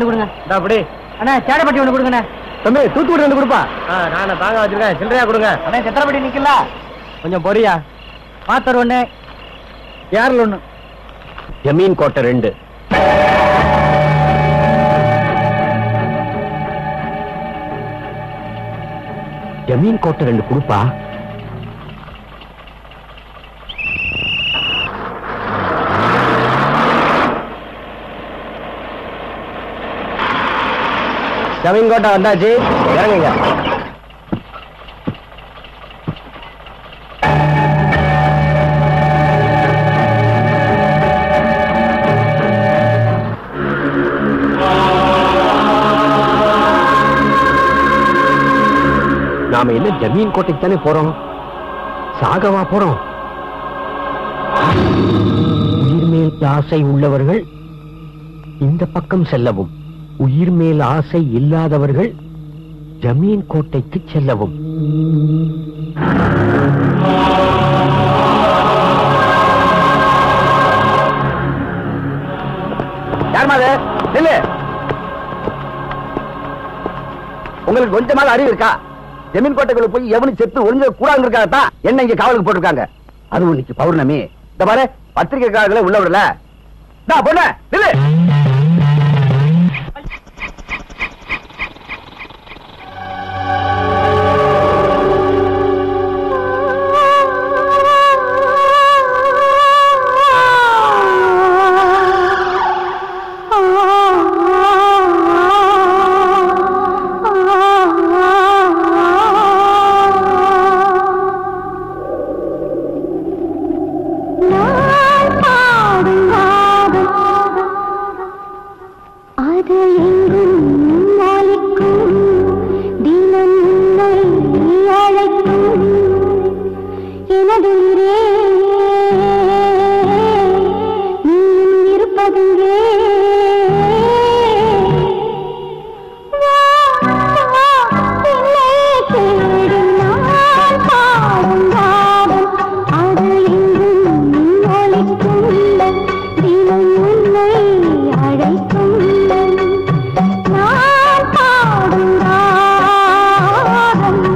ரெண்டு கொடுங்க அப்படி அண்ணா சேடப்பட்டி ஒன்று கொடுங்கண்ணே தம்பி தூத்துக்குடி வந்து கொடுப்பா நானே தாங்க வச்சிருக்கேன் சில்லறையா கொடுங்க அண்ணா சத்திரப்பட்டி நிக்கல கொஞ்சம் பொரியா பாத்தர் ஒண்ணு யாரில் ஒண்ணு ஜமீன் கோட்டை ரெண்டு ஜமீன் கோட்டை ரெண்டு கொடுப்பா ஜமீன் கோட்டை வந்தாச்சு இறங்குங்க நாம என்ன ஜமீன் கோட்டைக்கு தானே போறோம் சாகவா போறோம் உயிர் மேல் ஆசை உள்ளவர்கள் இந்த பக்கம் செல்லவும் உயிர் மேல் ஆசை இல்லாதவர்கள் ஜமீன் கோட்டைக்கு செல்லவும் யாருமா அது நில்லு உங்களுக்கு கொஞ்சமாவது அறிவு இருக்கா ஜமீன் கோட்டைக்குள்ள போய் எவனும் செத்து ஒளிஞ்ச கூடாது இருக்காதான் என்ன இங்க காவலுக்கு போட்டிருக்காங்க அதுவும் இன்னைக்கு பௌர்ணமி இந்த பாரு பத்திரிகைக்காரர்களே உள்ள விடல டா பொண்ணு நில்லு அது எங்கும் நாளைக்கும் தினம் உன்னை அழைக்கும் எனது உயிரே நீயும் இருப்பதுங்கே வா, வா, என்னை தேடி நான் பாடும் பாடும் அது எங்கும் நாளைக்கும் தினம் உன்னை அழைக்கும் நான் பாடும் ராகம்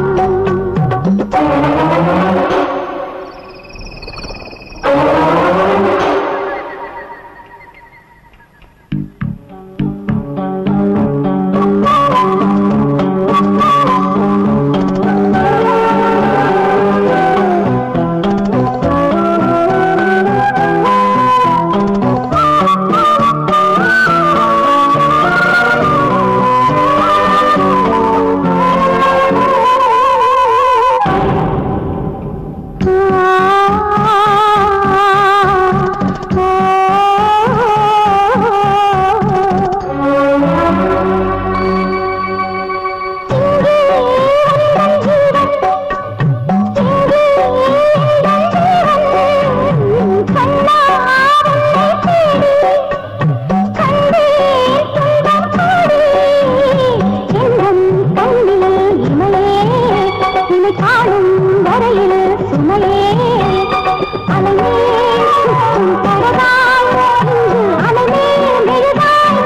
காணும் வரையில் சுமையே அலையே சுற்றும் பரவாய் இங்கு அலைமே மெழுகாய்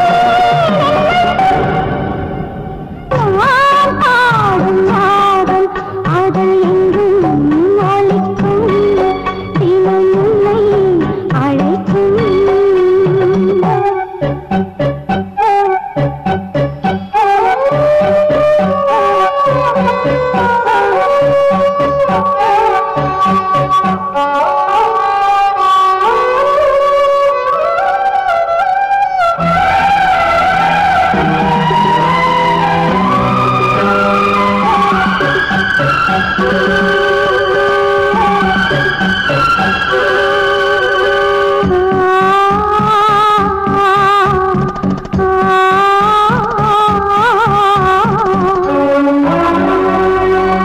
நான் பாடும் நாதம் அது எங்கும் ஒலிக்கும் தினம் உன்னை அழைக்கும்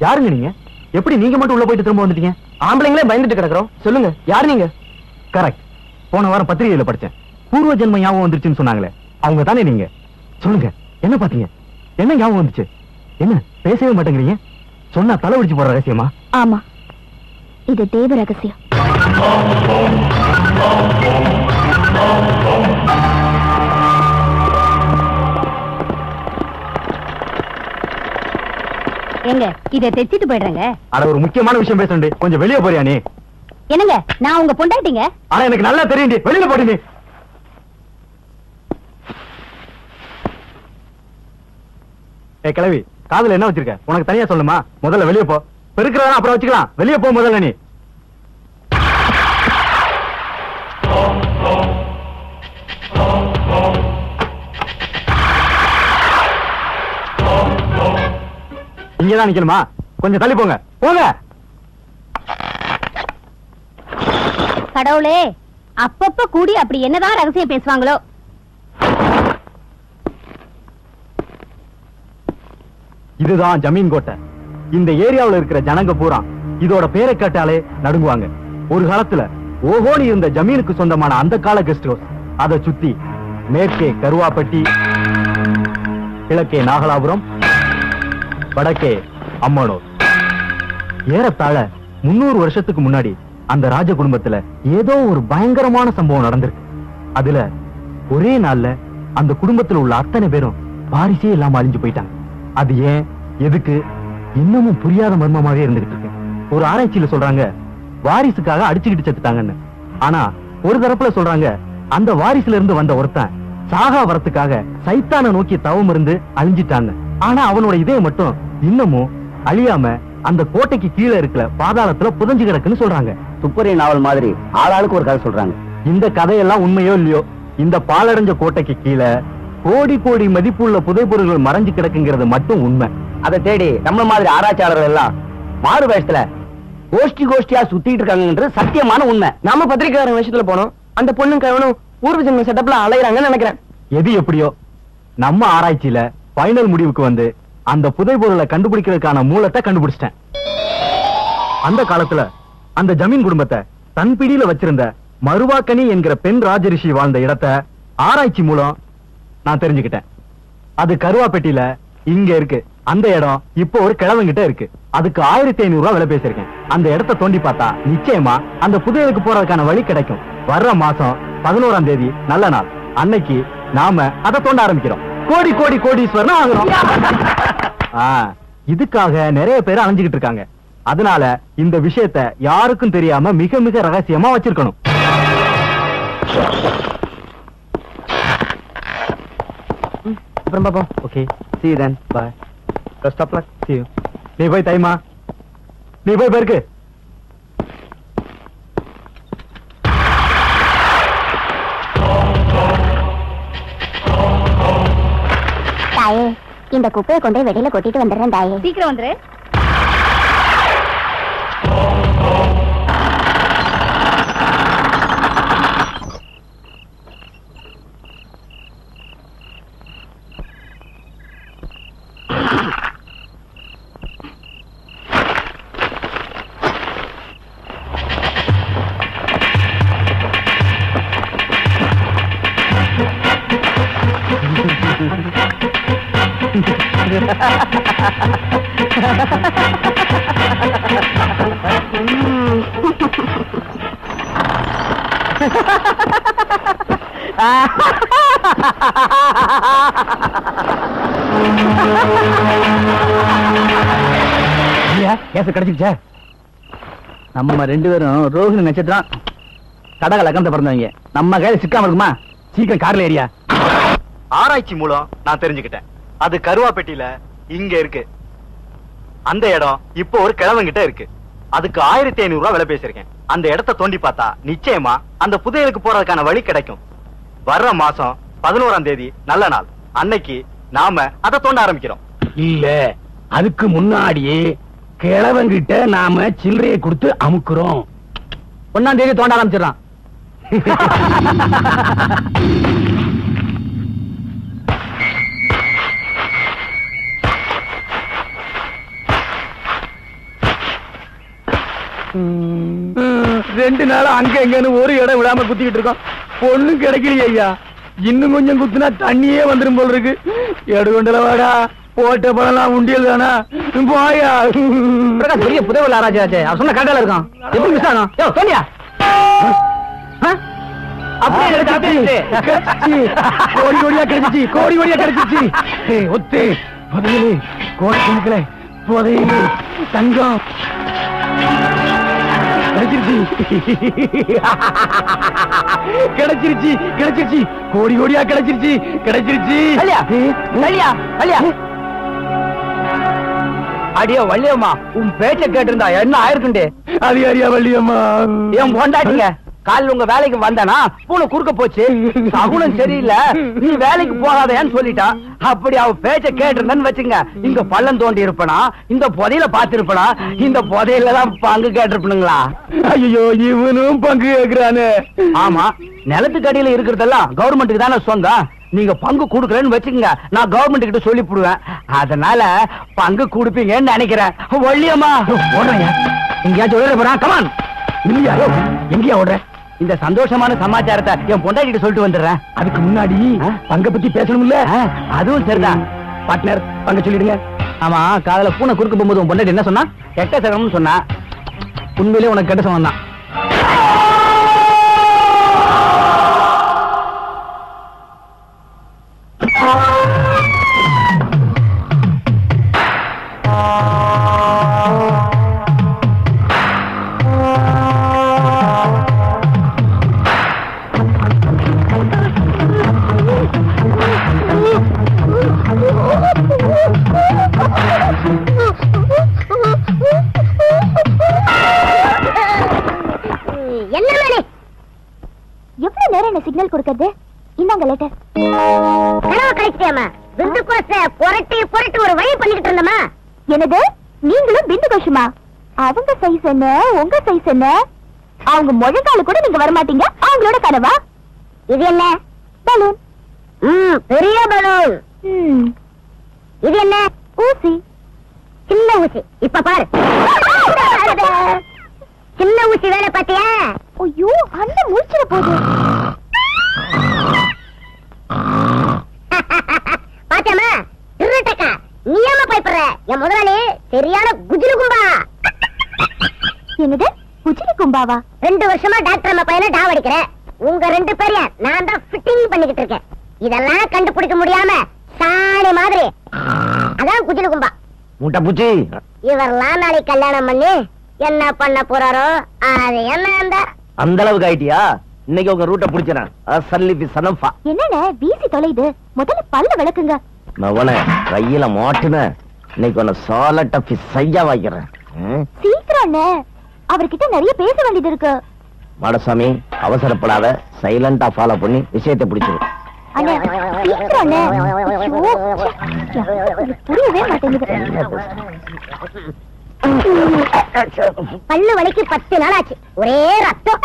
யாருங்க நீங்க எப்படி நீங்க மட்டும் உள்ள போயிட்டு திரும்ப வந்துட்டீங்க ஆம்பளைங்களே பயந்துட்டு கிடக்குறோம் சொல்லுங்க யார் நீங்க கரெக்ட் போன வாரம் பத்திரிகையில படிச்சேன் பூர்வ ஜென்ம ஞாபகம் வந்துருச்சுன்னு சொன்னாங்களே அவங்க தானே நீங்க சொல்லுங்க என்ன பாத்தீங்க என்ன ஞாபகம் வந்துச்சு என்ன பேசவே மாட்டேங்கிறீங்க சொன்னா தலை உடிச்சு போற ரகசியமா ஆமா இது தேவ ரகசியம் எங்க இத தைச்சிட்டு போயிடுறேங்க அட ஒரு முக்கியமான விஷயம் பேசணும் கொஞ்சம் வெளியே போறியா நீ என்னங்க நான் உங்க பொண்டாட்டிங்க ஆனா எனக்கு நல்லா தெரியும் வெளியில போடி நீ ஏ கிளவி காதுல என்ன வச்சிருக்க உனக்கு தனியா சொல்லுமா முதல்ல வெளியே போ பெருக்கிறதா அப்புறம் வச்சுக்கலாம் வெளியே போ முதல்ல நீ இங்கதான் நிக்கணுமா கொஞ்சம் தள்ளி போங்க போங்க கடவுளே அப்பப்ப கூடி அப்படி என்னதான் ரகசியம் பேசுவாங்களோ இதுதான் ஜமீன் கோட்டை இந்த ஏரியாவுல இருக்கிற ஜனங்க பூரா இதோட பேரை கேட்டாலே நடுங்குவாங்க ஒரு காலத்துல ஓஹோனி இருந்த ஜமீனுக்கு சொந்தமான அந்த கால கெஸ்ட் ஹவுஸ் அதை சுத்தி மேற்கே கருவாப்பட்டி கிழக்கே நாகலாபுரம் வடக்கே அம்மனூர் ஏறத்தாழ முன்னூறு வருஷத்துக்கு முன்னாடி அந்த ராஜ குடும்பத்துல ஏதோ ஒரு பயங்கரமான சம்பவம் நடந்திருக்கு அதுல ஒரே நாள்ல அந்த குடும்பத்துல உள்ள அத்தனை பேரும் வாரிசே இல்லாம அழிஞ்சு போயிட்டாங்க அது ஏன் எதுக்கு இன்னமும் புரியாத மர்மமாவே இருந்துகிட்டு இருக்கு ஒரு ஆராய்ச்சியில சொல்றாங்க வாரிசுக்காக அடிச்சுக்கிட்டு செத்துட்டாங்கன்னு ஆனா ஒரு தரப்புல சொல்றாங்க அந்த வாரிசுல இருந்து வந்த ஒருத்தன் சாகா வரத்துக்காக சைத்தான நோக்கி தவம் இருந்து அழிஞ்சிட்டான்னு ஆனா அவனோட இதயம் மட்டும் இன்னமும் அழியாம அந்த கோட்டைக்கு கீழே இருக்கிற பாதாளத்துல புதஞ்சு கிடக்குன்னு சொல்றாங்க துப்பறி நாவல் மாதிரி ஆளாளுக்கு ஒரு கதை சொல்றாங்க இந்த கதையெல்லாம் உண்மையோ இல்லையோ இந்த பாலடைஞ்ச கோட்டைக்கு கீழே கோடி கோடி மதிப்புள்ள புதைப்பொருள்கள் மறைஞ்சு கிடக்குங்கிறது மட்டும் உண்மை அதை தேடி நம்ம மாதிரி ஆராய்ச்சியாளர்கள் எல்லாம் மாறு வயசுல கோஷ்டி கோஷ்டியா சுத்திட்டு இருக்காங்கன்றது சத்தியமான உண்மை நாம பத்திரிக்கையாளர் விஷயத்துல போனோம் அந்த பொண்ணும் கவனம் பூர்வ ஜென்ம செட்டப்ல அலையறாங்கன்னு நினைக்கிறேன் எது எப்படியோ நம்ம ஆராய்ச்சியில ஃபைனல் முடிவுக்கு வந்து அந்த புதைபொருளை கண்டுபிடிக்கிறதுக்கான மூலத்தை கண்டுபிடிச்சிட்டேன் அந்த காலத்துல அந்த ஜமீன் குடும்பத்தை தன் பிடியில வச்சிருந்த மருவாக்கனி என்கிற பெண் ராஜரிஷி வாழ்ந்த இடத்தை ஆராய்ச்சி மூலம் நான் தெரிஞ்சுக்கிட்டேன் அது கருவாப்பெட்டியில இங்க இருக்கு அந்த இடம் இப்போ ஒரு கிழவங்கிட்ட இருக்கு அதுக்கு ஆயிரத்தி ஐநூறு ரூபாய் விலை பேசியிருக்கேன் அந்த இடத்த தோண்டி பார்த்தா நிச்சயமா அந்த புதையலுக்கு போறதுக்கான வழி கிடைக்கும் வர்ற மாசம் பதினோராம் தேதி நல்ல நாள் அன்னைக்கு நாம அதை தோண்ட ஆரம்பிக்கிறோம் கோடி கோடி கோடீஸ்வரன் ஆகுறோம் ஆ, இதுக்காக நிறைய பேர் அலைஞ்சுகிட்டு இருக்காங்க அதனால இந்த விஷயத்தை யாருக்கும் தெரியாம மிக மிக ரகசியமா வச்சிருக்கணும் அப்புறம் பாப்போம் okay see you then bye best of luck see you நீ போய் தைமா நீ போய் பெருக்கு தாயே இந்த குப்பையை கொண்டு போய் வெளியில கொட்டிட்டு வந்துடுறேன் தாயே சீக்கிரம் வந்துரு கேஸ் கிடைச்சிருச்சா நம்ம ரெண்டு பேரும் ரோஹிணி நட்சத்திரம் கடக லக்கணத்தை பிறந்தவங்க நம்ம கையில சிக்காம இருக்குமா சீக்கிரம் கார்ல ஏரியா ஆராய்ச்சி மூலம் நான் தெரிஞ்சுக்கிட்டேன் அது கருவாப்பெட்டியில இங்க இருக்கு அந்த இடம் இப்போ ஒரு கிழவங்கிட்ட இருக்கு அதுக்கு ஆயிரத்தி ஐநூறு ரூபாய் விலை பேசியிருக்கேன் அந்த இடத்த தோண்டி பார்த்தா நிச்சயமா அந்த புதையலுக்கு போறதுக்கான வழி கிடைக்கும் வர்ற மாசம் பதினோராம் தேதி நல்ல நாள் அன்னைக்கு நாம அதை தோண்ட ஆரம்பிக்கிறோம் இல்ல அதுக்கு முன்னாடியே கிழவங்கிட்ட நாம சில்லறையை கொடுத்து அமுக்குறோம் ஒன்னாம் தேதி தோண்ட ஆரம்பிச்சிடறான் ரெண்டு நாளா அங்க எங்கன்னு ஒரு இடம் விடாம குத்திக்கிட்டு இருக்கோம் பொண்ணும் கிடைக்கலையே ஐயா இன்னும் கொஞ்சம் குத்துனா தண்ணியே வந்துரும் போல இருக்கு எடுகொண்டல வாடா போட்ட பழம்லாம் உண்டியல் தானா போயா பிரகாஷ் பெரிய புதவல் ஆராய்ச்சி அவன் சொன்ன கடையில இருக்கான் எப்படி மிஸ் ஆகும் யோ சோனியா அப்படியே எடுத்து, அப்படியே எடுத்து. கிடைச்சிச்சு. கோடி கோடியா கிடைச்சிச்சு கோடி கோடியா கிடைச்சிச்சு ஏய், ஒத்து புதையலு கோடி கணக்குல புதையலு தங்கம் கிடைச்சிருச்சு கிடைச்சிருச்சு கிடைச்சிருச்சு கோடி கோடியா கிடைச்சிருச்சு கிடைச்சிருச்சு அலியா அலியா அலியா அடியோ வள்ளியம்மா உன் பேச்ச கேட்டிருந்தா என்ன ஆயிருக்குண்டே அது அறியா வள்ளியம்மா என் பொண்டாட்டிங்க காலைல உங்க வேலைக்கு வந்தானா பூனை குறுக்க போச்சு சகுனம் சரியில்லை நீ வேலைக்கு போகாதேன்னு சொல்லிட்டா அப்படி அவ பேச்ச கேட்டிருந்தேன்னு வச்சுங்க இங்க பள்ளம் தோண்டி இருப்பனா இந்த புதையில பாத்திருப்பனா இந்த புதையில தான் பங்கு கேட்டிருப்பனுங்களா ஐயோ இவனும் பங்கு கேக்குறானே ஆமா நிலத்துக்கு அடியில இருக்கிறதெல்லாம் கவர்மெண்ட்டுக்கு தானே சொந்தம் நீங்க பங்கு கொடுக்கலன்னு வச்சுக்கங்க நான் கவர்மெண்ட் கிட்ட சொல்லி போடுவேன் அதனால பங்கு கொடுப்பீங்கன்னு நினைக்கிறேன் வள்ளியம்மா ஓடுறையா எங்கேயாச்சும் ஓட போறான் கமான் இல்லையா எங்கேயா ஓடுற இந்த சந்தோஷமான சமாச்சாரத்தை என் பொண்டாட்டிட்டு சொல்லிட்டு வந்துடுறேன் அதுக்கு முன்னாடி ஆ? பங்க பத்தி பேசணும்ல ஆ, அதுவும் சரிதான் பார்ட்னர் பங்க சொல்லிடுங்க ஆமா காதல பூனை குறுக்க போகும்போது உன் பொண்டாட்டி என்ன சொன்னா கெட்ட சகனம்னு சொன்னா உண்மையிலே உனக்கு கெட்ட சகனம் தான் என்ன மேனே எவ்வளவு நேரம் என்ன சிக்னல் கொடுக்கறது இந்தாங்க லெட்டர் கனவு கழிச்சிட்டியாமா பிந்து கோச புரட்டி புரட்டி ஒரு வழி பண்ணிக்கிட்டு இருந்தமா என்னது நீங்களும் பிந்து கோஷமா அவங்க சைஸ் என்ன உங்க சைஸ் என்ன அவங்க முழங்கால கூட நீங்க வர மாட்டீங்க அவங்களோட கனவா இது என்ன பலூன் ம் பெரிய பலூன் ம் இது என்ன ஊசி சின்ன ஊசி இப்ப பாரு சின்ன ஊசி வேலை பாத்தியா ஐயோ அண்ணன் முடிச்சிட போகுது பாத்தியாமா திருட்டக்கா நீ ஏமா பயப்படுற என் முதலாளி சரியான குஜிலு கும்பா என்னது குஜிலி கும்பாவா ரெண்டு வருஷமா டாக்டர் அம்மா பையனை டாவடிக்கிறேன் உங்க ரெண்டு பேரையும் நான் தான் ஃபிட்டிங் பண்ணிக்கிட்டு இருக்கேன் இதெல்லாம் கண்டுபிடிக்க முடியாம சாணி மாதிரி அதான் குஜிலு கும்பா முட்டை பூச்சி இவரெல்லாம் நாளைக்கு கல்யாணம் பண்ணி என்ன பண்ண போறாரோ அது என்ன அந்த அந்த அளவுக்கு ஆயிட்டியா இன்னைக்கு உங்க ரூட்டை பிடிச்சிடறேன் சல்லி பி சனம்பா என்னண்ணே வீசி தொலைது முதல்ல பல்ல விளக்குங்க மவன கையில மாட்டுன இன்னைக்கு உன்னை சாலட்ட பிஸ் சையா வைக்கிறேன் சீக்கிரம் அண்ணே அவர்கிட்ட நிறைய பேச வேண்டியது இருக்கு மாடசாமி அவசரப்படாத சைலண்டா ஃபாலோ பண்ணி விஷயத்தை பிடிச்சிரு அண்ணே சீக்கிரம் அண்ணே ஐயோ, ச்சே, எனக்கு புரியவே மாட்டேங்குது பல்லு வலிக்கு பத்து நாள் ஆச்சு ஒரே ரத்தம்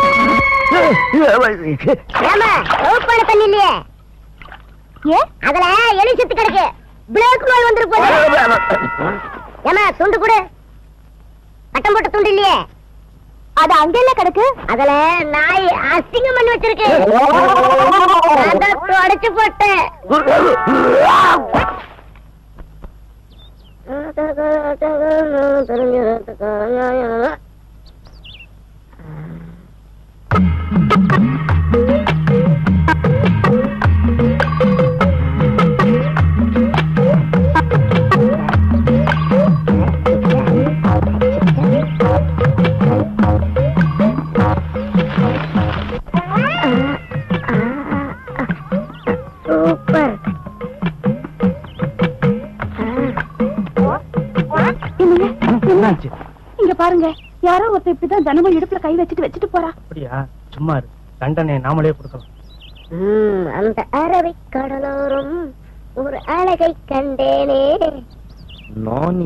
ஏமா சோப்பான தண்ணி இல்லையே ஏ அதுல எலி செத்து கிடக்கு பிளேக் நோய் வந்துரு போது ஏமா துண்டு கொடு கட்டம் போட்ட துண்டு இல்லையே அது அங்கெல்லாம் கிடக்கு அதுல நாய் அசிங்கம் பண்ணி வச்சிருக்கு நான் தான் அடைச்சு போட்டேன் சூப்பர் என்னாச்சு இங்க பாருங்க யாரோ ஒருத்தர் இப்படிதான் தினமும் இடுப்புல கை வச்சுட்டு வச்சுட்டு போறா அப்படியா சும்மா இரு தண்டனை நாமளே கொடுக்கலாம் ம், அந்த அரவை கடலோரம் ஒரு அழகை கண்டேனே நானி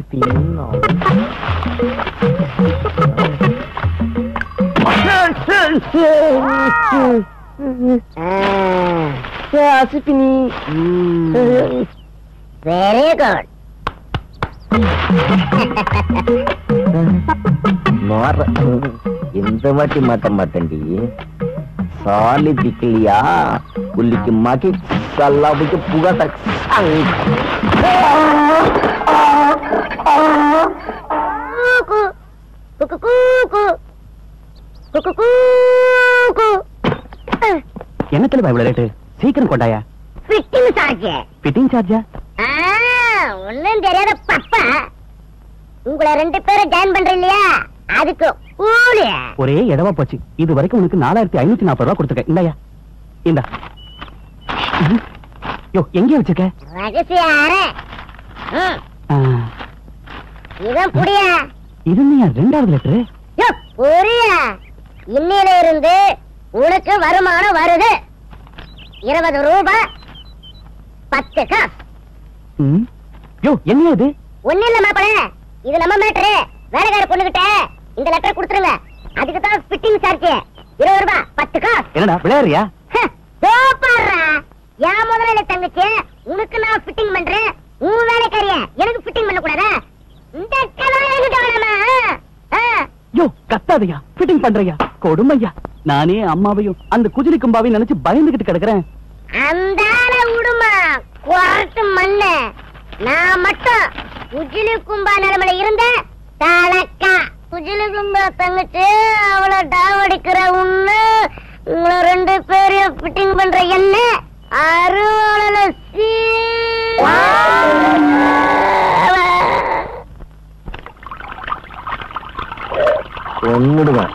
வெரி குட் மாற இந்த வாட்டி மாட்ட மாட்டேன்டி சாலி திக்கலியா புள்ளிக்கு மாக்கி கல்லாவுக்கு புகாட்ட கூக்கு குக்கு கூக்கு குக்கு கூக்கு என்ன தலைவா இவ்வளவு ரேட்டு சீக்கிரம் கொண்டாயா ஃபிட்டிங் சார்ஜ் ஃபிட்டிங் சார்ஜா ஆ, ஒண்ணும் தெரியாத பப்பா உங்களை ரெண்டு பேரும் ஜாயின் பண்ற இல்லையா அதுக்கு கூலி ஒரே இடவா போச்சு இது வரைக்கும் உனக்கு நாலாயிரத்தி ஐநூத்தி நாற்பது ரூபா கொடுத்துருக்கேன் இந்தாயா இந்தா ம்ஹும். யோ எங்கே வச்சிருக்க ரகசிய அறை ம், ஆ, இதான் புடிய இது நீயா ரெண்டாவது லெட்டரு யோ புரிய இன்னில இருந்து உனக்கு வருமானம் வருது இருபது ரூபாய் பத்து காசு ம். யோ என்னையா இது ஒண்ணு இல்ல மாப்பிள இது நம்ம மேட்ரு வேலைக்கார பொண்ணுகிட்ட இந்த லெட்டர் கொடுத்துருங்க அதுக்கு தான் ஃபிட்டிங் சார்ஜ் இருபது ரூபாய் பத்து காசு என்னடா விளையாடுறியா சூப்பர்ரா என் முதலாளி தங்கச்சி உனக்கு நான் ஃபிட்டிங் பண்றேன் உன் வேலைக்காரிய எனக்கு ஃபிட்டிங் பண்ண கூடாதா இந்த கலாம் என்கிட்ட வேணாமா ஆ, ஆ. யோ கத்தாதையா ஃபிட்டிங் பண்றியா கொடுமையா நானே அம்மாவையும் அந்த குஜிலி கும்பாவையும் நினைச்சு பயந்துகிட்டு கிடக்குறேன் அந்த ஆளை விடுமா குரட்டு மண்ணு நான் மட்டும் குஜிலி கும்பா நிலைமையில இருந்த தலக்கா குஜிலி கும்பா தங்கச்சி அவளை டாவடிக்கிற உன்னு உங்களை ரெண்டு பேரையும் ஃபிட்டிங் பண்ற என்ன அருவாளல சீ ஒன்னுடுவேன்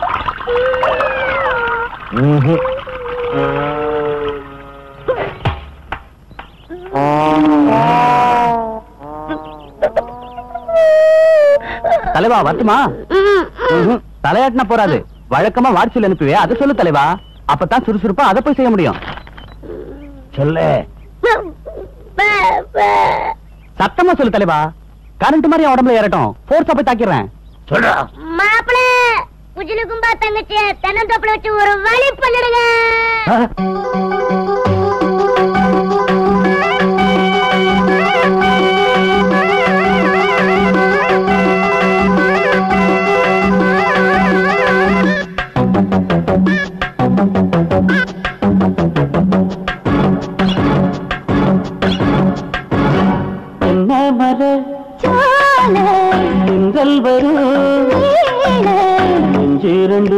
தலைவா வரட்டுமா ம், ம். தலையாட்டினா போறாது வழக்கமா வாட்ஸ்அப் அனுப்புவே அதை சொல்லு தலைவா அப்பதான் சுறுசுறுப்பா அதை போய் செய்ய முடியும் சொல்லு ப- ப- சத்தமா சொல்லு தலைவா கரண்ட் மாதிரி என் உடம்புல ஏறட்டும் போர்ஸா போய் தாக்கிடுறேன் சொல்றா மாப்பிள குஜிலி கும்பா தங்கச்சி தென்னந்தோப்புல வச்சு ஒரு வழி பண்ணிடுங்க என்ன மர திங்கள் வரும் நெஞ்சிரண்டு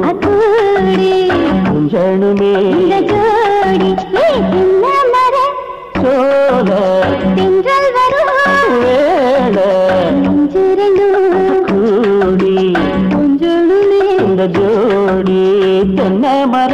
குஞ்சணுமே சோல வேள கூடி இந்த ஜோடி தென்னை மர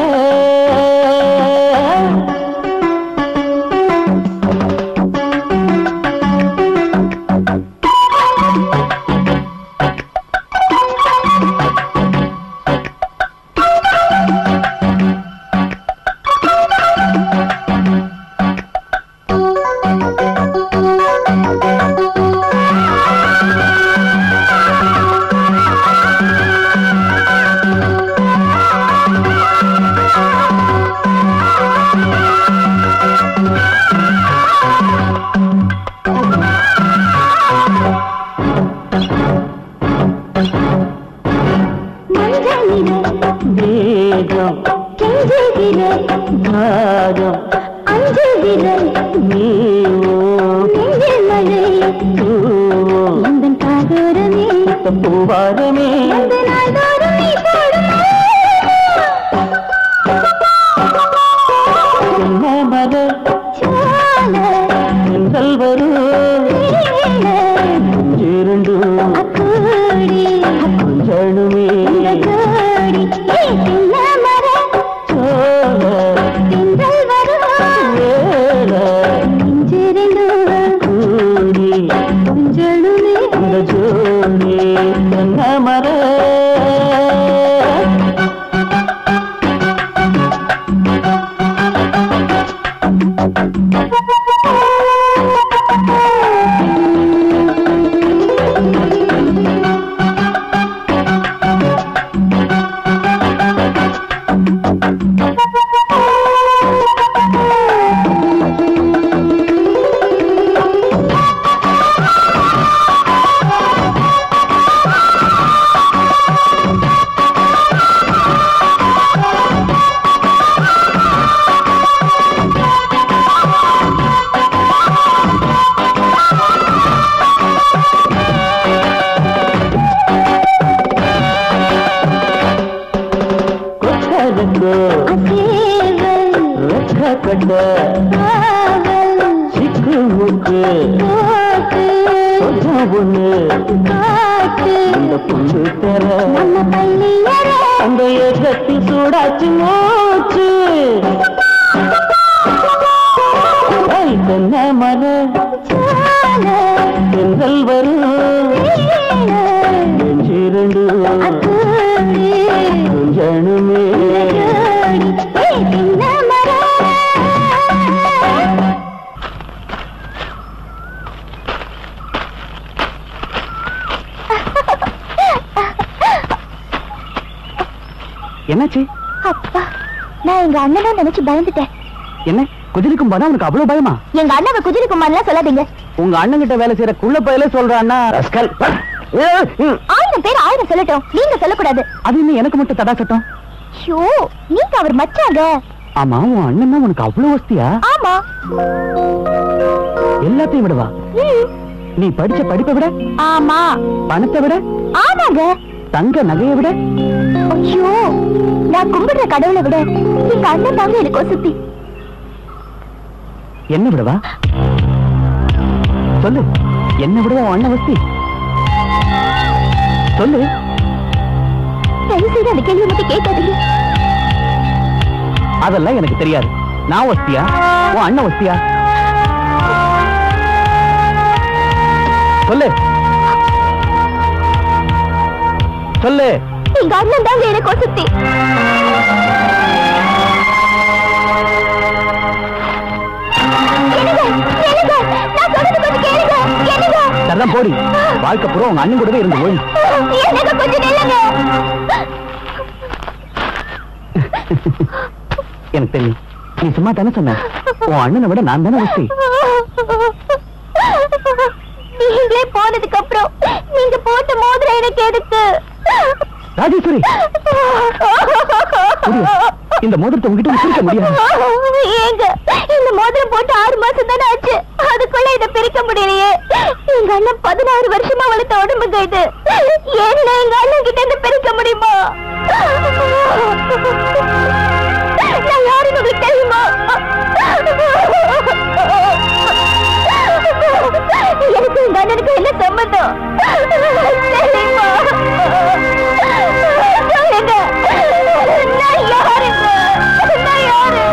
வேகம் தாகம் நீவோ தூவோ பூவாரமே என்ன மர சென்றல் வரும் இரண்டு கொஞ்சணுமே சோழ வேள கூடி இந்த ஜோடி என்ன மர மூக்கு கொஞ்சம் பொண்ணு இந்த பொண்ணு தர அந்த ஏகத்தில் சூடாச்சு மூச்சு ஏய், தென்னை மர தென்றல் வரும் நெஞ்சிரண்டு கொஞ்சணுமே என்னாச்சு அப்பா நான் எங்க அண்ணனை நினைச்சு பயந்துட்டேன் என்ன குதிரைக்கும் போனா உனக்கு அவ்வளவு பயமா எங்க அண்ணாவை குதிரை குமார்லாம் சொல்லாதீங்க உங்க அண்ணன் கிட்ட வேலை செய்யற குள்ள பயில சொல்றான்னா ரஸ்கல். ஏ, ம். ஆயிரம் பேர் ஆயிரம் சொல்லட்டும் நீங்க சொல்லக்கூடாது அது இன்னும் எனக்கு மட்டும் தடா சட்டம் ஐயோ நீங்க அவர் மச்சாங்க ஆமா உன் அண்ணன் தான் உனக்கு அவ்வளவு வசதியா ஆமா எல்லாத்தையும் விடவா ம், நீ படிச்ச படிப்பை விட ஆமா பணத்தை விட ஆமாங்க தங்க நகையை விட ஐயோ நான் கும்பிடுற கடவுளை விட எங்க அண்ணன் தாங்க எனக்கு வசதி என்ன விடவா சொல்லு என்ன விடவா உன் அண்ணன் வசதி சொல்லு தயவு செய்து அந்த கேள்வி மட்டும் கேட்காதீங்க அதெல்லாம் எனக்கு தெரியாது நான் வசதியா உன் அண்ணன் வசதியா சொல்லு சொல்லு எங்க அண்ணன் தாங்க எனக்கு வசதி என்னங்க, என்னங்க, நான் சொல்றது கொஞ்சம் கேளுங்க, என்னங்க? சரிதான் போடி வாழ்க்கை பூரா உங்க அண்ணன் கூடவே இருந்து போய் என்னங்க, கொஞ்சம் நில்லுங்க. எனக்கு தெரியும் நீ சும்மா தானே சொன்ன உன் அண்ணனை விட நான் தானே வசதி நீங்களே போனதுக்கு அப்புறம் நீங்க போட்ட மோதிரம் எனக்கு எதுக்கு ராஜேஸ்வரி முடியாது. இந்த மோதிரத்தை உங்ககிட்ட பிரிக்க முடியாது ஏங்க இந்த மோதிரம் போட்டு ஆறு மாசம் தானே ஆச்சு அதுக்குள்ள இத பிரிக்க முடியலையே எங்க அண்ணன் பதினாறு வருஷமா வளர்த்த உடம்புங்க இது என்ன எங்க அண்ணன் கிட்ட இருந்து பிரிக்க முடியுமா நான் யாருன்னு உங்களுக்கு தெரியுமா எனக்கு எங்க அண்ணனுக்கு என்ன சம்மந்தம் தெரியுமா சொல்லுங்க நான் யாருங்க நான் யாரு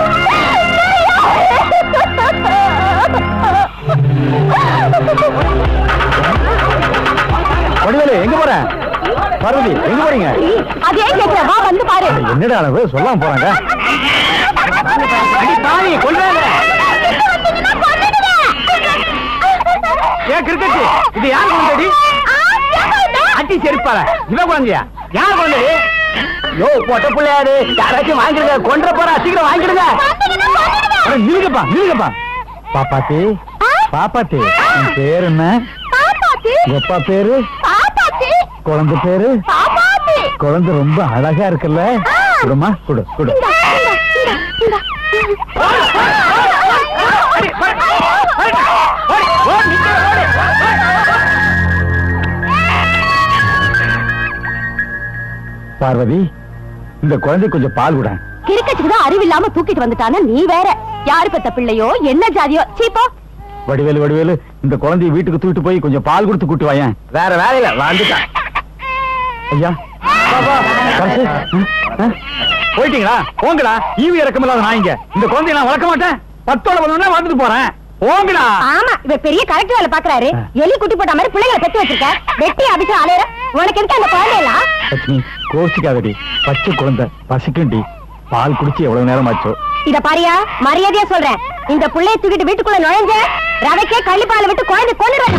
வடிவேலு எங்க போற பார்வதி எங்க போறீங்க அதே கேட்கிற வா வந்து பாரு என்னடா அளவு சொல்லாம போறாங்க தாலி கொள்றாங்க ஏன் கிரிக்கெட் இது யார் குழந்தைடி அட்டி செருப்பால இவ குழந்தையா யார் குழந்தைடி யோ பொட்ட பிள்ளையாரு யாராச்சும் வாங்கிடுங்க கொன்ற போறா சீக்கிரம் வாங்கிடுங்க அட, நில்லுங்கப்பா நில்லுங்கப்பா பாப்பாத்தி பாப்பாத்தி உன் பேர் என்ன பாப்பாத்தி உங்க அப்பா பேரு பாப்பாத்தி குழந்தை பேரு பாப்பாத்தி குழந்தை ரொம்ப அழகா இருக்குல்ல குடுமா குடு குடு இந்தா, இந்தா, இந்தா, இந்தா. பார்வதி இந்த குழந்தை கொஞ்சம் பால் விட கிரிக்கெட்டுக்கு தான் அறிவில்லாம தூக்கிட்டு வந்துட்டானா நீ வேற யாரு பெத்த பிள்ளையோ என்ன ஜாதியோ சீப்போ வடிவேலு வடிவேலு இந்த குழந்தைய வீட்டுக்கு தூக்கிட்டு போய் கொஞ்சம் பால் கொடுத்து கூட்டு வாயேன் வேற வேலையில வந்துட்டான் ஐயா கரசு, ஆ, ஆ. போயிட்டீங்களா போங்கடா ஈவி இறக்கம் இல்லாத நாய்ங்க இந்த குழந்தைய நான் வளர்க்க மாட்டேன் பத்தோட வந்தோடனே வந்துட்டு போறேன் போங்கடா ஆமா இவ பெரிய கரெக்ட் வேலை பாக்குறாரு எலி குட்டி போட்ட மாதிரி பிள்ளைங்களை பெத்து வச்சிருக்க வெட்டி அபிச்சு அலையற உனக்கு எதுக்கு அந்த குழந்தையெல்லாம் லட்சுமி கோச்சிக்காதடி பச்சை குழந்தை பசிக்குண்டி பால் குடிச்சு எவ்வளவு நேரம் ஆச்சோ இத பாரியா மரியாதையா சொல்றேன் இந்த புள்ளைய தூக்கிட்டு வீட்டுக்குள்ள நுழைஞ்ச ரவைக்கே கள்ளிப்பால விட்டு குழந்தை கொண்டுடுவேன்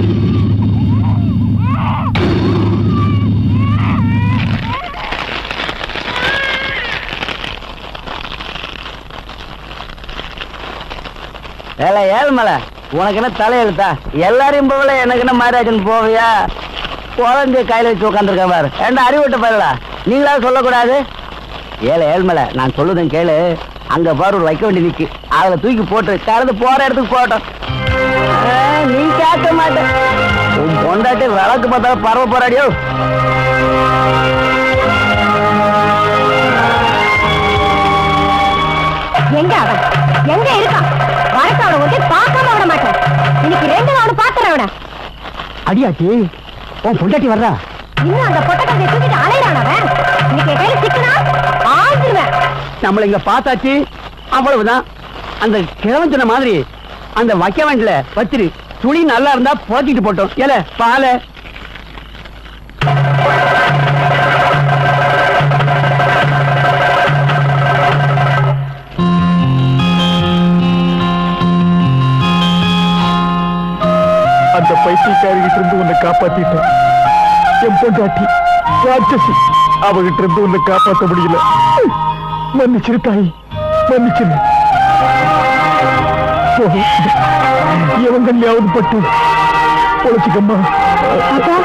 ஏல ஏழ்மலை உனக்கு என்ன தலையெழுத்தா எல்லாரையும் போகல எனக்கு என்ன மாராஜன் போவியா குழந்தைய கையில வச்சு உட்காந்துருக்க பாரு ஏண்டா அறிவிட்ட பாருடா நீங்களா சொல்லக்கூடாது ஏழை ஏழ்மலை நான் சொல்லுதேன் கேளு அங்க பாரு ஒரு வைக்க வேண்டி நிக்கு அதுல தூக்கி போட்டு கலந்து போற இடத்துக்கு போட்டோம் ஆ, நீ கேட்க மாட்ட உன் பொண்டாட்டி விளக்கு பார்த்தாலும் பரவ போறாடியோ எங்க அவன் எங்க இருக்கான் வரட்டு அவனை ஒட்டி பார்க்காம விட மாட்டேன் அடியாச்சி உன் பொண்டாட்டி வர்றா இன்னும் அந்த பொட்டை கதையை தூக்கிட்டு அலையிறான் அவன் இன்னைக்கு என் கையில சிக்கனா ஆழ்ந்துருவேன் நம்மள இங்க பார்த்தாச்சு அவ்வளவுதான் அந்த கிழவன் சொன்ன மாதிரி அந்த வைக்க வேண்டிய வச்சிரு துணி நல்லா இருந்தா போத்திட்டு போட்டோம் ஏல பால அந்த பைத்தியக்காரிகிட்ட இருந்து உன்னை காப்பாத்திட்டேன் என் பொண்டாட்டி ராட்சசி அவகிட்ட இருந்து உன்னை காப்பாத்த முடியல மன்னிச்சிரு தாய் மன்னிச்சிரு எவன் கல்யாவது பட்டு பொழைச்சிக்கம்மா அப்பா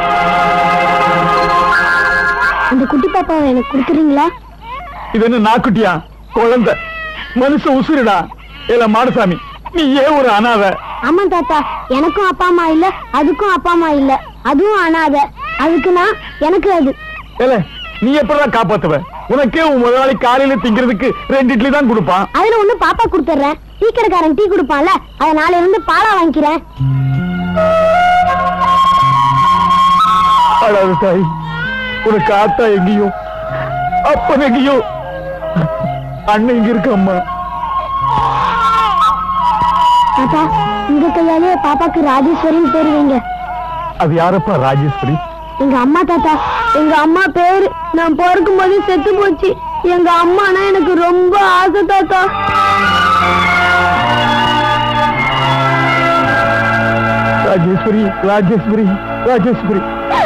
அந்த குட்டி பாப்பாவை எனக்கு கொடுக்குறீங்களா இது என்ன நாக்குட்டியா குழந்தை மனுஷ உசுருடா இல்ல மாடசாமி நீ ஏன் ஒரு அனாத ஆமா தாத்தா எனக்கும் அப்பா அம்மா இல்ல அதுக்கும் அப்பா அம்மா இல்ல அதுவும் அனாத அதுக்கு நான் எனக்கு அது இல்ல நீ எப்படிதான் காப்பாத்துவ உனக்கே உன் முதலாளி காலையில திங்கிறதுக்கு ரெண்டு இட்லி தான் கொடுப்பான் அதுல ஒண்ணு பாப்பா கொடுத்துறேன் டீ கடைக்காரன் டீ கொடுப்பான்ல அத நாளைல இருந்து பாலா வாங்கிக்கிறேன் அழாத தாய் உனக்கு ஆத்தா எங்கேயோ அப்பன் எங்கேயோ அண்ணன் இங்க இருக்கு அம்மா தாத்தா உங்க கையாலே பாப்பாக்கு ராஜேஸ்வரின்னு பேரு வைங்க அது யாரப்பா ராஜேஸ்வரி எங்க அம்மா தாத்தா எங்க அம்மா பேரு நான் பிறக்கும் போது செத்து போச்சு எங்க அம்மானா எனக்கு ரொம்ப ஆசை தாத்தா ராஜேஸ்வரி ராஜேஸ்வரி ராஜேஸ்வரி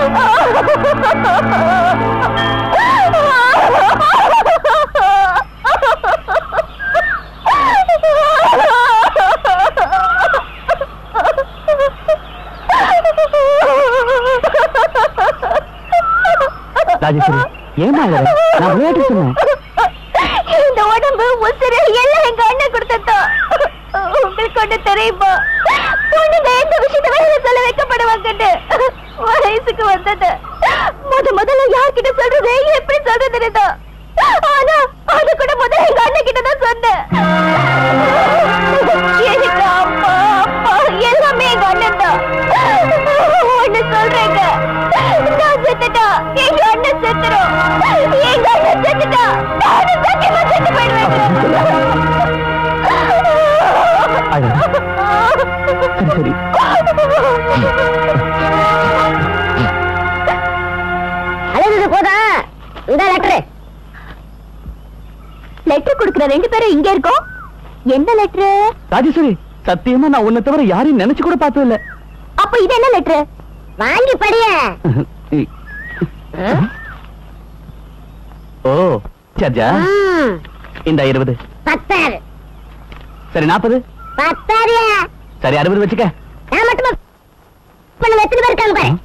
ராஜேஸ்வரி ஏமா நான் விளையாட்டு சொன்னேன் இந்த உடம்பு உசுறு எல்லாம் எங்க அண்ணன் கொடுத்ததோ உங்களுக்கு ஒண்ணு தெரியுமா பொண்ணுங்க எந்த விஷயத்த வெளியில சொல்ல வைக்கப்படுவாங்கன்னு வயசுக்கு வந்தது முத முதல்ல யார்கிட்ட சொல்றது எப்படி சொல்றது தான் ஆனா அது கூட முதல்ல எங்க அண்ணன் கிட்ட தான் சொன்னேன் எனக்கு அம்மா அப்பா எல்லாமே எங்க அண்ணன் தான் ஒண்ணு சொல்றேங்க நான் செத்துட்டா எங்க அண்ணன் செத்துரும் எங்க அண்ணன் செத்துட்டா நானும் சத்தியமா செத்து போயிடுவேன் சரி சரி அழுது போதா இந்த லெட்டரு லெட்டர் கொடுக்கிற ரெண்டு பேரும் இங்க இருக்கோம் எந்த லெட்டரு ராஜேஸ்வரி சத்தியமா நான் உன்னை தவிர யாரையும் நினைச்சு கூட பார்த்தது இல்ல அப்ப இது என்ன லெட்டரு வாங்கி படிய ஓ சர்ஜா இந்த இருபது பத்தாறு சரி நாற்பது பத்தாறு சரி அறுபது வச்சுக்க நான் மட்டுமா பண்ண எத்தனை பேர் இருக்காங்க பாரு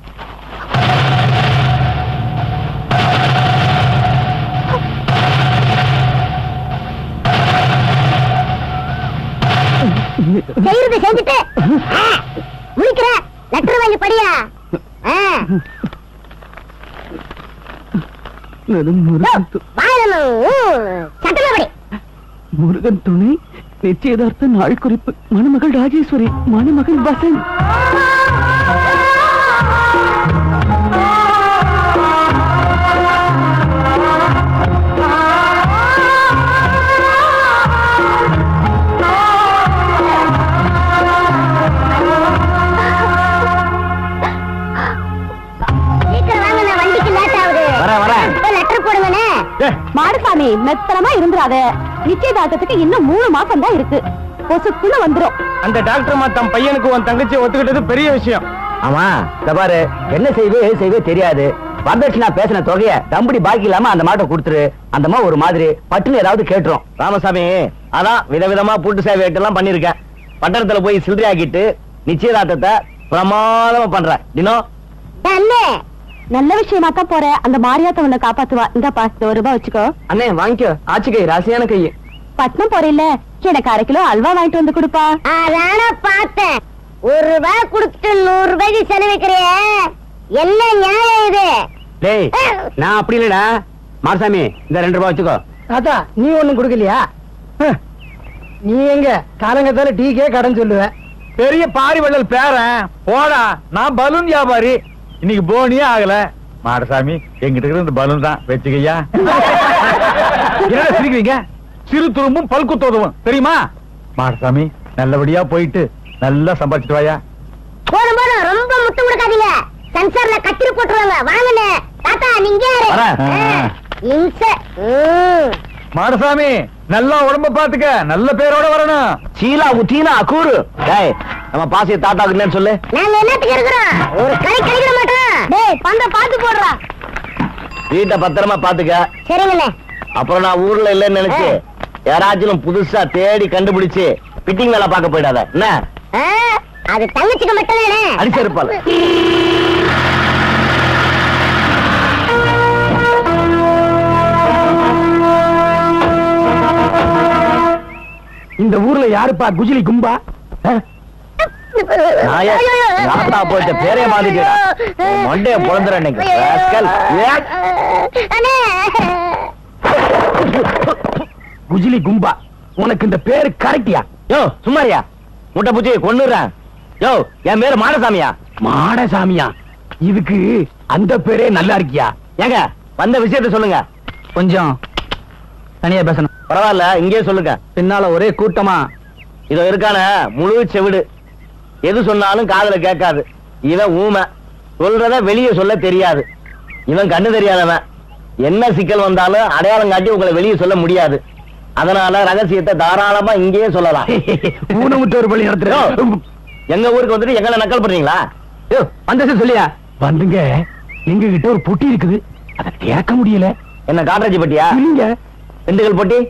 செய்யறது செஞ்சுட்டு ஆ, முழிக்கிற லெட்டர் வாங்கி படியா ஆ. முருகன் து- வாயில சட்டமா படி முருகன் துணை நிச்சயதார்த்த நாள் குறிப்பு மணமகள் ராஜேஸ்வரி மணமகன் வசந்த் சீக்கிரம் வாங்க நான் வண்டிக்கு லேட் ஆகுது வரேன், வரேன். இப்ப லெட்டர் போடுங்கண்ணே மாடுசாமி மெத்தனமா இருந்துராத நிச்சயதார்த்தத்துக்கு இன்னும் மூணு மாசம் தான் இருக்கு பொசுக்குள்ள வந்துரும் அந்த டாக்டர் தம் பையனுக்கு உன் தங்கச்சி ஒத்துக்கிட்டது பெரிய விஷயம் ஆமா இந்த பாரு என்ன செய்வே ஏது செய்வே தெரியாது வரதட்சணா பேசின தொகைய தம்புடி பாக்கி இல்லாம அந்த மாட்டை கொடுத்துரு அந்த அம்மா ஒரு மாதிரி பட்டுன்னு ஏதாவது கேட்டுரும் ராமசாமி அதான் விதவிதமா பூட்டு சேவை எல்லாம் பண்ணிருக்கேன் பட்டணத்துல போய் சில்லறை ஆக்கிட்டு நிச்சயதார்த்தத்தை பிரமாதமா பண்றேன் தினம் அண்ணே நல்ல விஷயமா தான் போற அந்த மாரியாத்த உன்னை காப்பாத்துவா இந்த பாத்து ஒரு ரூபாய் வச்சுக்கோ அண்ணே வாங்கிக்கோ ஆச்சு கை ராசியான கை பட்னம் போறீல்ல எனக்கு அரை கிலோ அல்வா வாங்கிட்டு வந்து கொடுப்பா அதான பார்த்தேன் ஒரு ரூபாய் கொடுத்துட்டு நூறு ரூபாய்க்கு செலவிக்கிறிய என்ன நியாயம் இது டேய் நான் அப்படி இல்லடா மாரசாமி இந்த ரெண்டு ரூபாய் வச்சுக்கோ தாத்தா நீ ஒண்ணும் கொடுக்கலையா ஹ். நீ எங்க காலங்கத்தால டீக்கே கடன் சொல்லுவ பெரிய பாரி வள்ளல் பேரன் போடா நான் பலூன் வியாபாரி இன்னைக்கு போனியே ஆகல மாடசாமி எங்கிட்ட இருக்கிற இந்த பலூன் தான் வச்சுக்கையா என்ன சிரிக்கிறீங்க சிறு துரும்பும் பல்குத்து உதவும் தெரியுமா மாடசாமி நல்லபடியா போயிட்டு நல்லா சம்பாதிச்சிட்டு வாயா போதும் போதும் ரொம்ப முட்டு கொடுக்காதீங்க சென்சார்ல கத்திரி போட்டுருவாங்க வாங்கண்ணே தாத்தா நீங்க யாரு வரேன். ஆ, இம்ச ம். மாடசாமி நல்லா உடம்ப பாத்துக்க நல்ல பேரோட வரணும் சீலா உத்தீனா கூறு டேய் நம்ம பாசிய தாத்தாக்கு என்னன்னு சொல்லு நாங்க என்னத்துக்கு இருக்கிறோம் ஒரு கடை கிடைக்கிற மாட்டோம் டேய் பந்த பாத்து போடுறா வீட்டை பத்திரமா பாத்துக்க சரிங்கண்ணே அப்புறம் நான் ஊர்ல இல்லைன்னு நினைச்சு யாராச்சும் புதுசா தேடி கண்டுபிடிச்சு பிட்டிங் வேலை பார்க்க போயிடாத என்ன ஆ, அது தங்கச்சிக்கு மட்டும் தானே அடிச்சிருப்பாள் இந்த ஊர்ல யாருப்பா குஜிலி கும்பா நாயே, நாத்தா போயிட்ட பேரே மாத்திட்டியடா. உன் மண்டைய பொளந்துறேன் இன்னைக்கு. rascal. ஏய். அண்ணே குஜிலி கும்பா உனக்கு இந்த பேரு கரெக்டியா யோ சும்மாரியா முட்டை பூச்சி கொன்னுறேன் யோ என் பேரு மாடசாமியா மாடசாமியா இதுக்கு அந்த பேரே நல்லா இருக்கியா ஏங்க வந்த விஷயத்த சொல்லுங்க கொஞ்சம் தனியா பேசணும் பரவாயில்ல இங்கே சொல்லுங்க பின்னால ஒரே கூட்டமா இதோ இருக்கான முழு செவிடு எது சொன்னாலும் காதுல கேட்காது இவன் ஊமை சொல்றத வெளியே சொல்ல தெரியாது இவன் கண்ணு தெரியாதவன் என்ன சிக்கல் வந்தாலும் அடையாளம் காட்டி உங்களை வெளியே சொல்ல முடியாது அதனால ரகசியத்தை தாராளமா இங்கேயே சொல்லலாம் ஊனமுத்தோர் பள்ளி யோ, நடத்துறோம் எங்க ஊருக்கு வந்துட்டு எங்களை நக்கல் பண்றீங்களா யோ, வந்த சொல்லியா வந்துங்க எங்க கிட்ட ஒரு பொட்டி இருக்குது அதை திறக்க முடியல என்ன காட்ராஜி பட்டியா இல்லைங்க திண்டுக்கல் பொட்டி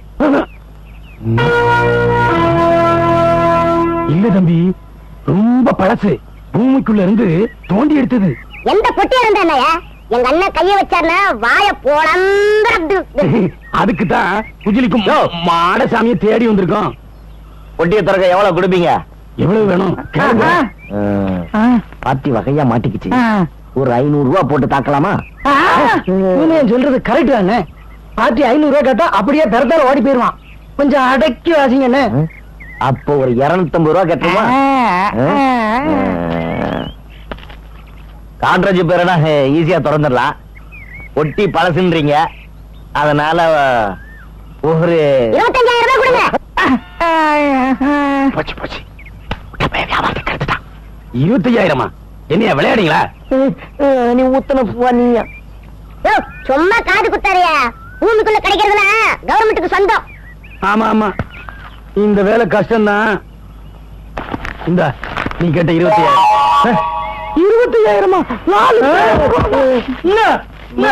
இல்ல தம்பி ரொம்ப பழசு பூமிக்குள்ள இருந்து தோண்டி எடுத்தது எந்த பொட்டியா இருந்தானயா எங்க அண்ணன் கைய வச்சாருன்னா வாய போலந்து அதுக்கு தான் குஜிலிக்கும் யோ. மாடசாமியை தேடி வந்திருக்கோம் பொட்டியை திறக்க எவ்வளவு கொடுப்பீங்க எவ்வளவு வேணும் கேளுங்க. பாத்தி வகையா மாட்டிக்கிச்சு ஒரு ஐநூறு ரூபாய் போட்டு தாக்கலாமா ஊமையன் சொல்றது கரெக்ட் தானே பாட்டி ஐநூறு ரூபாய் கேட்டா அப்படியே பிறத்தால ஓடி போயிருவான் கொஞ்சம் அடக்கி வாசிங்கண்ணே அப்போ ஒரு இருநூத்தம்பது ரூபாய் கட்டுமா காட்ராஜ் பேரனா ஈஸியா திறந்துடலாம் ஒட்டி பழசுன்றீங்க அதனால ஒரு இருபத்தஞ்சாயிரம் ரூபாய் கொடுங்க போச்சு போச்சு வியாபாரத்தை கெடுத்துட்டான் இருபத்தையாயிரமா என்னையா விளையாடுங்களா நீ ஊத்தன நீங்க யோ, சும்மா காது குத்தாரியா பூமிக்குள்ள கிடைக்கிறதுனா கவர்மெண்ட்டுக்கு சொந்தம் ஆமா ஆமா இந்த வேலை கஷ்டம்தான் இந்த நீ கேட்ட இருபத்தையாயிரம் இருபத்தையாயிரமா நாலு என்ன? என்ன?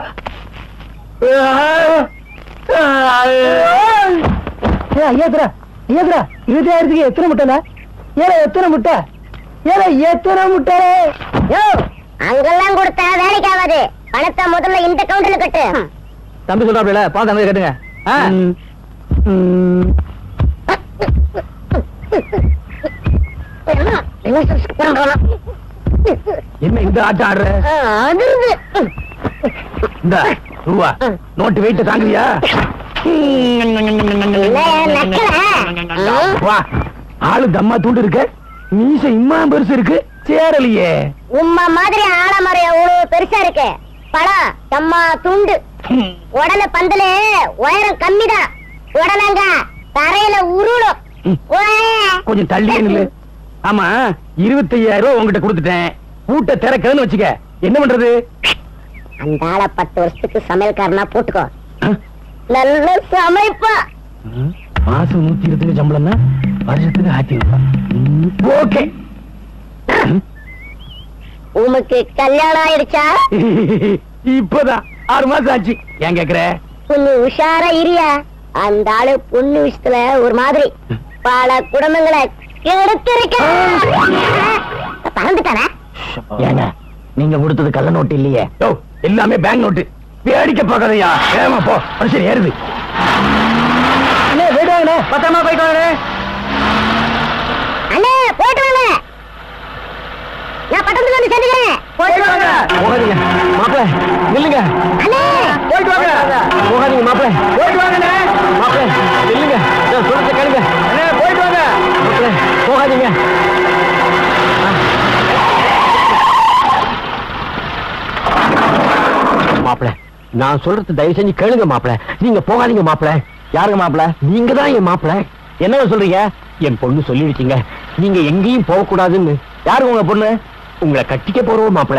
ஏய், ஐயாத்திரா ஐயாத்திரா இருபத்தாயிரத்துக்கு எத்தனை முட்டைல ஏல எத்தனை முட்டை ஏல எத்தனை முட்டை யோ அங்கெல்லாம் கொடுத்தா வேலைக்கு ஆகாது பணத்தை முதல்ல இந்த கவுண்டர்ல கட்டு தம்பி சொல்றாப்ல பாத்து அந்த கேட்டுங்க என்ன இந்த ஆட்டம் ஆடுற அதிர்ந்து இந்த ரூபா நோட்டு வெயிட்ட தாங்குவியா வா ஆளு தம்மா தூண்டு இருக்க மீச இம்மா பெருசு இருக்கு சேரலையே உம்மா மாதிரி ஆலமரம் எவ்வளவு பெருசா இருக்கு பழம் தம்மா துண்டு உடனே பந்தலு உயரம் கம்மிதான் உடனங்க தரையில உருளும் ஓய். கொஞ்சம் தள்ளியே நில்லு ஆமா இருபத்தையாயிரம் ரூபாய் உங்ககிட்ட கொடுத்துட்டேன் பூட்டை திறக்கன்னு வச்சுக்க என்ன பண்றது அந்த ஆளை பத்து வருஷத்துக்கு சமையல்காரனா போட்டுக்கோ ஆ? நல்ல சமைப்பா மாசம் நூத்தி இருபத்தஞ்சு சம்பளம்னா வருஷத்துக்கு ஆயிரத்தி ஓகே உமக்கு கல்யாணம் ஆயிடுச்சா இப்பதான் ஆறு மாசம் ஆச்சு ஏன் கேக்குற பொண்ணு உஷாரா இரியா அந்த ஆளு பொண்ணு விஷயத்துல ஒரு மாதிரி பல குடும்பங்களை கெடுத்திருக்க பறந்துட்டானா ஏங்க நீங்க கொடுத்தது கள்ள நோட்டு இல்லையே யோ எல்லாமே பேங்க் நோட்டு வேடிக்கை பார்க்காதயா ஏமா போ மனுஷன் ஏறுது வேடாங்கண்ணே பத்திரமா போயிட்டு வாங்கண்ணே அண்ணே போயிட்டு வாங்க நான் பட்டணத்துக்கு வந்து சேர்ந்துக்கிறேன் போயிட்டு வாங்க போகாதீங்க மாப்பிள நில்லுங்க அண்ணே போயிட்டு வாங்க போகாதீங்க மாப்பிள போயிட்டு வாங்கண்ணே மாப்பிள நில்லுங்க நான் சொல்றத கேளுங்க அண்ணே போயிட்டு வாங்க மாப்பிள போகாதீங்க நான் சொல்றது தயவு செஞ்சு கேளுங்க மாப்பிள நீங்க போகாதீங்க மாப்பிள யாருங்க மாப்பிள நீங்க தான் என் மாப்பிள என்ன சொல்றீங்க என் பொண்ணு சொல்லிடுச்சீங்க நீங்க எங்கேயும் போக கூடாதுன்னு யாருங்க உங்க பொண்ணு உங்களை கட்டிக்க போறோம் மாப்பிள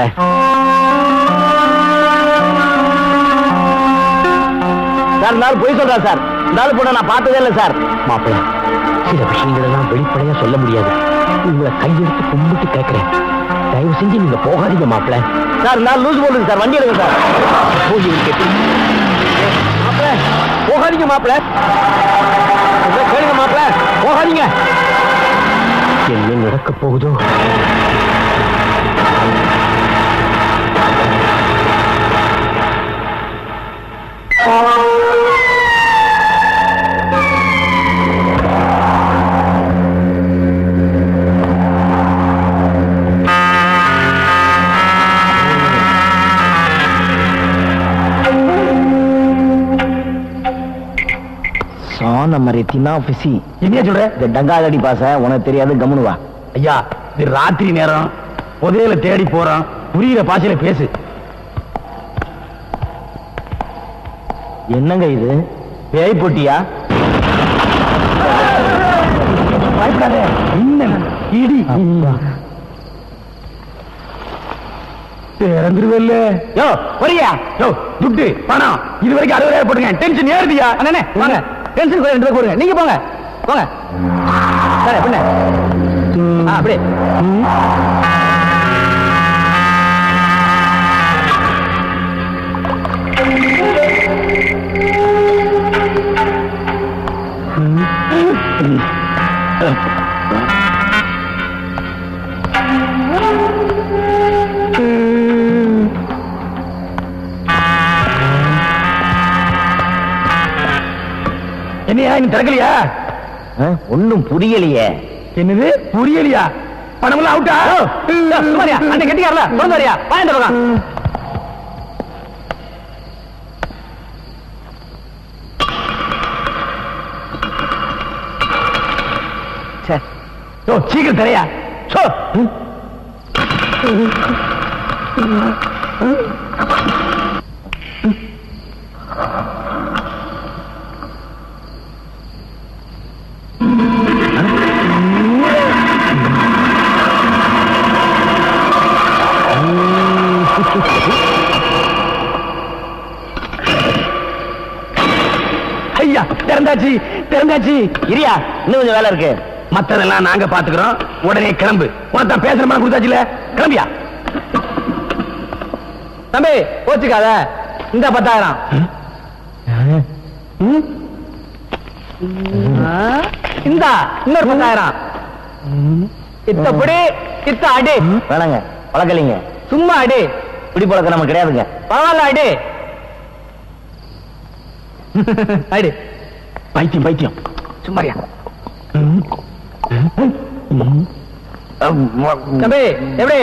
சார் இந்த ஆள் பொய் சொல்றா சார் இந்த ஆள் பொண்ணை நான் பார்த்ததே இல்லை சார் மாப்பிள சில விஷயங்கள் எல்லாம் வெளிப்படையா சொல்ல முடியாது உங்களை கையெடுத்து கும்பிட்டு கேட்கிறேன் தயவு செஞ்சு நீங்க போகாதீங்க மாப்பிள சார் இந்த ஆள் லூஸ் போடுங்க சார் வண்டி எடுங்க சார் போய் இவருக்கு எப்படி மாப்பிள போகாதீங்க மாப்பிள கேளுங்க மாப்பிள போகாதீங்க என்ன நடக்க போகுதோ சான மரத்தினா பிசி என்ன சொல்ற இந்த டங்காதடி பாச உனக்கு தெரியாது கம்முனு வா ஐயா இது ராத்திரி நேரம் புதையல தேடி போறோம் புரியுற பாஷையில பேசு என்னங்க இது பேய் போட்டியா பயப்படாத இன்னும் இடி திறந்துருவல்ல யோ பொரியா யோ துட்டு பணம் இது வரைக்கும் அறுபதாயிரம் போட்டுங்க டென்ஷன் ஏறுதியா அண்ணே வாங்க டென்ஷன் கூட ரெண்டு பேர் போடுங்க நீங்க போங்க போங்க சரி பண்ண ஆ அப்படியே என்னையா இன்னும் திறக்கலையா ஒன்னும் புரியலையே என்னது புரியலையா பணமெல்லாம் அவுட்டா சுமாரியா அண்ணன் கட்டிக்காரல கொண்டு வரியா வா இந்த பக்கம் சே யோ சீக்கிரம் தரையா சோ ஐயா திறந்தாச்சு திறந்தாச்சு இரியா இன்னும் கொஞ்சம் வேலை இருக்கு மத்ததெல்லாம் நாங்க பாத்துக்கிறோம் உடனே கிளம்பு உனத்தான் பேசுற மாதிரி கொடுத்தாச்சுல கிளம்பியா தம்பி கோச்சுக்காத இந்த பத்தாயிரம் இந்தா இன்னொரு பத்தாயிரம் இத்தப்படி இத்த அடி வேணாங்க பழக்கலைங்க சும்மா அடி பிடி பழக்கம் நம்ம கிடையாதுங்க பரவாயில்ல அடி அடி பைத்தியம் பைத்தியம் சும்மாரியா தம்பி எப்படி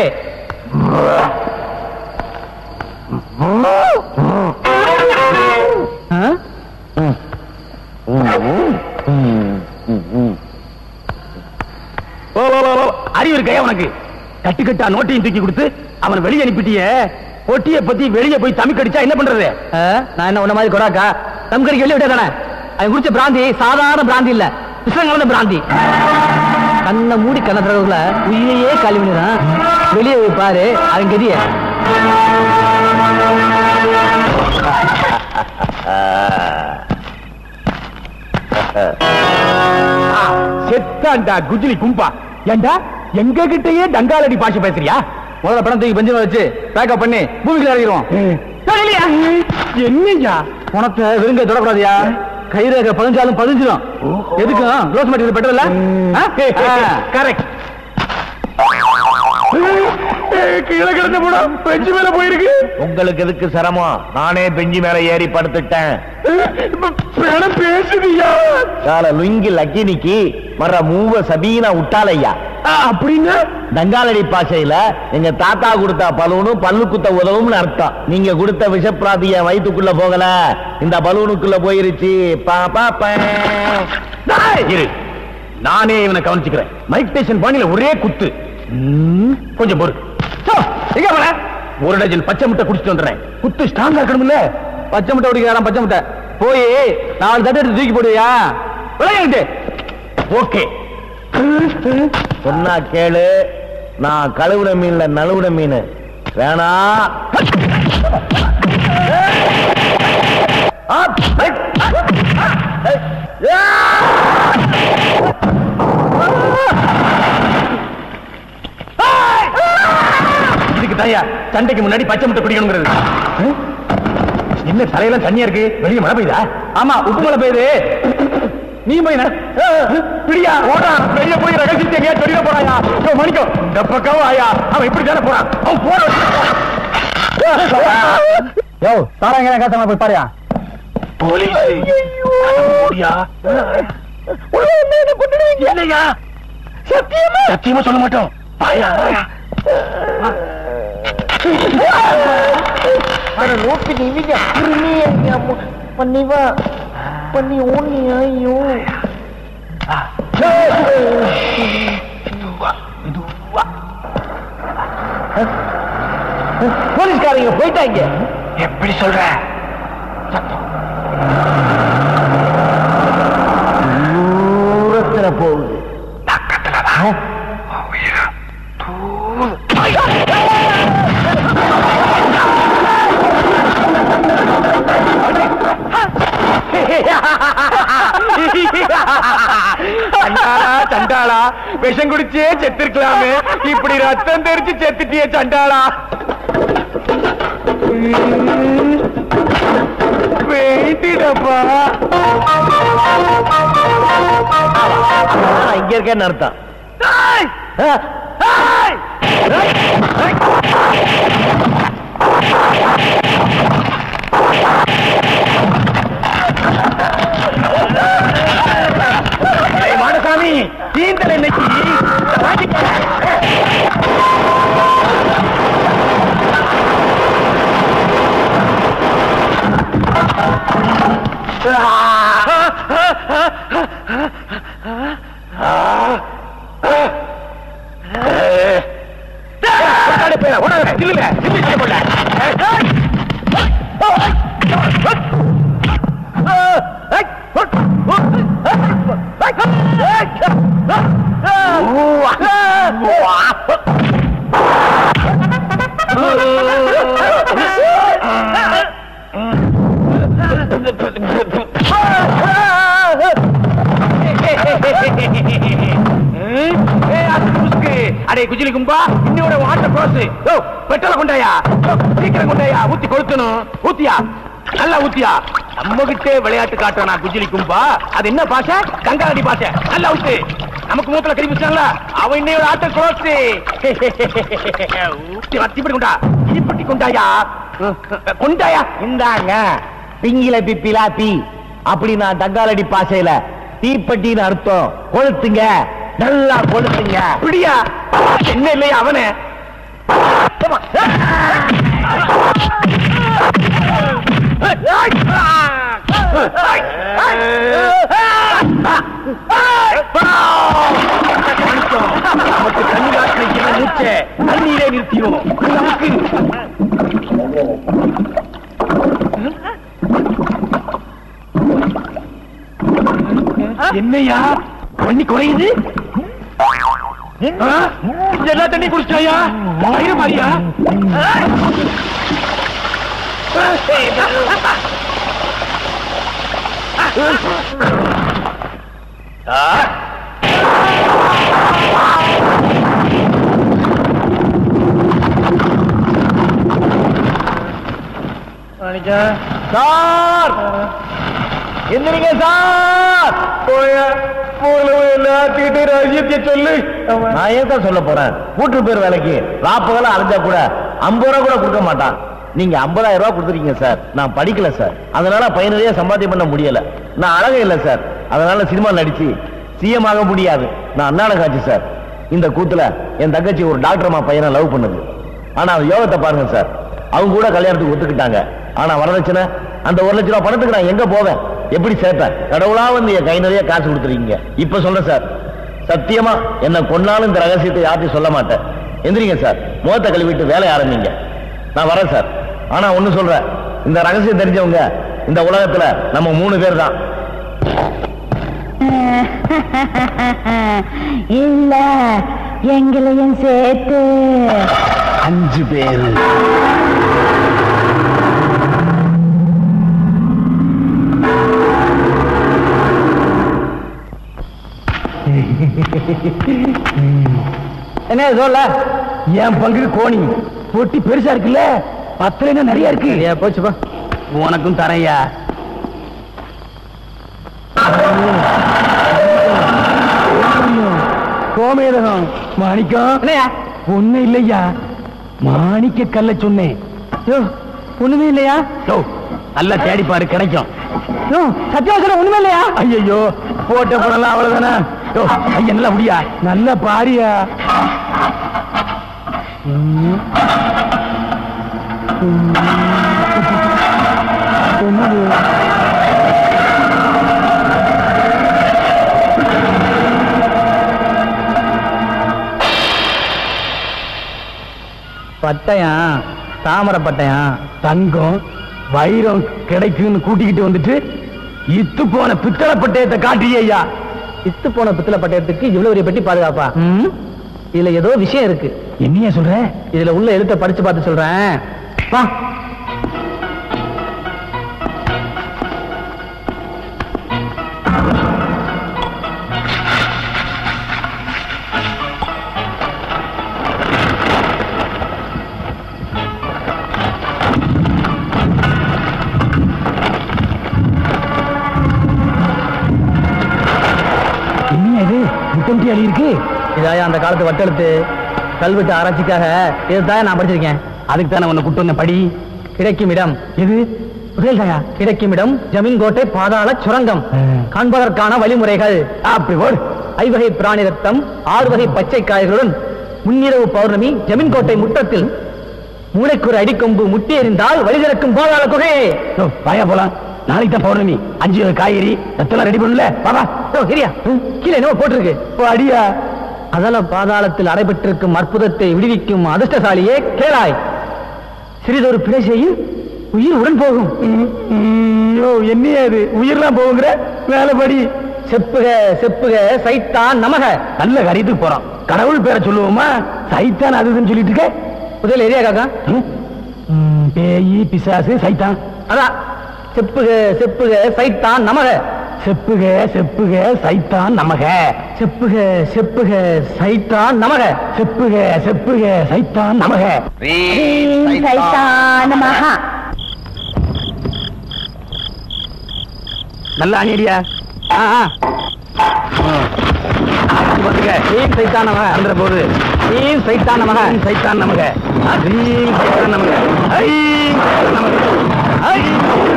ஓ, ஓ, ஓ, ஓ, அறிவு இருக்கையா உனக்கு கட்டு கட்டா நோட்டையும் தூக்கி கொடுத்து அவன் வெளியே அனுப்பிட்டிய பொட்டிய பத்தி வெளியே போய் தமிழ் கடிச்சா என்ன பண்றது நான் என்ன உன்ன மாதிரி கொடாக்கா தம் கறிக்கு வெளியே விட்டா தானே அவன் குடிச்ச பிராந்தி சாதாரண பிராந்தி இல்ல விஷம் கலந்த பிராந்தி கண்ணை மூடி கண்ண திறகுல உயிரையே காலி பண்ணிடுறான் வெளியே போய் பாரு அவன் கதிய செத்தாண்டா குஜிலி கும்பா ஏண்டா எங்க கிட்டயே டங்காலடி பாஷை பேசுறியா முதல்ல பணம் தூக்கி பஞ்சம் வச்சு பேக்கப் பண்ணி பூமிக்குள்ள இறங்கிடுவோம் என்னையா பணத்தை வெறுங்க தொடக்கூடாதியா கைரேக பதிஞ்சாலும் பதிஞ்சிடும் எதுக்கும் ரோஸ் மெட்டீரியல் பெட்டர் இல்ல கரெக்ட் கீழே கிடந்த படம் பெஞ்சு மேல போயிருக்கு உங்களுக்கு எதுக்கு சிரமம் நானே பெஞ்சி மேல ஏறி படுத்துட்டேன் பணம் பேசுதியா கால லுங்கி லக்கினிக்கு மற மூவ சபீனா விட்டாலையா அப்படின்னா தங்காலடி பாஷையில எங்க தாத்தா கொடுத்த பலூனும் பல்லு குத்த உதவும்னு அர்த்தம் நீங்க கொடுத்த விஷப்பிராதி என் வயித்துக்குள்ள போகல இந்த பலூனுக்குள்ள போயிருச்சு பா பா பா. டேய், இரு நானே இவனை கவனிச்சுக்கிறேன் மைக் டேஷன் பாணியில ஒரே குத்து ம், கொஞ்சம் பொறு சோ, எங்க போற ஒரு டஜன் பச்சை முட்டை குடிச்சிட்டு வந்துடுறேன் குத்து ஸ்ட்ராங்கா இருக்கணும்ல பச்சை முட்டை குடிக்கிறான் பச்சை முட்டை போய் நாலு தட்டு எடுத்து தூக்கி போடுவியா விளையாண்டு ஓகே சொன்னா கேளு நான் கழுவுன மீன்ல நழுவுன மீன் வேணா இதுக்கு தாயா சண்டைக்கு முன்னாடி பச்சை முட்டை குடிக்கணுங்கிறது என்ன தலையெல்லாம் தண்ணியா இருக்கு வெளியே மழை பெய்யுதா ஆமா உப்பு மழை பெய்யுது நீ போய் நட. பிடியா ஓடா வெளிய போய் ரகசியத்தை எங்கேயா சொல்லிட போறாயா யோ மணிக்கோ இந்த பக்கம் ஆயா அவன் இப்படி தானே போறான் அவன் போற யோ தாராங்க காசமா போய் பாரியா இல்லையா சத்தியமா சத்தியமா சொல்ல மாட்டோம் பாயா நோக்கி நீங்க பண்ணிவா பண்ணி ஊனி ஐயோ போலீஸ்காரங்க போயிட்டாங்க எப்படி சொல்ற தூரத்துல போகுது சண்டாளா சண்டாளா விஷம் குடிச்சே செத்திருக்கலாமே இப்படி ரத்தம் தெரிச்சு செத்துட்டியே சண்டாளா வேண்டிடப்பா இங்க இருக்கேன்னு அர்த்தம் மாடசாமி தீந்தல் இன்னைக்கு அடே குஜிலி கும்பா இன்னோட வாட்டர் க்ரோஸ் ஓ பெட்ரோல கொண்டாயா யோ, சீக்கிரம் கொண்டாயா ஊத்தி கொளுத்தணும் ஊத்தியா நல்லா ஊத்தியா நம்ம கிட்டே விளையாட்டு காட்டுறானா குஜிலி கும்பா அது என்ன பாஷை கங்காரடி பாஷை நல்லா ஊத்து நமக்கு மூத்துல கறி பிடிச்சாங்களா அவன் இன்னையோட ஆட்டர் க்ரோஸ் ஊத்தி வத்திப்படி கொண்டா இப்படி கொண்டாயா கொண்டாயா இந்தாங்க பிங்கில பிப்பிலா தீ அப்படி நான் தங்காலடி பாசையில தீப்பட்டின்னு அர்த்தம் கொளுத்துங்க நல்லா கொளுத்துங்க பிடியா என்ன இல்லையா அவனே நமக்கு கண்காட்சி மூச்சை தண்ணீரே நிறுத்தியும் நமக்கு என்னையா பண்ணி குறையுது ஆ? எல்லா தண்ணி குடிச்சாயா வயிறு மாதிரியா சார் எந்திரிங்க சார் எல்லாத்திட்டு ரகசியத்தை சொல்லு நான் ஏன் தான் சொல்ல போறேன் கூட்டு பேர் வேலைக்கு ராப்பகலாம் அலைஞ்சா கூட ஐம்பது ரூபா கூட கொடுக்க மாட்டான் நீங்க ஐம்பதாயிரம் ரூபாய் கொடுத்துருக்கீங்க சார் நான் படிக்கல சார் அதனால பயனுடைய சம்பாத்தியம் பண்ண முடியல நான் அழகே இல்லை சார் அதனால சினிமா நடிச்சு சிஎம் ஆக முடியாது நான் அண்ணாட காட்சி சார் இந்த கூத்துல என் தங்கச்சி ஒரு டாக்டர் அம்மா பையனை லவ் பண்ணுது ஆனா அவன் யோகத்தை பாருங்க சார் அவங்க கூட கல்யாணத்துக்கு ஒத்துக்கிட்டாங்க ஆனா வரதட்சணை அந்த ஒரு லட்ச ரூபாய் பணத்துக்கு நான் எங்க போவேன் எப்படி சேர்ப்பேன் கடவுளா வந்து என் கை நிறைய காசு கொடுத்துருக்கீங்க இப்ப சொல்றேன் சார் சத்தியமா என்ன கொன்னாலும் இந்த ரகசியத்தை யார்ட்டையும் சொல்ல மாட்டேன் எந்திரிங்க சார் முகத்தை கழுவிட்டு வேலைய ஆரம்பிங்க நான் வரேன் சார் ஆனா ஒண்ணு சொல்றேன் இந்த ரகசியம் தெரிஞ்சவங்க இந்த உலகத்துல நம்ம மூணு பேர் தான் இல்ல எங்களையும் சேர்த்து அஞ்சு பேரு என்ன சொல்ல என் பங்கு கோணி பொட்டி பெருசா இருக்குல்ல பத்துல நிறைய இருக்கு போச்சுப்பா உனக்கும் தரையா கோமேதகம் மாணிக்கம் இல்லையா ஒண்ணு இல்லையா மாணிக்க கல்ல சொன்னேன் ஒண்ணுமே இல்லையா நல்லா தேடி பாரு கிடைக்கும் சத்தியாசனம் ஒண்ணுமே இல்லையா ஐயோ போட்ட படலாம் அவ்வளவுதானே யோ, ஐயா நல்லா முடியா நல்லா பாரியா ம். ம். என்னது? பட்டயம் தாமரை பட்டயம் தங்கம் வைரம் கிடைக்குன்னு கூட்டிக்கிட்டு வந்துட்டு இத்து போன பித்தளை பட்டயத்தை காட்டியே ஐயா இத்து போன பித்தளை பட்டயத்துக்கு இவ்வளவு பெரிய பெட்டி பாதுகாப்பா இதுல ஏதோ விஷயம் இருக்கு என்னையா சொல்ற இதுல உள்ள எழுத்த படிச்சு பார்த்து சொல்றேன் வா என்னையா இது முத்தம்பி அழி இருக்கு இதாயா அந்த காலத்து வட்டெழுத்து கல்வெட்டு ஆராய்ச்சிக்காக இதுதான் நான் படிச்சிருக்கேன் அதுக்கு தானே உன்னை கூட்டு வந்த படி கிடைக்கும் இடம் எது புரியலையா கிடைக்கும் இடம் ஜமீன் கோட்டை பாதாள சுரங்கம் ஆ. காண்பதற்கான வழிமுறைகள் அப்படி போடு ஐவகை பிராணி ரத்தம் ஆறு வகை பச்சை காய்களுடன் முன்னிரவு பௌர்ணமி ஜமீன் கோட்டை முற்றத்தில் மூளைக்குறு அடிக்கொம்பு முட்டி எறிந்தால் வழி திறக்கும் பாதாள குகை யோ, வாயா போலாம் நாளைக்கு தான் பௌர்ணமி அஞ்சு வகை காய்கறி ரத்தெல்லாம் ரெடி பண்ணல பாபா ஓ, கிரியா கீழே என்னவோ போட்டிருக்கு அடியா அதல பாதாளத்தில் அடைபட்டிருக்கும் அற்புதத்தை விடுவிக்கும் அதிர்ஷ்டசாலியே கேளாய் சிறிதொரு பிழை செய்யும் உயிர் உடன் போகும் ஐயோ என்னையா இது உயிர்லாம் போகுங்கிற வேலைப்படி செப்புக செப்புக சைத்தான் நமக நல்ல காரியத்துக்கு போறோம் கடவுள் பேரை சொல்லுவோமா சைத்தான் அது இதுன்னு சொல்லிட்டு இருக்க முதல் எரியா காக்கா ம்? ம், பேயி பிசாசு சைத்தான் அதான் செப்புக செப்புக சைத்தான் நமக செப்புக செப்புக சைத்தான் நமக செப்புக செப்புக சைத்தான் நமக செப்புக செப்புக சைத்தான் நமக சைத்தானமஹா நல்லா அணியடியா ஆ ஆ. ஆ, வந்துங்க. ஈம் சைத்தான் நமக வந்துற போது ஈம் சைத்தான் நமக ஐம் சைத்தான் நமக ஐம் சைத்தான் நமக ஐம் சைத்தான் நமக ஐம்.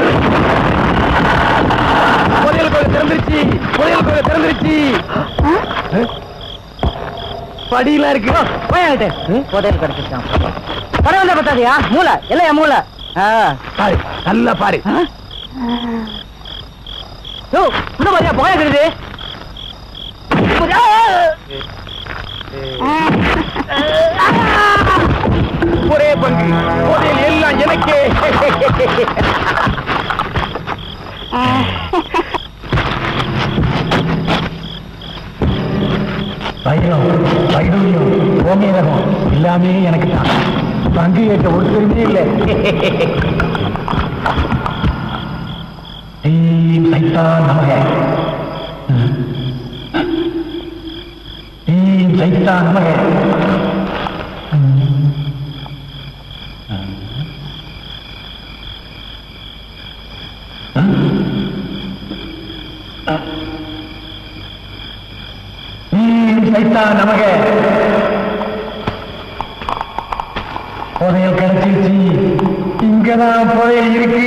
புதையல் கோயில் திறந்துருச்சு புதையல் கோயில் திறந்துருச்சு படியெல்லாம் இருக்கு போயாட்டு புதையல் கிடைச்சிருக்கான் பரவாயில்ல பத்தாதியா மூளை இல்லையா மூளை பாரு நல்லா பாரு யோ இந்த மாதிரியா போயா கிடையாது ஒரே பங்கு புதையல் எல்லாம் எனக்கே வைரம் வைடூரியம் கோமேதகம் எல்லாமே எனக்கு தான் பங்கு கேட்க ஒருத்தருமே இல்லை ஈம் சைத்தான் நமக ஈம் சைத்தான் நமக ஈம் சைத்தான் நமக புதையல் கிடைச்சிருச்சு இங்கதான் புதையல் இருக்கு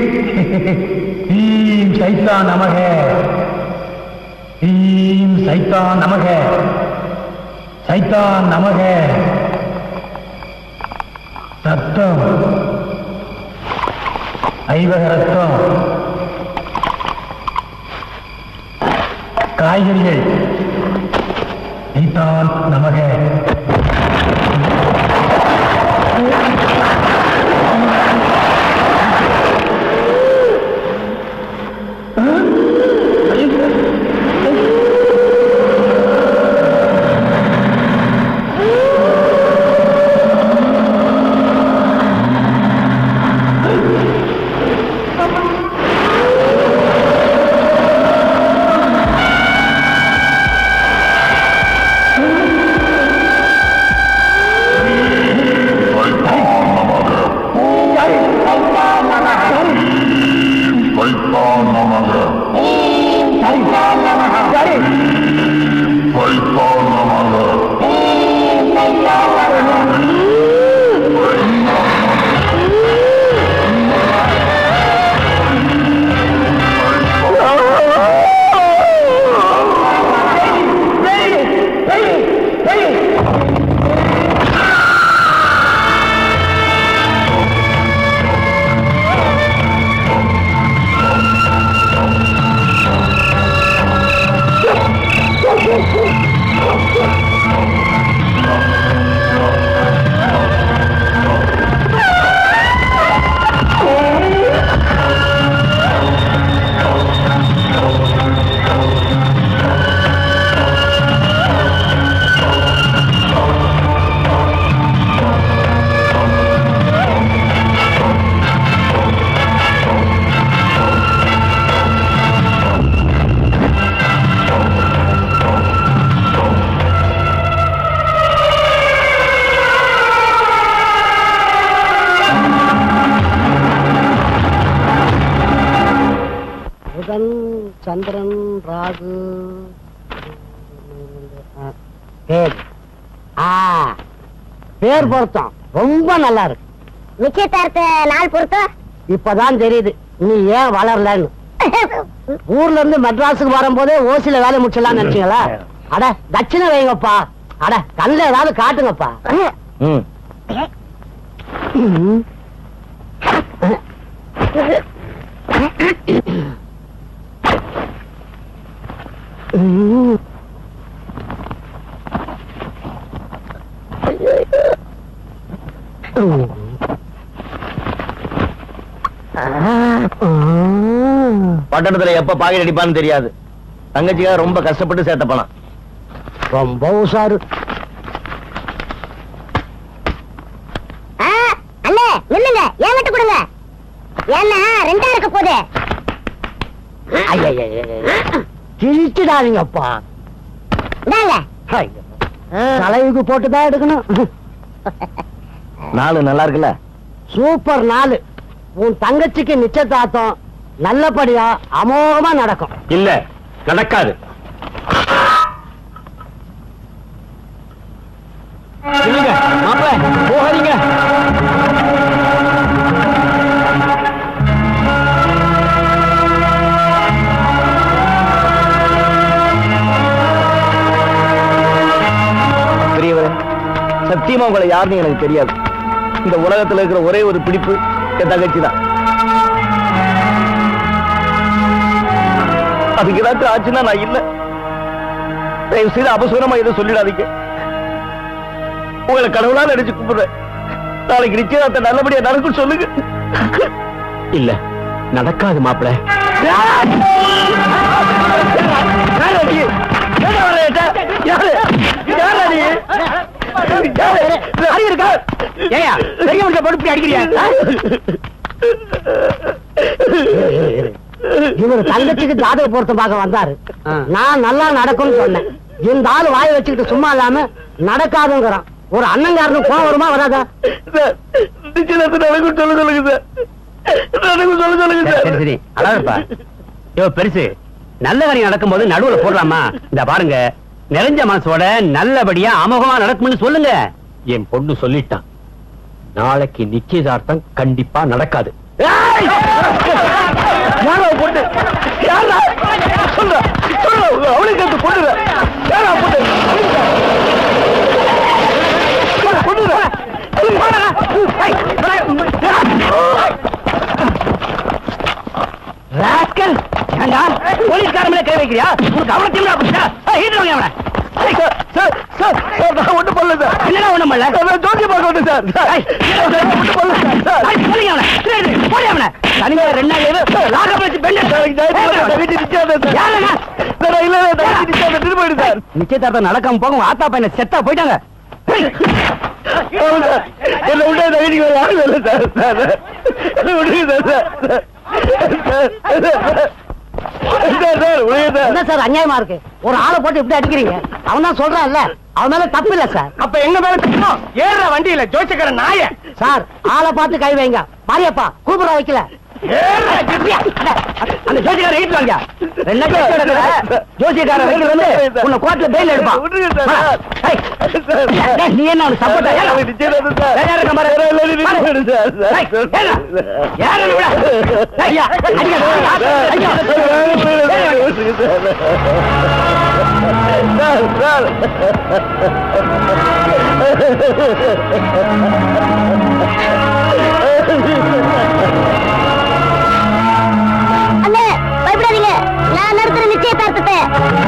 ஈம் சைத்தான் நமக ஈம் சைத்தான் நமக சைத்தான் நமக ரத்தம் ஐவக ரத்தம் காய்கறிகள் சைத்தான் நமக பேர் பொருத்தம் ரொம்ப நல்லா இருக்கு நிச்சயதார்த்த நாள் பொறுத்தம் இப்பதான் தெரியுது நீ ஏன் வளரலன்னு ஊர்ல இருந்து மெட்ராஸுக்கு வரும்போதே ஓசில வேலை முடிச்சலாம்னு நினைச்சீங்களா அட தட்சிணை வைங்கப்பா அட கண்ணில் ஏதாவது காட்டுங்கப்பா ம் ம். ம். பட்டணத்துல எப்ப பாக்கெட் அடிப்பான்னு தெரியாது தங்கச்சிக்காக ரொம்ப கஷ்டப்பட்டு சேர்த்த பணம் ரொம்ப உஷாரு ஆ, அண்ணே நில்லுங்க என்கிட்ட கொடுங்க ஏன்னா ரெண்டா இருக்க போகுது கிழிச்சிடாதீங்கப்பா இந்தாங்க ஐயோ. தலைவுக்கு போட்டுதான் எடுக்கணும் நாலு நல்லா இருக்குல்ல சூப்பர் நாலு உன் தங்கச்சிக்கு நிச்சயதார்த்தம் நல்லபடியா அமோகமா நடக்கும் இல்ல நடக்காது இல்லைங்க மாப்பிள போகாதீங்க பெரியவரே சத்தியமா உங்களை யாருன்னு எனக்கு தெரியாது இந்த உலகத்துல இருக்கிற ஒரே ஒரு பிடிப்பு என் தங்கச்சி தான் அதுக்கு ஏதாச்சும் ஆச்சுன்னா நான் இல்ல தயவு செய்து அபசூரமா எதுவும் சொல்லிடாதீங்க உங்களை கடவுளா நினைச்சு கும்பிடுறேன் நாளைக்கு நிச்சயதார்த்தம் நல்லபடியா நடக்கும் சொல்லுங்க இல்ல நடக்காது மாப்பிள யாரா நீ? ஏன்டா வர என்கிட்ட? யாரு? யாரா நீ? யாரு? அறிவு இருக்கா? ஏய்யா, பெரிய மனுஷன் போட்டு இப்படி அடிக்கிறியா? இவர் தங்கச்சிக்கு ஜாதக பொருத்தம் பார்க்க வந்தாரு நான் நல்லா நடக்கும்னு சொன்னேன் இந்த ஆளு வாய் வச்சுக்கிட்டு சும்மா இல்லாம நடக்காதுங்கிறான் ஒரு அண்ணங்காரனுக்கு கோவம் வருமா வராதா சார், நிச்சயதார்த்தம் நடக்கும் சொல்ல சொல்லுங்க சார் நடக்கும் சொல்ல சொல்லுங்க சார் அழகப்பா யோ பெருசு நல்ல காரியம் நடக்கும்போது நடுவுல போடலாமா இந்த பாருங்க நிறைஞ்ச மனசோட நல்லபடியா அமோகமா நடக்கும்னு சொல்லுங்க என் பொண்ணு சொல்லிட்டான் நாளைக்கு நிச்சயதார்த்தம் கண்டிப்பா நடக்காது ஏய்! யாரா பொண்ணு யாரா சொல்ற சொல்ற அவளுக்கு அந்த பொண்ணு யாரா பொண்ணு பொண்ணு ராஸ்கல் ஏண்டா போலீஸ்காரன் மேல கை வைக்கிறியா உனக்கு அவனை திமிரா புடிச்சா ஹீட்டர் அவனை சார் சார் சார் நான் ஒண்ணும் பண்ணல சார் என்னடா ஒண்ணும் பண்ணல? நான் ஜோதி பார்க்க வந்தேன் சார் சார் ஏய், நான் ஒண்ணும் பண்ணல சார் ஐய், போடுங்க அவனை. சரி, சரி, போடு அவனை. தனியா ரெண்டு நாள் இரு. லாகப் வச்சு பெண்ட் எடுத்து. நாளைக்கு ஞாயிற்றுக்கிழமை தங்கச்சி நிச்சயதார்த்தம் சார். யாருங்க? சார், நான் இல்ல, இல்ல, தங்கச்சி நிச்சயதார்த்தம் திரும்ப போயிடு சார் நிச்சயதார்த்தம் நடக்காம போக உங்க ஆத்தா பையனை செத்தா போயிட்டாங்க ஆமா சார். என்னை விட்டா தங்கச்சிக்கு வேற யாரும் இல்லை சார் சார் என்னை விட்டுருங்க sir sir sir sir sir sir விடுங்க சார் என்ன சார் அநியாயமா இருக்கு ஒரு ஆளை போட்டு இப்படி அடிக்கிறீங்க அவன் தான் சொல்றான்ல அவன் மேல தப்பு இல்ல சார் அப்ப எங்க மேல தப்பணும் ஏறுற வண்டியில ஜோசிக்கிற நாய சார் ஆளை பார்த்து கை வைங்க மாரியப்பா கூப்பிட வைக்கல அந்த ஜோசிக்கார ரைட் வாங்க ரெண்டு கேஸ் நடக்குது ஜோசிக்கார ரைட் வந்து உன்னை கோர்ட்ல பெயில் எடுப்பான் விட்டுருங்க சார். வா. ஏய், சார். டேய், நீ என்ன அவனுக்கு சப்போர்ட்டா எனக்கு நிச்சயதார்த்தம் சார். வேற யாரு இருக்க பாரு. வேற எல்லாரும் நிச்சயம் பாரு. வேணும் சார், சார். ஏய், ஏறுடா. ஏறுடா, விடா. ஏய், ஐயா, அடிக்காத. ஐயா. Sir, sir. அண்ணே பயப்படாதீங்க நான் நடத்துற நிச்சயதார்த்தத்தை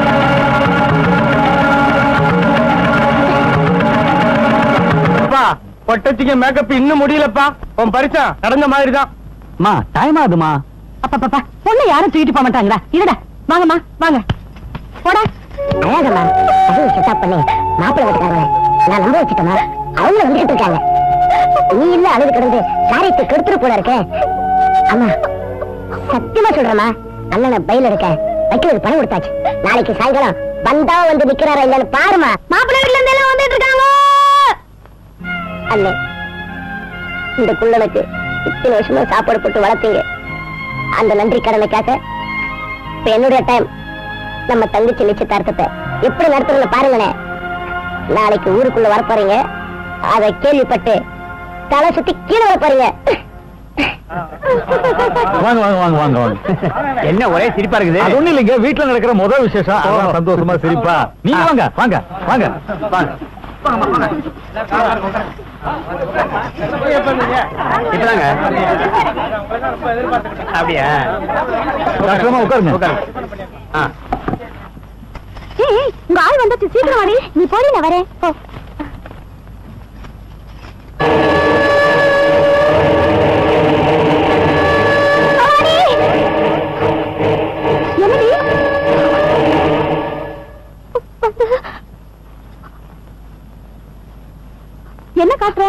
அப்பா பொட்டச்சிக்கு மேக்கப் இன்னும் முடியலப்பா உன் பரிசா நடந்த மாதிரி தான் மா டைம் ஆகுதுமா அப்பா பொண்ணு யாரும் தூக்கிட்டு போக மாட்டாங்களா இருடா வாங்கம்மா வாங்க போடா அழகம்மா அது செட்டப் பண்ணி மாப்பிள்ளை வீட்டுக்காரங்க நான் நம்ப வச்சுட்டோமா அவங்க வந்துட்டு இருக்காங்க நீ இல்ல அழுது கிடந்து காரியத்தை கெடுத்துரு போல இருக்க அம்மா சத்தியமா சொல்றேம்மா அண்ணனை பயில் எடுக்க வைக்கிறது பணம் கொடுத்தாச்சு நாளைக்கு சாயங்காலம் வந்தா வந்து நிக்கிறாரா இல்லன்னு பாருமா மாப்பிள்ளை வீட்டுல இருந்து எல்லாம் வந்துட்டு இருக்காங்க அண்ணே இந்த குள்ளனுக்கு இத்தனை வருஷமா சாப்பாடு போட்டு வளர்த்தீங்க அந்த நன்றி கடமைக்காக இப்ப என்னுடைய டைம் நம்ம தங்கச்சி நிச்சயதார்த்தத்தை எப்படி நடத்துறதுன்னு பாருங்களேன் நாளைக்கு ஊருக்குள்ள வரப்போறீங்க அதை கேள்விப்பட்டு தலை சுத்தி கீழே விழ பாருங்க வாங்க வாங்க வாங்க வாங்க வாங்க என்ன ஒரே சிரிப்பா இருக்குது அது ஒண்ணு இல்லைங்க வீட்டுல நடக்கிற முதல் விசேஷம் அதான் சந்தோஷமா சிரிப்பா நீங்க வாங்க வாங்க வாங்க வாங்க இப்பதாங்க அப்படியா கஷ்டமா உட்காருங்க ஆ ஏய், உங்க ஆள் வந்தாச்சு சீக்கிரம் வாடி நீ போடி நான் வரேன் போ. பவானி! என்னடி? என்ன காட்டுற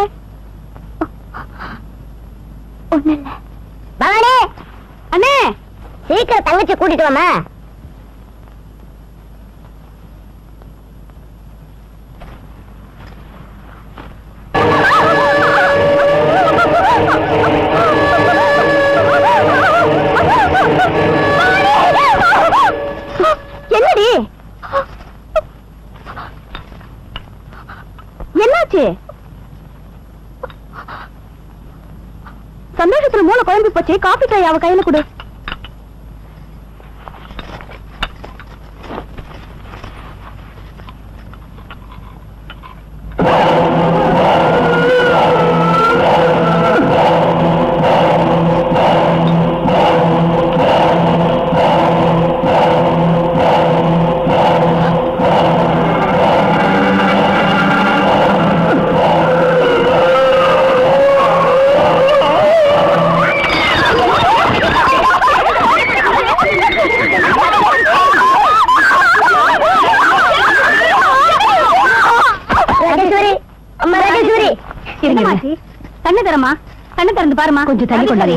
ஒண்ணு இல்ல பவானி அண்ணே சீக்கிரம் தங்கச்சி கூட்டிட்டு வாமா என்னடி என்னாச்சு சந்தோஷத்துல மூளை குழம்பு போச்சு காபி காய் அவ கையில கொடு ராஜேஸ்வரி அம்மா ராஜேஸ்வரி இருங்க கண்ணு தரமா கண்ணு திறந்து பாருமா கொஞ்சம் தள்ளி கொண்டாடி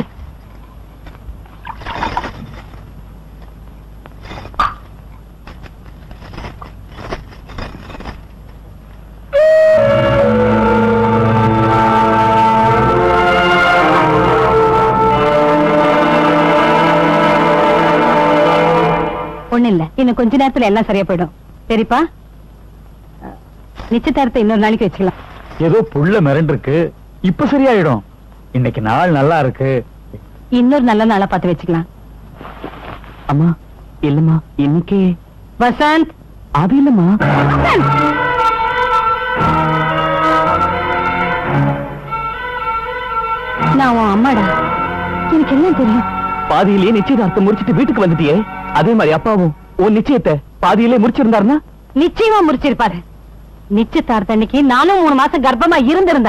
ஒண்ணு இல்ல இன்னும் கொஞ்ச நேரத்துல எல்லாம் சரியா போயிடும் சரிப்பா அஹ், நிச்சயதார்த்தத்தை இன்னொரு நாளைக்கு வச்சுக்கலாம் ஏதோ புள்ள மிரண்டு இருக்கு இப்ப சரியாயிடும் இன்னைக்கு நாள் நல்லா இருக்கு இன்னொரு நல்ல நாளா பார்த்து வச்சுக்கலாம் அம்மா இல்லம்மா இன்னைக்கு வசந்த் அது இல்லம்மா நான் உன் அம்மாடா எனக்கு எல்லாம் தெரியும் பாதியிலேயே நிச்சயதார்த்தம் முடிச்சிட்டு வீட்டுக்கு வந்துட்டியே அதே மாதிரி அப்பாவும் உன் நிச்சயத்தை பாதியிலே முடிச்சிருந்தாருன்னா நிச்சயமா முடிச்சிருப்பாரு நிச்சயதார்த்த அன்னைக்கு நானும் மூணு மாசம் கர்ப்பமா இருந்திருந்தா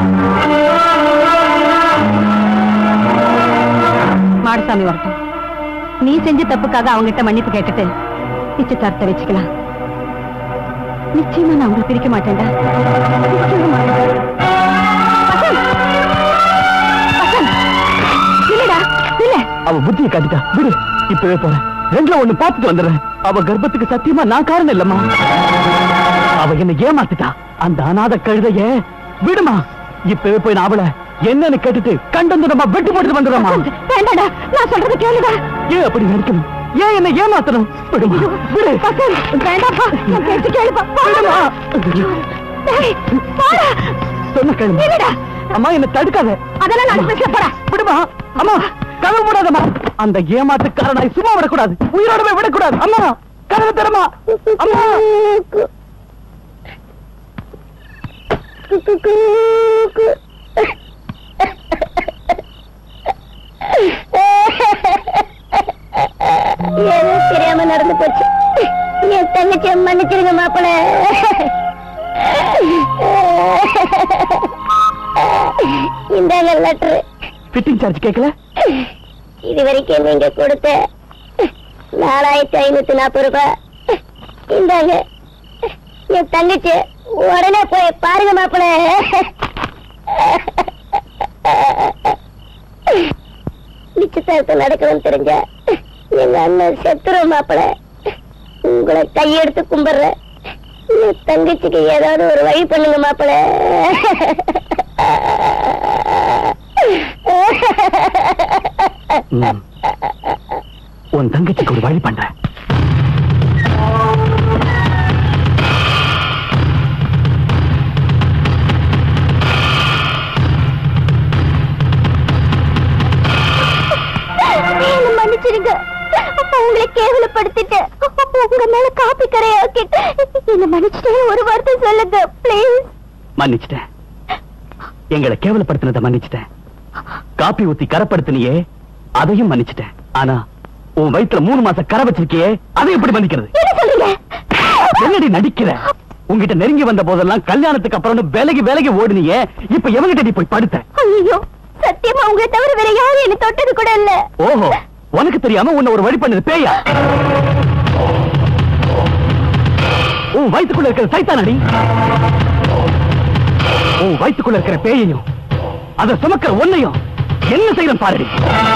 மாடசாமி வரட்டும் நீ செஞ்ச தப்புக்காக அவங்கிட்ட மன்னிப்பு கேட்டுட்டு நிச்சயதார்த்த வச்சுக்கலாம் நிச்சயமா நான் உங்களுக்கு பிரிக்க மாட்டேன்டா நிச்சயமா மாட்டேன். வசந்த்! வசந்த்! நில்லுடா, நில்லு. அவ புத்தியை காட்டிட்டா விடு இப்பவே போறேன் ரெண்டுல ஒண்ணு பார்த்துட்டு வந்துடுறேன் அவ கர்ப்பத்துக்கு சத்தியமா நான் காரணம் இல்லம்மா அவ என்ன ஏமாத்திட்டா அந்த அநாத கழுதைய விடுமா இப்பவே போய் நான் அவளை என்னன்னு கேட்டுட்டு கண்டந்துடமா வெட்டு போட்டு வந்துடுறமா வேண்டாடா நான் சொல்றது கேளுடா ஏன் அப்படி நினைக்கணும் ஏன் என்ன ஏமாத்தணும் விடுமா விடு வசந்த், வேண்டாப்பா என் பேச்சு கேளுப்பா விடுமா டேய், போடா. சொன்ன கேளுமா நில்லுடா. அம்மா என்ன தடுக்காத அதெல்லாம் நான் பேச போறேன் விடுமா அம்மா கதவு மூடாதம்மா அந்த ஏமாத்துக்காரனாய் சும்மா விடக்கூடாது உயிரோடவே விடக்கூடாது அம்மா கதவு தரமா அம்மா ஏதோ தெரியாம நடந்து போச்சு என் தங்கச்சிய மன்னிச்சிருங்க மாப்பிள இந்தாங்க லெட்டர் ஃபிட்டிங் சார்ஜ் கேட்கல இது வரைக்கும் நீங்க கொடுத்த நாலாயிரத்தி ஐநூத்தி நாற்பது ரூபாய் இந்தாங்க என் தங்கச்சி உடனே போய் பாருங்க மாப்பிள நிச்சயதார்த்தம் நடக்கணும்னு தெரிஞ்ச எங்க அண்ணன் செத்துரும் மாப்பிள உங்களை கையெடுத்து கும்பிடுறேன் என் தங்கச்சிக்கு ஏதாவது ஒரு வழி பண்ணுங்க மாப்பிள ம். உன் தங்கச்சிக்கு ஒரு வழி பண்றேன் மன்னிச்சிருங்க உங்களை கேவலப்படுத்திட்டு உங்க மேல காப்பி கரையாக்கிட்டு என்ன மன்னிச்சிட்டே ஒரு வார்த்தை சொல்லுங்க ப்ளீஸ் மன்னிச்சிட்டேன் எங்களை கேவலப்படுத்தினதை மன்னிச்சிட்டேன் காப்பி ஊத்தி கரப்படுத்தினியே அதையும் மன்னிச்சிட்டேன் ஆனா உன் வயித்துல மூணு மாசம் கரை வச்சிருக்கியே அதை எப்படி மன்னிக்கிறது என்ன சொல்றீங்க என்னடி நடிக்கிற உன்கிட்ட நெருங்கி வந்த போதெல்லாம் கல்யாணத்துக்கு அப்புறம் விலகி விலகி ஓடுனியே இப்ப எவங்கிட்ட நீ போய் படுத்த ஐயோ சத்தியமா உங்களை தவிர வேற யாரும் என்ன தொட்டது கூட இல்ல ஓஹோ உனக்கு தெரியாம உன்னை ஒரு வழி பண்ணது பேயா உன் வயித்துக்குள்ள இருக்கிற சைத்தானடி உன் வயித்துக்குள்ள இருக்கிற பேயையும் அதை சுமக்கிற ஒன்னையும் என்ன செய்யறேன் பாருடி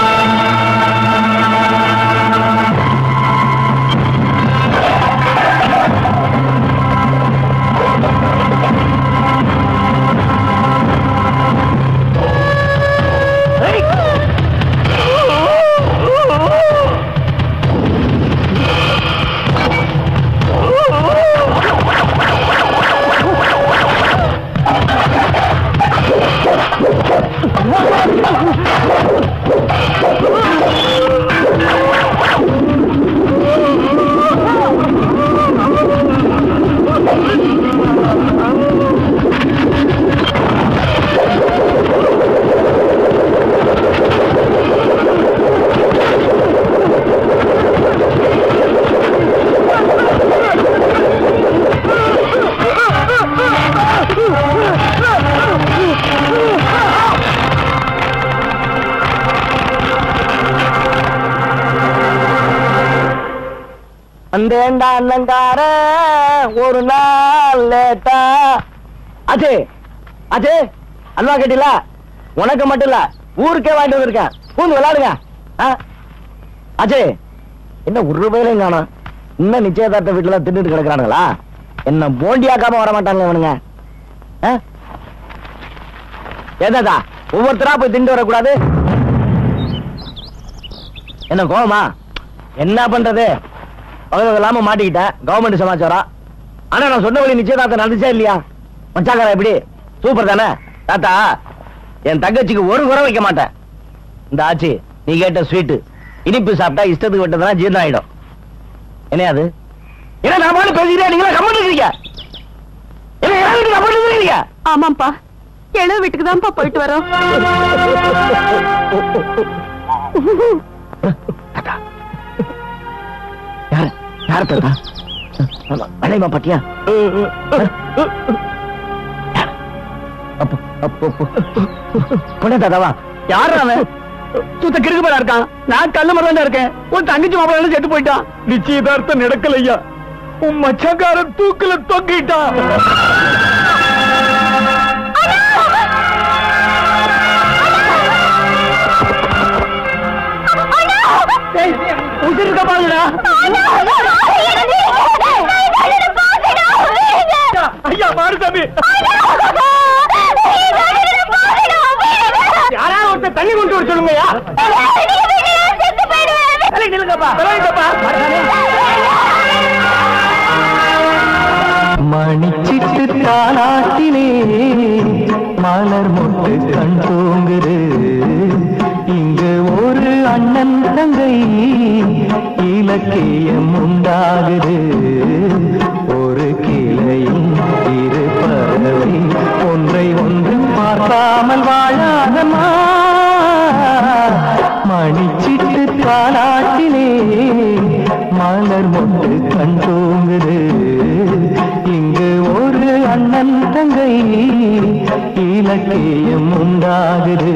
அந்தேண்டா அண்ணங்கார ஒரு நாள் லேட்டா அஜே அஜே அல்வா கேட்டில உனக்கு மட்டும் இல்ல ஊருக்கே வாங்கிட்டு வந்திருக்கேன் பூந்து விளையாடுங்க ஆ? அஜே என்ன ஒரு ரூபாயிலும் காணும் இன்னும் நிச்சயதார்த்த வீட்டுல தான் தின்னுட்டு கிடக்குறானுங்களா என்ன போண்டியாக்காம வர மாட்டாங்க இவனுங்க ஆ? ஏதாதா ஒவ்வொருத்தரா போய் திண்டு வரக்கூடாது என்ன கோவமா என்ன பண்றது அவங்க இல்லாம மாட்டிக்கிட்டேன் கவர்மெண்ட் சமாச்சாரம் ஆனா நான் சொன்ன வழி நிச்சயதார்த்தம் நடந்துச்சா இல்லையா மச்சாக்காரா எப்படி சூப்பர் தானே தாத்தா என் தங்கச்சிக்கு ஒரு குறை வைக்க மாட்டேன் இந்த ஆச்சி நீ கேட்ட ஸ்வீட் இனிப்பு சாப்பிட்டா இஷ்டத்துக்கு விட்டதுனா ஜீரணம் ஆயிடும் என்ன அது என்ன நான் பாட்டு பேசிக்கிறேன் நீங்களா கம்மன் இருக்கீங்க என்ன யாருக்கு கம்மன் இருக்கீங்க ஆமாப்பா எழு வீட்டுக்கு தான்ப்பா போயிட்டு வரோம் தாத்தா யார் யார் தாத்தா ஆமா, வளையமா பாட்டியா அப்போ அப்போ பொண்ணு தாத்தாவா யார் அவன் சுத்த கிறுக்கு இருக்கான் நான் கல்லு மரம் இருக்கேன் உன் தங்கச்சி மாப்பிள்ள செத்து போயிட்டான் நிச்சயதார்த்தம் நடக்கலையா உன் மச்சக்காரன் தூக்குல தொங்கிட்டான் ஏய், உயிர் இருக்க பாருங்கடா ஐயா மாறுசாமி யாராவது ஒருத்தர் தண்ணி கொண்டு வர சொல்லுங்கய்யா தலைக்கு நில்லுங்கப்பா தலைங்கப்பா மணிச்சிட்டு தாளாட்டிலே மலர் மொட்டு கண் தூங்குது இங்கு ஒரு அண்ணன் தங்கை இலக்கியம் உண்டாகுது ஒரு கிளையும் இரு பறவை ஒன்றை ஒன்று பார்க்காமல் வாழாதமா மணிச்சிட்டு தாளாட்டிலே மலர் மொட்டு கண் தூங்குது இங்கு ஒரு அண்ணன் தங்கை இலக்கியம் உண்டாகுது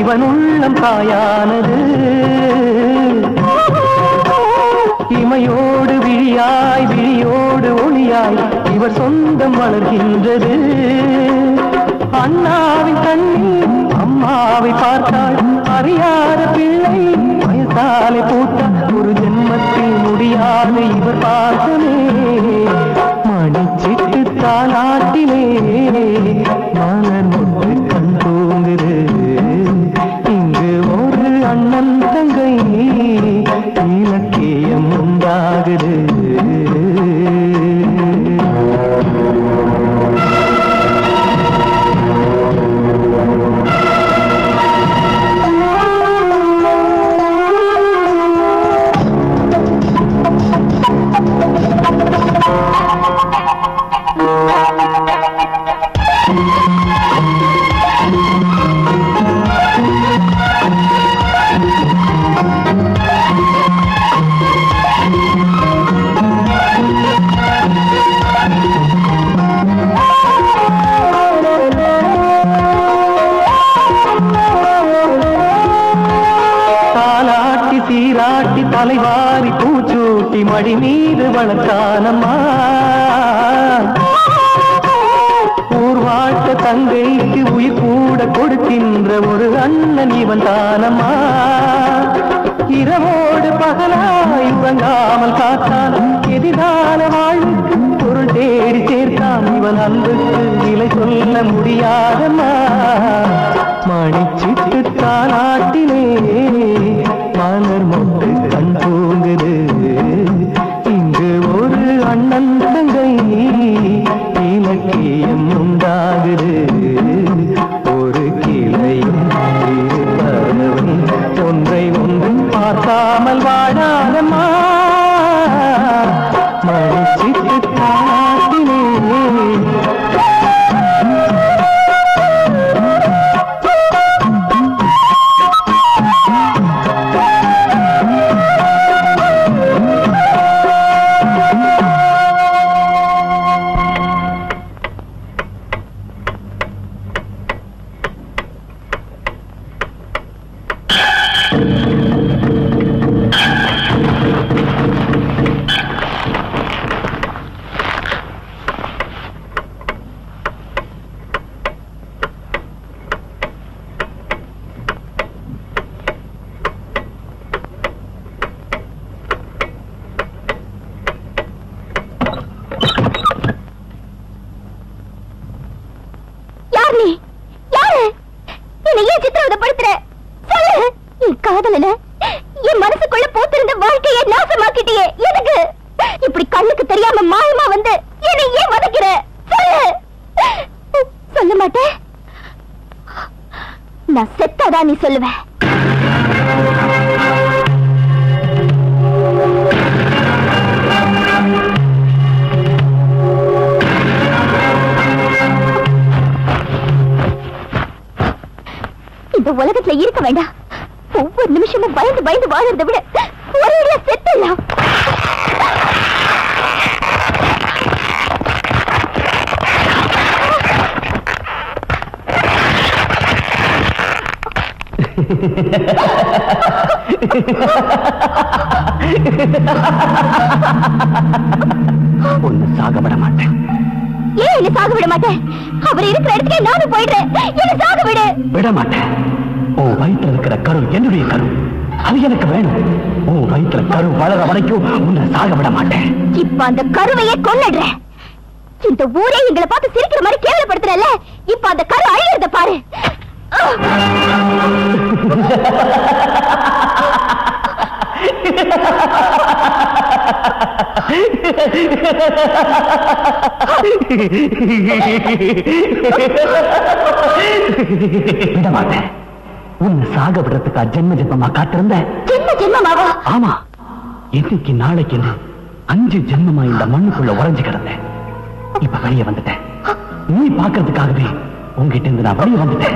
இவன் உள்ளம் தாயானது இமையோடு விழியாய் விழியோடு ஒளியாய் இவர் சொந்தம் வளர்கின்றது அண்ணாவின் கண்ணில் அம்மாவை பார்த்தாள் அறியாத பிள்ளை வயசாலை பூத்தால் ஒரு ஜென்மத்தில் முடியாது இவர் பார்த்தமே மணிச்சிட்டு தாலாட்டிலே மலர் முட்டு கண் தூங்குது இங்கு ஒரு அண்ணன் தங்கை இலக்கியம் உண்டாகுது தாலாட்டி சீராட்டி தலைவாரி பூச்சூட்டி மடி மீது வளர்த்தானம்மா ஊர் வாழ்த்த தங்கைக்கு உயிர் கூட கொடுக்கின்ற ஒரு அண்ணன் இவன் தானம்மா இரவோடு பகலாய் உறங்காமல் காத்தான் எதிரான வாழ்வுக்கு பொருள் தேடி சேர்த்தான் இவன் அன்புக்கு நிலை சொல்ல முடியாதம்மா மணிச்சிட்டு தாலாட்டிலே மலர் மொட்டு கண் தூங்குது இங்கு ஒரு அண்ணன் தங்கை இலக்கியம் உண்டாகுது ஒரு கிளையும் இரு பறவை ஒன்றை ஒன்று பார்க்காமல் வாழாதம்மா மணிச்சிட்டு தாலாட்டிலே யார் நீ யாரு என்னை ஏன் சித்திரவதைப்படுத்துற சொல்லு என் காதலன என் மனசுக்குள்ள பூத்திருந்த வாழ்க்கையை நாசமாக்கிட்டியே எதுக்கு இப்படி கண்ணுக்கு தெரியாம மாயமா வந்து என்னை ஏன் வதக்கிற சொல்லு சொல்ல மாட்டேன் நான் செத்தாதான் நீ சொல்லுவ இந்த உலகத்துல இருக்க வேண்டாம் ஒவ்வொரு நிமிஷமும் பயந்து பயந்து வாழறதை விட ஒரே செத்துலாம் ஒன்னு சாக விட மாட்டேன் ஏன் என்ன சாக விட மாட்டேன் அவர் இருக்கிற இடத்துக்கே நானும் போயிடுறேன் என்ன சாக விடு விட மாட்டேன் உன் வயிற்றுல இருக்கிற கரு என்னுடைய கரு அது எனக்கு வேணும் உன் வயிற்றுல கரு வளர வரைக்கும் உன்னை சாக விட மாட்டேன் இப்ப அந்த கருவையே கொன்னுடுறேன் இந்த ஊரே எங்களை பார்த்து சிரிக்கிற மாதிரி கேவலப்படுத்துறல இப்ப அந்த கரு அழியறத பாரு விட மாட்டேன் உன்னை சாக விடுறதுக்கா ஜென்ம ஜென்மமா காத்திருந்தேன் ஜென்ம ஜென்மமாவா ஆமா இன்னைக்கு நாளைக்கு அஞ்சு ஜென்மமா இந்த மண்ணுக்குள்ள உறைஞ்சு கிடந்தேன் இப்ப வெளியே வந்துட்டேன் நீ பாக்குறதுக்காகவே உங்ககிட்ட இருந்து நான் வெளியே வந்துட்டேன்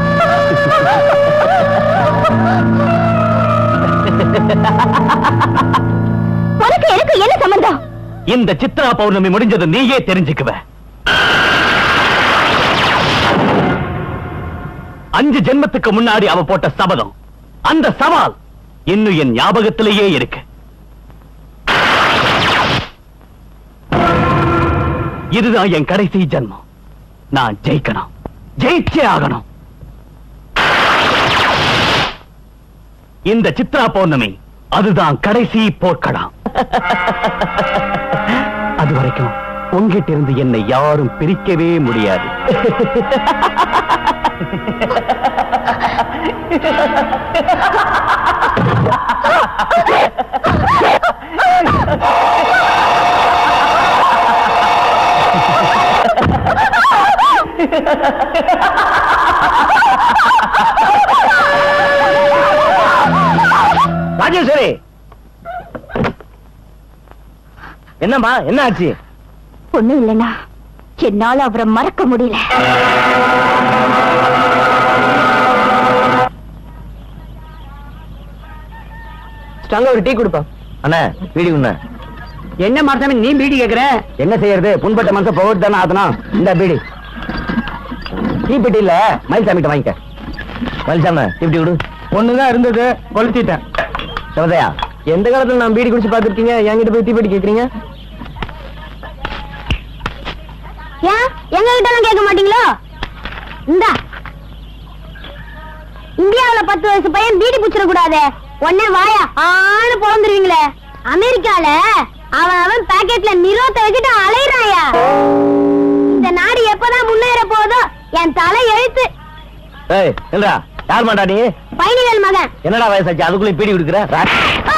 உனக்கு எனக்கு என்ன சம்பந்தம் இந்த சித்ரா பௌர்ணமி முடிஞ்சது நீயே தெரிஞ்சுக்குவ அஞ்சு ஜென்மத்துக்கு முன்னாடி அவ போட்ட சபதம் அந்த சவால் இன்னும் என் ஞாபகத்திலேயே இருக்கு இதுதான் என் கடைசி ஜென்மம் நான் ஜெயிக்கணும் ஜெயிச்சே ஆகணும் இந்த சித்ரா பௌர்ணமி அதுதான் கடைசி போர்க்களம் அது வரைக்கும் உங்கிட்ட இருந்து என்னை யாரும் பிரிக்கவே முடியாது ராஜேஸ்வரி என்னம்மா என்ன ஆச்சு ஒண்ணும் இல்லைண்ணா என்னால அவரை மறக்க முடியல ஸ்ட்ராங்கா ஒரு டீ கொடுப்பா அண்ணா பீடி உண்ண என்ன மார்சாமி நீ பீடி கேக்குற என்ன செய்யறது புண்பட்ட மனசை போட்டு தானே ஆத்தணும் இந்த பீடி டீ பெட்டி இல்ல மயில்சாமிட்ட வாங்கிக்க மயில்சாமி இப்படி விடு ஒண்ணுதான் இருந்தது கொளுத்திட்டேன் சிவதையா எந்த காலத்துல நான் பீடி குடிச்சு பாத்துருக்கீங்க என்கிட்ட போய் டீ பெட்டி கேக்குறீங்க ஏன் எங்க கிட்ட எல்லாம் கேட்க மாட்டீங்களோ இந்தா இந்தியாவுல பத்து வயசு பையன் பீடி புச்சிட கூடாது உடனே வாயா ஆன்னு பிறந்துருவீங்களே அமெரிக்கால அவன் அவன் பாக்கெட்ல நிரோத்த வச்சுட்டு அலையறாயா இந்த நாடு எப்பதான் முன்னேற போதோ என் தலை எழுத்து ஏய் இல்லடா யார் மாட்டா நீ பயணிகள் மகன் என்னடா வயசாச்சு அதுக்குள்ள பீடி குடுக்குற ஆ!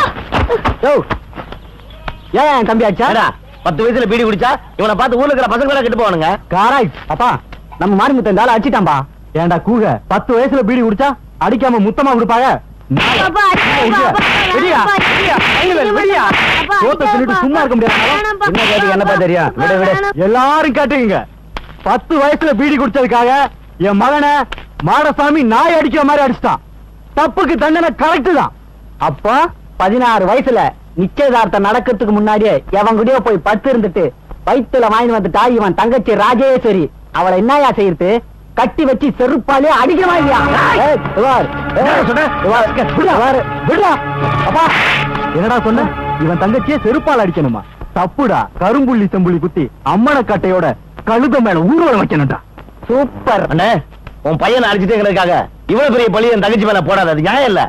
ஏன் தம்பி ஆச்சா பத்து வயசுல பீடி குடிச்சா இவனை பார்த்து ஊர்ல இருக்கிற பசங்க எல்லாம் கெட்டு போவானுங்க காராய் அப்பா நம்ம மாறி முத்த இந்த ஆளை அடிச்சிட்டான்பா ஏன்டா கூக பத்து வயசுல பீடி குடிச்சா அடிக்காம முத்தமா கொடுப்பாங்க அப்பா, அப்பா, அப்பா, வெடியா, அப்பா, வெடியா, கையில வெடியா. அப்பா, சோத்தை சொல்லிட்டு சும்மா இருக்க முடியாது வேணாம்ப்பா. என்ன கேட்டு என்னப்பா தெரியும் விடு விடு வேணாம். எல்லாரும் கேட்டுங்க பத்து வயசுல பீடி குடிச்சதுக்காக என் மகனை மாடசாமி நாய் அடிக்கிற மாதிரி அடிச்சிட்டான் தப்புக்கு தண்டனை கரெக்ட் தான் அப்போ பதினாறு வயசுல நிச்சயதார்த்தம் நடக்கிறதுக்கு முன்னாடியே எவன் கூடயோ போய் பத்து இருந்துட்டு வயித்துல வாங்கி வந்துட்டா இவன் தங்கச்சி ராஜேஸ்வரி அவளை என்னயா செய்யறது கட்டி வச்சு செருப்பாலே அடிக்கணுமா இல்லையா ஏய், இவார், ஏய், இவார், விடுடா, இவார், விடுடா. அப்பா என்னடா சொன்ன இவன் தங்கச்சியை செருப்பால் அடிக்கணுமா தப்புடா கரும்புள்ளி செம்புள்ளி குத்தி அம்மன கட்டையோட கழுத மேல ஊர்வலம் வைக்கணும்டா சூப்பர் அண்ணே உன் பையனை அடிச்சுட்டேங்கிறதுக்காக இவ்வளவு பெரிய பழி என் தங்கச்சி மேல போடாது அது நியாயம் இல்ல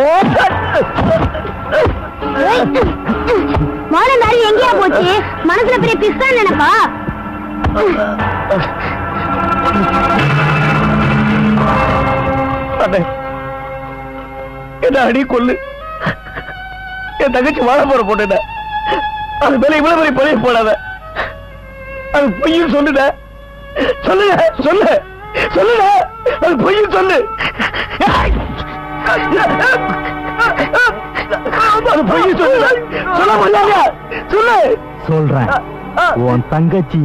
மோனந்தாரி எங்கேயா போச்சு மனசுல பெரிய பிஸ்தான் நினைப்பா அண்ணே என்ன அடி கொல்லு என் தங்கச்சி வாழ போற போட்டுட்ட அது மேல இவ்வளவு பெரிய பழி போடாத அது பொய்யும் சொல்லுட சொல்லுங்க சொல்லு சொல்லுட அது பொய்யும் சொல்லு அது பொய்யும் சொல்லுட சொல்ல முடியாதா சொல்லு சொல்றேன் உன் தங்கச்சி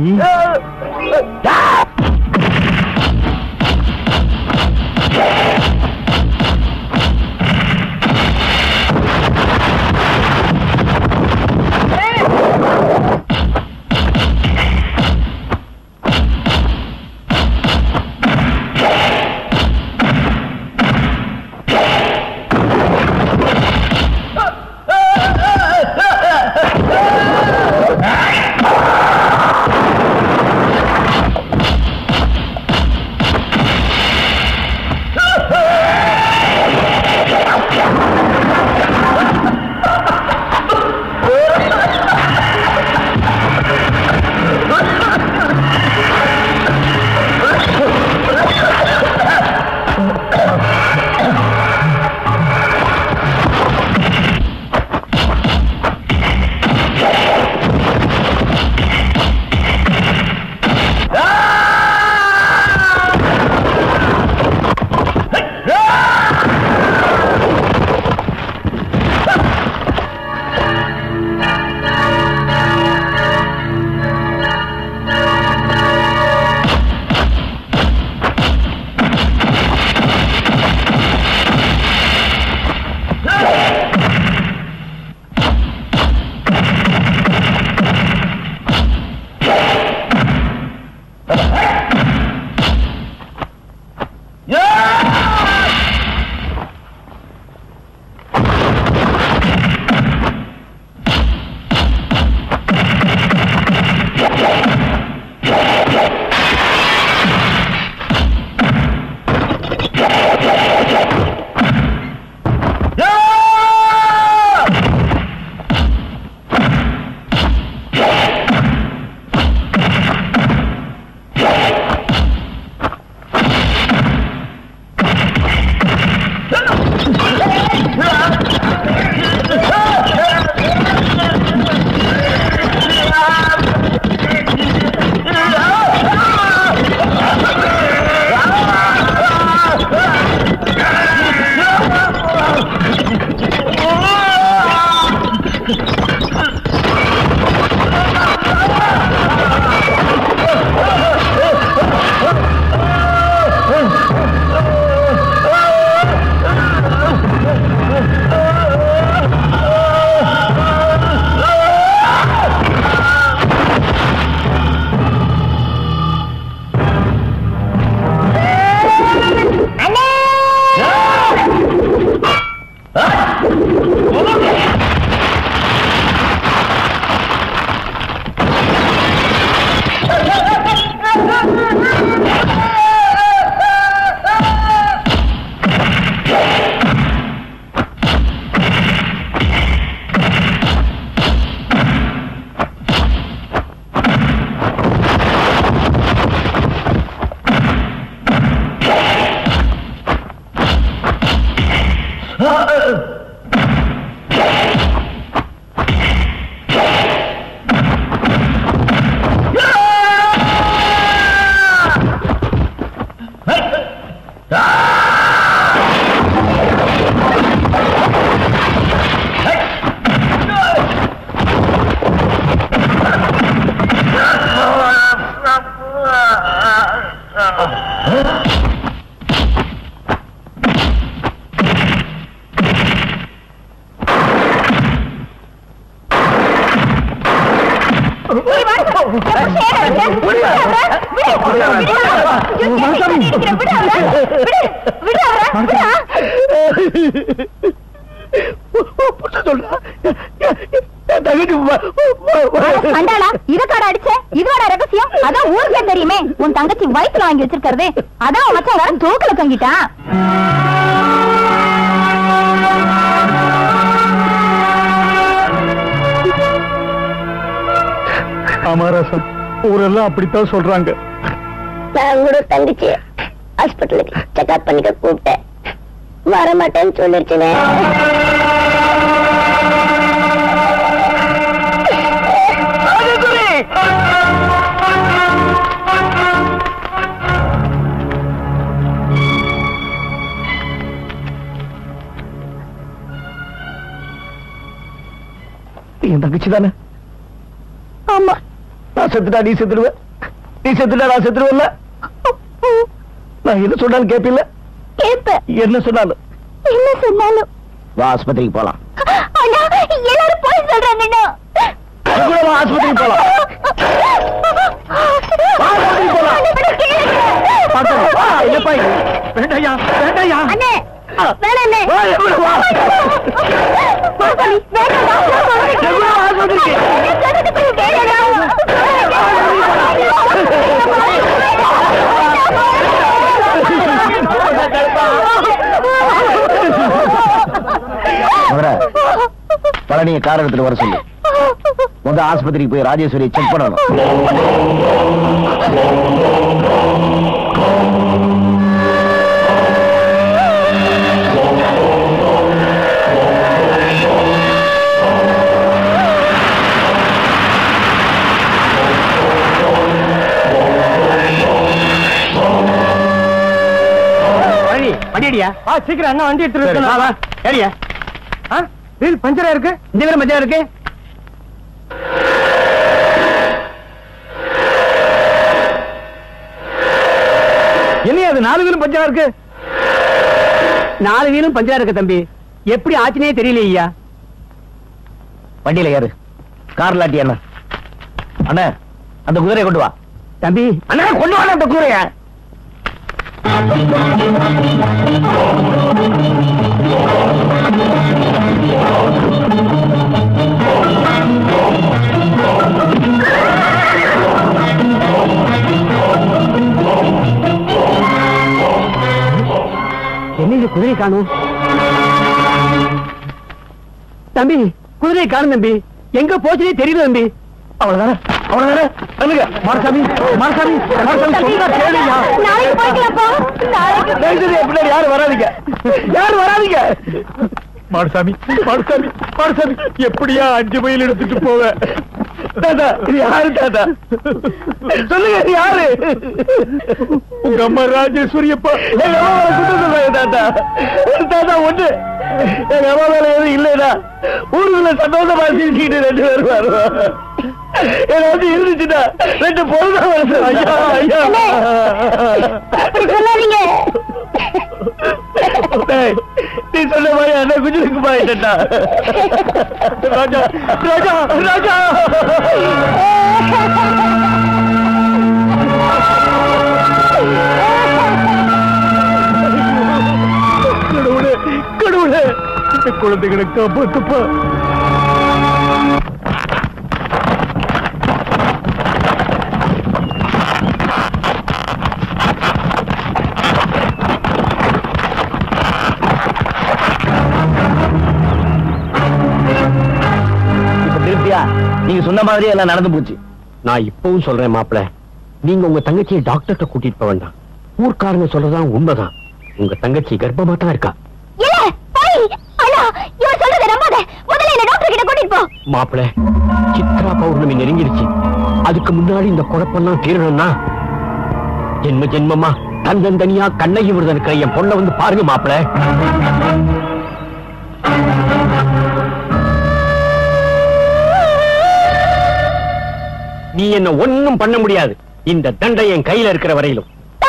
ஆ அண்டாளா இதுக்காட அடிச்ச இதோட ரகசியம் அதான் ஊருக்கே தெரியுமே உன் தங்கச்சி வயிற்றுல வாங்கி வச்சிருக்கிறதே அதான் உன் மச்சான் தூக்கல தொங்கிட்டான் அமராசன் ஊரெல்லாம் அப்படித்தான் சொல்றாங்க நான் கூட தங்கச்சி ஹாஸ்பிட்டலுக்கு செக்அப் பண்ணிக்க கூப்பிட்டேன் வர மாட்டேன்னு சொல்லிருச்சுனே என் தங்கச்சி தானே ஆமா நான் செத்துட்டா நீ செத்துடுவ நீ செத்துட்டா நான் செத்துடுவேன்ல நான் என்ன சொன்னாலும் கேட்பில்ல கேப்ப என்ன சொன்னாலும் என்ன சொன்னாலும் வா ஆஸ்பத்திரிக்கு போலாம் அண்ணா எல்லாரும் போய் சொல்றாங்கண்ணா நீ கூட வா ஆஸ்பத்திரிக்கு போலாம் வா, ஆஸ்பத்திரிக்கு போலாம். பார்க்கறேன். வா, இல்லப்பா இது. வேண்டாய்யா, வேண்டாய்யா. அண்ணே வேணாம் அண்ணே வா, என் கூட வா. வாசலி, வேணாம்டா, நான் என் கூட வா ஆஸ்பத்திரிக்கு. சொல்றேன். நான் சொல்றதுக்கு மதுரை, பழனியை கார் எடுத்துட்டு வர சொல்லு முத ஆஸ்பத்திரிக்கு போய் ராஜேஸ்வரி செக் பண்ணணும் வண்டி வண்டியடியா வா சீக்கிரம் அண்ணா வண்டி எடுத்துட்டு சரி, வா, வா. ஏடியா ஆ வீல் பஞ்சரா இருக்கு இந்த வீல் பஞ்சரா இருக்கு என்னையா அது நாலு வீலும் பஞ்சா இருக்கு நாலு வீலும் பஞ்சரா இருக்கு தம்பி எப்படி ஆச்சுனே தெரியலையா வண்டியில ஏறு கார்ல ஆட்டி அண்ணா அண்ணா அந்த குதிரையை கொண்டு வா தம்பி அண்ணா கொண்டு வா அந்த குதிரைய என்ன இது குதிரை காணும் தம்பி குதிரை காணும் தம்பி எங்க போச்சுனே தெரியல தம்பி அவ்வளவுதானே அவ்வளவுதானே சொல்லுங்க மாரசாமி மாரசாமி மாரசாமி சொன்னா கேளுயா நாளைக்கு போய்க்கலாம்ப்பா நாளைக்கு தயவுசெய்து என் பின்னாடி யாரும் வராதீங்க யாரும் வராதீங்க மாடசாமி மாடசாமி மாடசாமி எப்படியா அஞ்சு மைல் எடுத்துட்டு போவ தாத்தா இது யாரு தாத்தா சொல்லுங்க இது யாரு உங்க அம்மா ராஜேஸ்வரி அப்பா எங்க அம்மா மேல குற்றம் சொல்றாங்க தாத்தா தாத்தா ஒண்ணு எங்க அம்மா மேல எதுவும் இல்லைடா ஊருக்குள்ள சந்தோஷமா சிரிச்சுக்கிட்டு ரெண்டு பேரும் வருவோம் என்ன வந்து இருந்துச்சுடா ரெண்டு பொருள் வருது ஐயா ஐயா அப்படி சொல்லாதீங்க டேய், நீ சொன்ன மாதிரி அந்த குஜிலுக்கு பாயிட்டா ராஜா ராஜா ராஜா கடவுளே கடவுளே இந்த குழந்தைகளை காப்பாத்துப்பா இப்ப திருப்தியா நீங்க சொன்ன மாதிரியே எல்லாம் நடந்து போச்சு நான் இப்பவும் சொல்றேன் மாப்பிள நீங்க உங்க தங்கச்சியை டாக்டர்கிட்ட கூட்டிட்டு போக வேண்டாம் ஊர்க்காரங்க சொல்றதான் உண்மைதான் உங்க தங்கச்சி கர்ப்பமா தான் இருக்கா இல்ல போய் மாப்பிள சித்ரா பௌர்ணமி நெருங்கிருச்சு அதுக்கு முன்னாடி இந்த குழப்பம்லாம் தீரணும்னா ஜென்ம ஜென்மமா தந்தன் தனியா கண்ணகி விருதன் இருக்கிற என் பொண்ணை வந்து பாருங்க மாப்பிள நீ என்ன ஒண்ணும் பண்ண முடியாது இந்த தண்டை என் கையில இருக்கிற வரையிலும்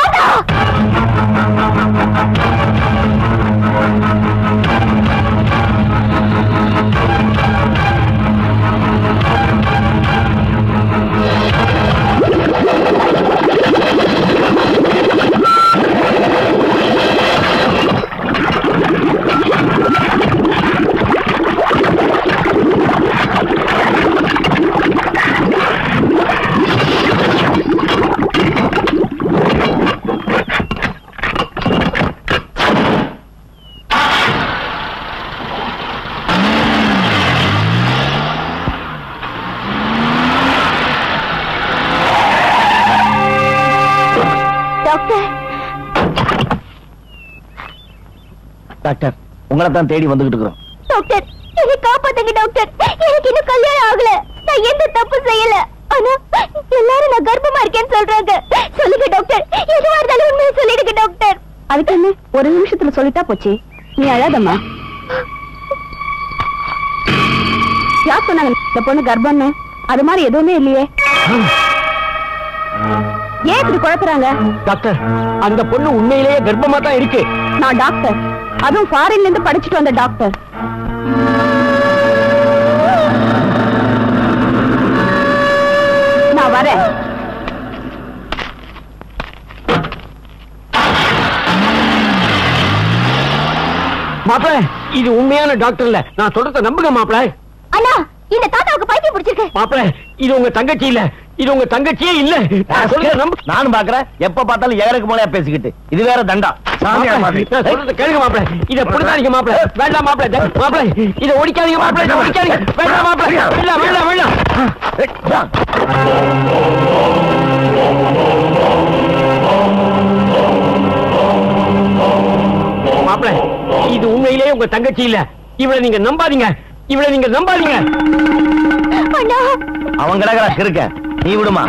டாக்டர் டாக்டர் உங்களை தான் தேடி வந்துகிட்டு இருக்கிறோம் டாக்டர் என்னை காப்பாத்துங்க டாக்டர் எனக்கு இன்னும் கல்யாணம் ஆகல நான் எந்த தப்பு செய்யல ஆனா எல்லாரும் நான் கர்ப்பமா இருக்கேன்னு சொல்றாங்க சொல்லுங்க டாக்டர் எதுவா இருந்தாலும் உண்மையை சொல்லிடுங்க டாக்டர் அதுக்கு என்ன ஒரு நிமிஷத்துல சொல்லிட்டா போச்சு நீ அழாதம்மா யார் சொன்னாங்க இந்த பொண்ணு கர்ப்பம்னு அது மாதிரி எதுவுமே இல்லையே ஏன் இப்படி குழப்புறாங்க டாக்டர் அந்த பொண்ணு உண்மையிலேயே கர்ப்பமா தான் இருக்கு நான் டாக்டர் அதுவும் ஃபாரின்ல இருந்து படிச்சுட்டு வந்த டாக்டர் நான் வரேன் மாப்பிள இது உண்மையான டாக்டர் இல்ல நான் சொல்றத நம்புங்க மாப்பிள அண்ணா இந்த தாத்தாவுக்கு பைத்தியம் பிடிச்சிருக்கு மாப்பிள இது உங்க தங்கச்சி இல்ல இது உங்க தங்கச்சியே இல்ல நான் சொல்றத நம்பு நானும் பாக்குறேன் எப்ப பார்த்தாலும் ஏறக்கு மூலையா பேசிக்கிட்டு இது வேற தண்டா சாமியார் மாப்பிள, மாதிரி. நான் சொல்றத கேளுங்க மாப்பிள இத புடுங்காதீங்க மாப்பிள வேண்டாம் மாப்பிள த- மாப்பிள இத ஒடிக்காதீங்க மாப்பிள இத ஒடிக்காதீங்க வேண்டாம் மாப்பிள வேண்டாம் வேண்டாம் வேண்டாம் மாப்பிள இது உண்மையிலேயே உங்க தங்கச்சி இல்ல இவளை நீங்க நம்பாதீங்க இவளை நீங்க நம்பாதீங்க அண்ணா அவன் கிடக்குறா கிறுக்க நீ விடுமா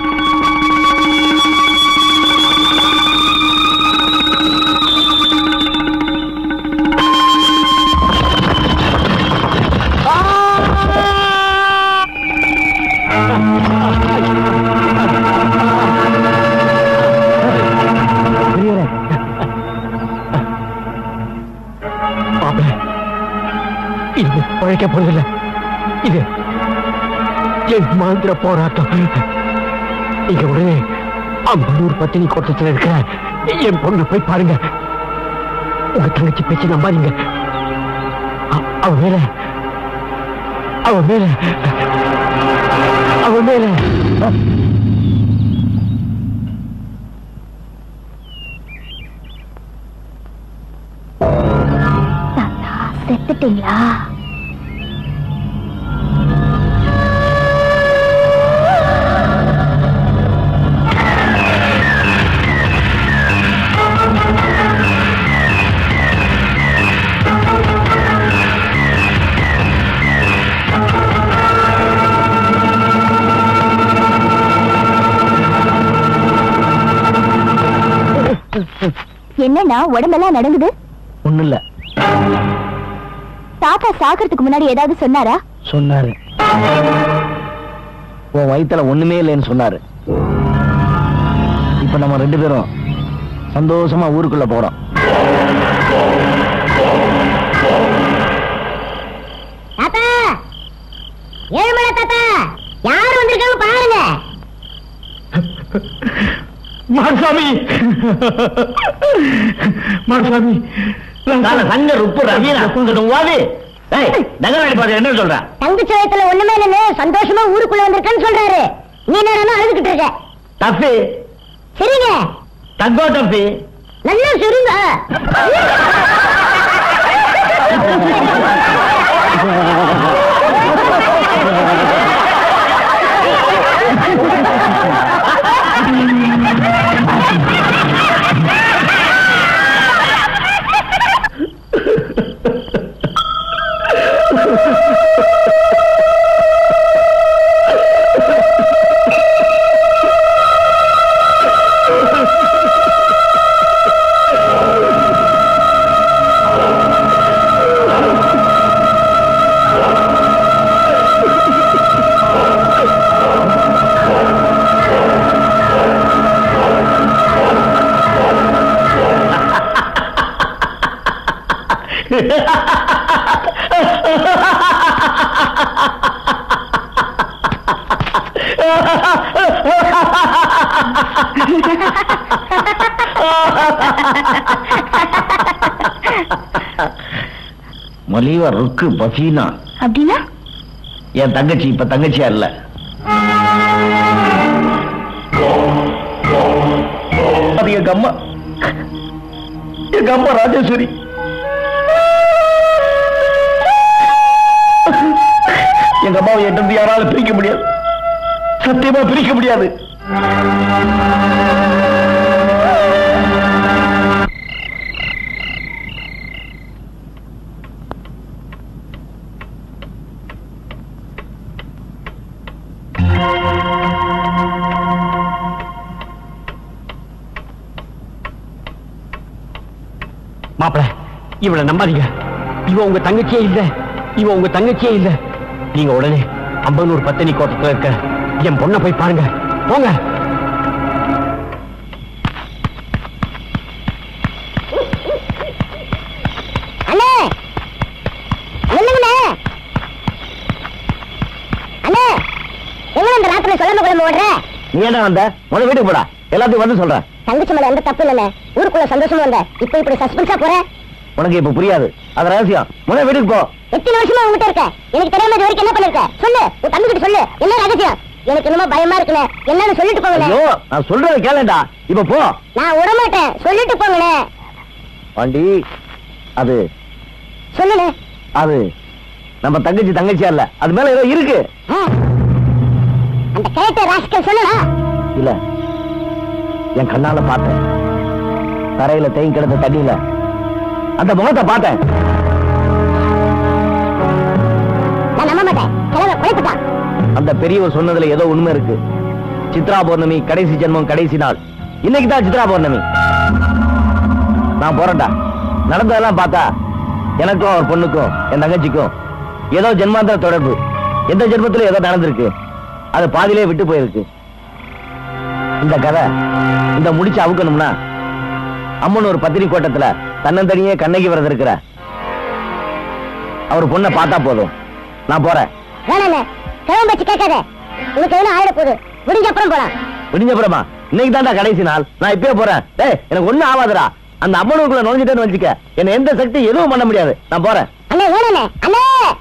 மாப்பிள இது பழைக்க போறதில்ல இது என் மாந்திர போராட்டம் நீங்க உடனே அம்பலூர் பத்தினி கோட்டத்தில் இருக்கிற என் பொண்ணு போய் பாருங்க உங்க தங்கச்சி பேச்சு நம்பாதீங்க அ- அவ மேல அவ மேல அவ மேல தாத்தா செத்துட்டீங்களா என்னண்ணா உடம்பெல்லாம் நடங்குது ஒண்ணு இல்ல தாத்தா சாகிறதுக்கு முன்னாடி ஏதாவது சொன்னாரா சொன்னாரு உன் வயித்துல ஒண்ணுமே இல்லைன்னு சொன்னாரு இப்ப நம்ம ரெண்டு பேரும் சந்தோஷமா ஊருக்குள்ள போறோம் தாத்தா ஏழுமலை தாத்தா யார் வந்திருக்காங்க பாருங்க மாசாமி மாசாமி சங்க ருப்பு ரவீனா வாது நகராடி பாரு என்ன சொல்ற தங்கச்சி வயத்துல ஒண்ணுமே இல்லைன்னு சந்தோஷமா ஊருக்குள்ள வந்திருக்கேன்னு சொல்றாரு நீ நேரம் அழுதுகிட்டு இருக்க தப்பு சரிங்க தங்கோ தப்பு நல்லா சரிங்க மலிவா ருக்கு பசீனா அப்படின்னா என் தங்கச்சி இப்ப தங்கச்சியா இல்ல அது எங்க அம்மா எங்க அம்மா ராஜேஸ்வரி எங்க அம்மாவை எட்டு யாராலும் பிரிக்க முடியாது சத்தியமா பிரிக்க முடியாது மாப்பிள இவளை நம்பாதீங்க இவ உங்க தங்கச்சியே இல்ல இவ உங்க தங்கச்சியே இல்ல நீங்க உடனே அம்பனூர் பத்தினி கோட்டத்துல இருக்க என் பொண்ணை போய் பாருங்க போங்க அண்ணே நில்லுங்கண்ணே அண்ணே எங்க இந்த ராத்திரி சொல்லாம குழம்பு ஓடுற நீ என்ன வந்த முதல்ல வீட்டுக்கு போடா எல்லாத்தையும் வந்து சொல்றேன் தங்கச்சி மேல எந்த தப்பு இல்லைண்ணே ஊருக்குள்ள சந்தோஷமா வந்த இப்ப இப்படி சஸ்பென்ஸா போற உனக்கு இப்ப புரியாது அது ரகசியம் முதல்ல வீட்டுக்கு போ எத்தனை வருஷமா உங்ககிட்ட இருக்க எனக்கு தெரியாம இது வரைக்கும் என்ன பண்ணிருக்க சொல்லு உன் தம்பி கிட்ட சொல்லு என்ன ரகசியம் எனக்கு என்னமோ பயமா இருக்குண்ணே என்னன்னு சொல்லிட்டு போங்கண்ணே ஐயோ நான் சொல்றத கேளேன்டா இப்ப போ நான் விட மாட்டேன் சொல்லிட்டு போங்கண்ணே பாண்டி அது சொல்லுண்ணே அது நம்ம தங்கச்சி தங்கச்சியா இல்ல அது மேல ஏதோ இருக்கு ஆ. அந்த கேட்ட ராசிக்கல் சொல்லுடா இல்ல என் கண்ணால பார்த்தேன் தரையில தேங்கி கிடந்த தண்ணியில அந்த முகத்தை பார்த்தேன் நான் நம்ப மாட்டேன் கிழமை குழைப்புட்டான் அந்த பெரியவர் சொன்னதுல ஏதோ உண்மை இருக்கு சித்ரா பௌர்ணமி கடைசி ஜென்மம் கடைசி நாள் இன்னைக்கு தான் சித்ரா பௌர்ணமி நான் போறேன்டா நடந்ததெல்லாம் பார்த்தா எனக்கும் அவர் பொண்ணுக்கும் என் தங்கச்சிக்கும் ஏதோ ஜென்மாந்திர தொடர்பு எந்த ஜென்மத்துல ஏதோ நடந்திருக்கு அது பாதியிலே விட்டு போயிருக்கு இந்த கதை இந்த முடிச்சு அவுக்கணும்னா அம்மன் ஒரு பத்திரி கோட்டத்துல தன்னந்தனியே கண்ணகி விரதம் இருக்கிற அவர் பொண்ணை பார்த்தா போதும் நான் போறேன் வேணாண்ணே கிழமை வச்சு கேட்காத உனக்கு எதுவும் ஆயிட போகுது முடிஞ்ச அப்புறம் போலாம் விடிஞ்சப்புறமா இன்னைக்கு தான்டா கடைசி நாள் நான் இப்பயே போறேன் டேய் எனக்கு ஒண்ணும் ஆகாதுடா அந்த அம்மனுக்குள்ள நுழைஞ்சிட்டேன்னு வச்சுக்க என்ன எந்த சக்தி எதுவும் பண்ண முடியாது நான் போறேன் அண்ணே வேணாண்ணே அண்ணே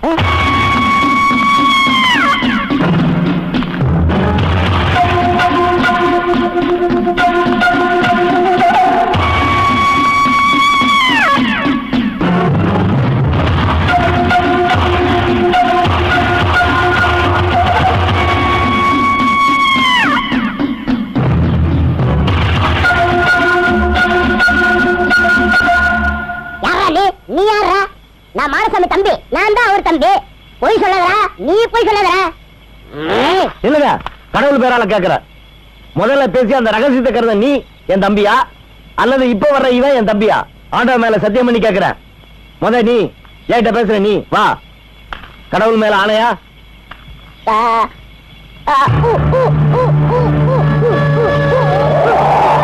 யாரா நீ நீ யாரா நான் மாரசாமி தம்பி நான் தான் அவர் தம்பி பொய் சொல்லாதடா நீ பொய் சொல்லாதடா ம். இல்லங்க கடவுள் பேரால கேக்குற முதல்ல பேசி அந்த ரகசியத்தை கருத நீ என் தம்பியா அல்லது இப்ப வர்ற இவன் என் தம்பியா ஆண்டவன் மேல சத்தியம் பண்ணி கேக்குறேன் முத நீ ஏன்ட்ட பேசுற நீ வா கடவுள் மேல ஆணையா ஆ, ஆ, ஊ, ஊ, ஊ, ஊ, ஊ, ஊ, ஊ, ஊ.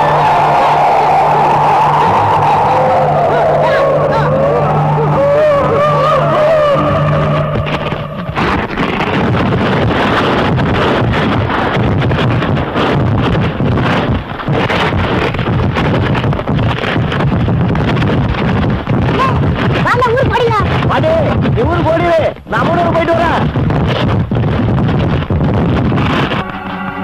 வாங்க ஊர் போடிங்க பாடி நீ ஊருக்கு ஓடிடு நான் ஊருக்கு போயிட்டு வரேன்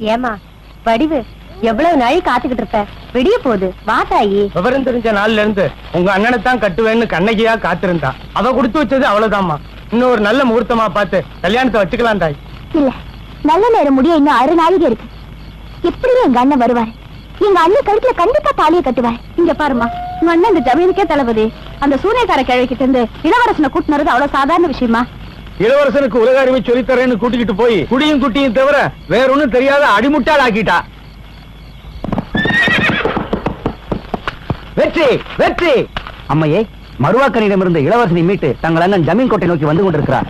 ஏமா வடிவு எவ்வளவு நாளை காத்துக்கிட்டு இருப்ப விடிய போகுது வா தாயி விவரம் தெரிஞ்ச நாள்ல இருந்து உங்க அண்ணனை தான் கட்டுவேன்னு கண்ணகியா காத்திருந்தா அவ கொடுத்து வச்சது அவ்வளவுதாம்மா இன்னும் ஒரு நல்ல முகூர்த்தமா பார்த்து கல்யாணத்தை வச்சுக்கலாம் தாய் இல்ல நல்ல நேரம் முடிய இன்னும் அரை நாளைக்கு இருக்கு எப்படியும் எங்க அண்ணன் வருவாரு எங்க அண்ணன் கழுத்துல கண்டிப்பா தாலியை கட்டுவார் இங்க பாருமா உங்க அண்ணன் இந்த ஜமீனுக்கே தளபதி அந்த சூரியக்கார கிழக்கிட்ட இருந்து இளவரசனை கூட்டினது அவ்வளவு சாதாரண விஷயமா இளவரசனுக்கு உலக அறிவை சொல்லித்தரேன்னு கூட்டிக்கிட்டு போய் குடியும் குட்டியும் தவிர வேற ஒண்ணும் தெரியாத அடிமுட்டாள் ஆக்கிட்டா வெற்றி வெற்றி அம்மையே மருவாக்கனிடமிருந்த இளவரசனை மீட்டு தங்கள் அண்ணன் ஜமீன் கோட்டை நோக்கி வந்து கொண்டிருக்கிறார்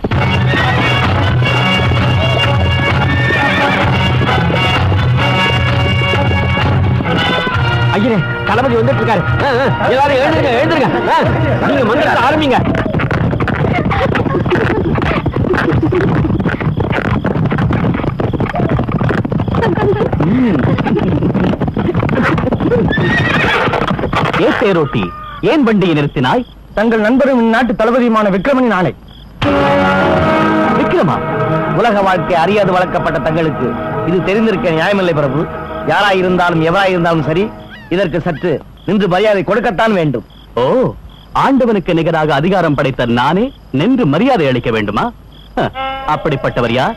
ஐயரே தளபதி வந்துட்டு இருக்காரு ஆ, ஆ, எல்லாரும் எழுந்துருங்க எழுந்துருங்க ஆ, நீங்க மந்திரத்தை ஆரம்பிங்க ஏ தேரோட்டி ஏன் வண்டியை நிறுத்தினாய் தங்கள் நண்பரும் இந்நாட்டு தளபதியுமான விக்ரமனின் ஆணை விக்ரமா உலக வாழ்க்கை அறியாது வளர்க்கப்பட்ட தங்களுக்கு இது தெரிந்திருக்க நியாயமில்லை பிரபு யாராயிருந்தாலும் எவராயிருந்தாலும் சரி இதற்கு சற்று நின்று மரியாதை கொடுக்கத்தான் வேண்டும் ஓ ஆண்டவனுக்கு நிகராக அதிகாரம் படைத்த நானே நின்று மரியாதை அளிக்க வேண்டுமா ஹ, அப்படிப்பட்டவர் யார்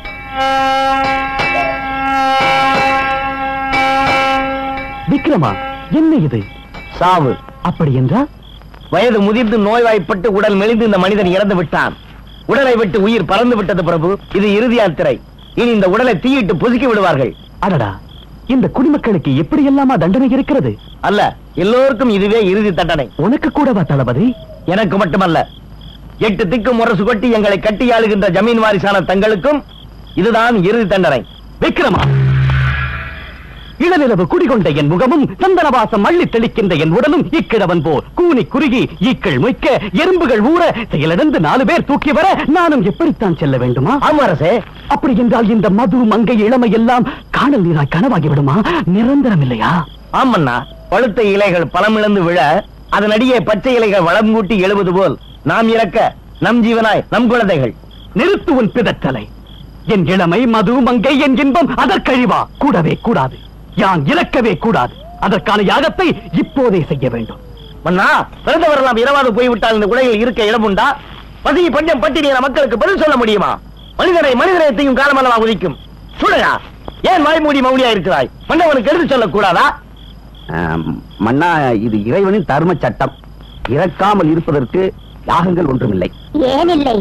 விக்ரமா என்ன இது சாவு அப்படி என்றால் வயது முதிர்ந்து நோய்வாய்ப்பட்டு உடல் மெலிந்து இந்த மனிதன் இறந்து விட்டான் உடலை விட்டு உயிர் பறந்து விட்டது பிரபு இது இறுதி யாத்திரை இனி இந்த உடலை தீயிட்டு புதுக்கி விடுவார்கள் அடடா இந்த குடிமக்களுக்கு எப்படி எல்லாமா தண்டனை இருக்கிறது அல்ல எல்லோருக்கும் இதுவே இறுதி தண்டனை உனக்கு கூடவா தளபதி எனக்கு மட்டுமல்ல எட்டு திக்கு முரசு கொட்டி எங்களை கட்டி ஆளுகின்ற ஜமீன் வாரிசான தங்களுக்கும் இதுதான் இறுதி தண்டனை விக்ரமா இளநிலவு குடிகொண்ட என் முகமும் சந்தனவாசம் அள்ளி தெளிக்கின்ற என் உடலும் இக்கிழவன் போல் கூனி குறுகி ஈக்கள் மொய்க்க எறும்புகள் ஊற செயலிழந்து நாலு பேர் தூக்கி வர நானும் எப்படித்தான் செல்ல வேண்டுமா ஆமரசே அப்படி என்றால் இந்த மது மங்கை இளமை எல்லாம் காணல் நீராய் கனவாகி விடுமா நிரந்தரம் இல்லையா ஆமண்ணா பழுத்த இலைகள் பழமிழந்து விழ அதனடியே பச்சை இலைகள் வளம் கூட்டி எழுவது போல் நாம் இறக்க நம் ஜீவனாய் நம் குழந்தைகள் நிறுத்து உன் பிதற்றலை என் இளமை மது மங்கை என் இன்பம் அதற்கழிவா கூடவே கூடாது யான் இறக்கவே கூடாது அதற்கான யாகத்தை இப்போதே செய்ய வேண்டும் மன்னா பிறந்தவரெல்லாம் இரவாது போய்விட்டால் இந்த உலகில் இருக்க இடம் உண்டா பசி பஞ்சம் பட்டினியான மக்களுக்கு பதில் சொல்ல முடியுமா மனிதனை மனிதனையத்தையும் காலமல்லவா உதிக்கும் சுடையா ஏன் வாய்மூடி மௌலியா இருக்கிறாய் மன்னவனுக்கு எடுத்து சொல்லக்கூடாதா மன்னா இது இறைவனின் தர்ம சட்டம் இறக்காமல் இருப்பதற்கு யாகங்கள் ஒன்றுமில்லை ஏனில்லை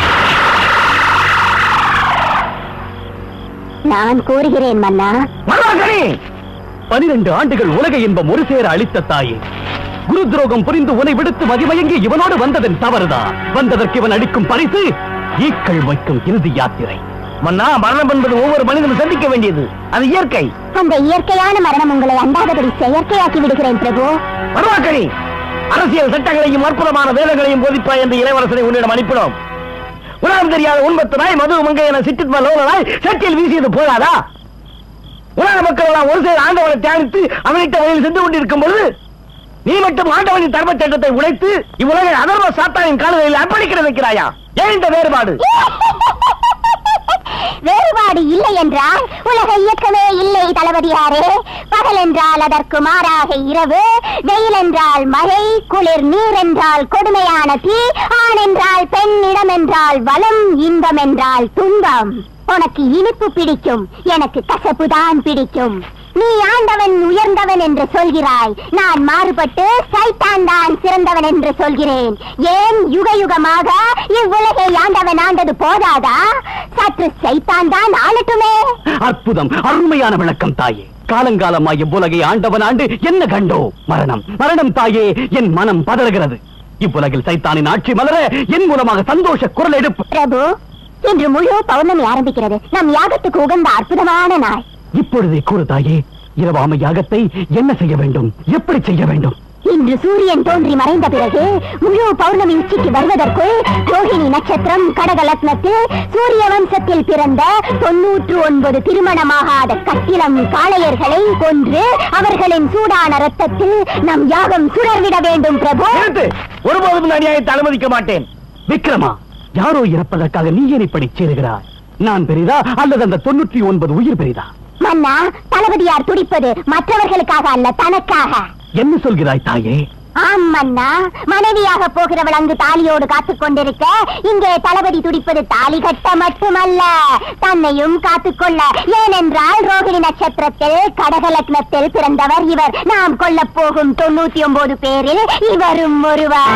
நான் கூறுகிறேன் மன்னா மன்னார்கனி! பனிரெண்டு ஆண்டுகள் உலக இன்பம் ஒரு சேர அளித்த தாயே குரு துரோகம் புரிந்து உன்னை விடுத்து மதிமயங்கி இவனோடு வந்ததன் தவறுதான் வந்ததற்கு இவன் அளிக்கும் பரிசு ஈக்கள் வைக்கும் இறுதி யாத்திரை மன்னா மரணம் என்பது ஒவ்வொரு மனிதனும் சந்திக்க வேண்டியது அது இயற்கை அந்த இயற்கையான மரணம் உங்களை அண்டாதபடி செயற்கையாக்கி விடுகிறேன் பிரபு மருவாக்கணி அரசியல் சட்டங்களையும் அற்புதமான வேதங்களையும் போதிப்பாய் என்று இளவரசனை உன்னிடம் அனுப்பினோம் உலகம் தெரியாத உண்பத்து நாய் மது மங்கை என சிற்றித்ம லோகனாய் சட்டியில் வீசியது போதாதா உலக மக்கள் எல்லாம் ஒரு சேர் ஆண்டவனை தியானித்து அவனிட்ட வழியில் சென்று கொண்டிருக்கும் பொழுது நீ மட்டும் ஆண்டவனின் தர்ம சட்டத்தை உடைத்து இவ்வுலகை அதர்ம சாத்தானின் காலங்களில் அர்ப்பணிக்கிற வைக்கிறாயா ஏன் இந்த வேறுபாடு வேறுபாடு இல்லை என்றால் உலக இயக்கமே இல்லை தளபதியாரே பகல் என்றால் அதற்கு மாறாக இரவு வெயில் என்றால் மழை குளிர் நீர் என்றால் கொடுமையான தீ ஆண் என்றால் பெண் இடம் என்றால் வளம் இன்பம் என்றால் துன்பம் உனக்கு இனிப்பு பிடிக்கும் எனக்கு கசப்புதான் பிடிக்கும் நீ ஆண்டவன் உயர்ந்தவன் என்று சொல்கிறாய் நான் மாறுபட்டு சைத்தான் தான் சிறந்தவன் என்று சொல்கிறேன் ஏன் யுக யுகமாக இவ்வுலகை ஆண்டவன் ஆண்டது போதாதா சற்று சைத்தான் தான் ஆளட்டுமே அற்புதம் அருமையான விளக்கம் தாயே காலங்காலமாய் இவ்வுலகை ஆண்டவன் ஆண்டு என்ன கண்டோ மரணம் மரணம் தாயே என் மனம் பதறுகிறது இவ்வுலகில் சைத்தானின் ஆட்சி மலர என் மூலமாக சந்தோஷ குரல் எடுப்பு பிரபு இன்று முழு பௌர்ணமி ஆரம்பிக்கிறது நம் யாகத்துக்கு உகந்த அற்புதமான நாள் இப்பொழுதே கூறு தாயே இரவாமை யாகத்தை என்ன செய்ய வேண்டும் எப்படி செய்ய வேண்டும் இன்று சூரியன் தோன்றி மறைந்த பிறகு முழு பௌர்ணமி உச்சிக்கு வருவதற்குள் ரோஹிணி நட்சத்திரம் கடக லக்னத்தில் சூரிய வம்சத்தில் பிறந்த தொன்னூற்று ஒன்பது திருமணமாகாத கட்டிலம் காளையர்களை கொன்று அவர்களின் சூடான ரத்தத்தில் நம் யாகம் சுடர்விட வேண்டும் பிரபு நிறுத்து ஒருபோதும் இந்த அநியாயத்தை அனுமதிக்க மாட்டேன் விக்ரமா யாரோ இறப்பதற்காக நீ ஏன் இப்படி சேருகிறாய் நான் பெரிதா அல்லது அந்த தொண்ணூற்றி ஒன்பது உயிர் பெரிதா மன்னா தளபதியார் துடிப்பது மற்றவர்களுக்காக அல்ல தனக்காக என்ன சொல்கிறாய் தாயே ஆம் மன்னா மனைவியாக போகிறவள் அங்கு தாலியோடு காத்துக் கொண்டிருக்க இங்கே தளபதி துடிப்பது தாலி கட்ட மட்டுமல்ல தன்னையும் காத்துக்கொள்ள ஏனென்றால் ரோகிணி நட்சத்திரத்தில் கடக லக்னத்தில் பிறந்தவர் இவர் நாம் கொல்லப் போகும் தொண்ணூத்தி ஒன்பது பேரில் இவரும் ஒருவர்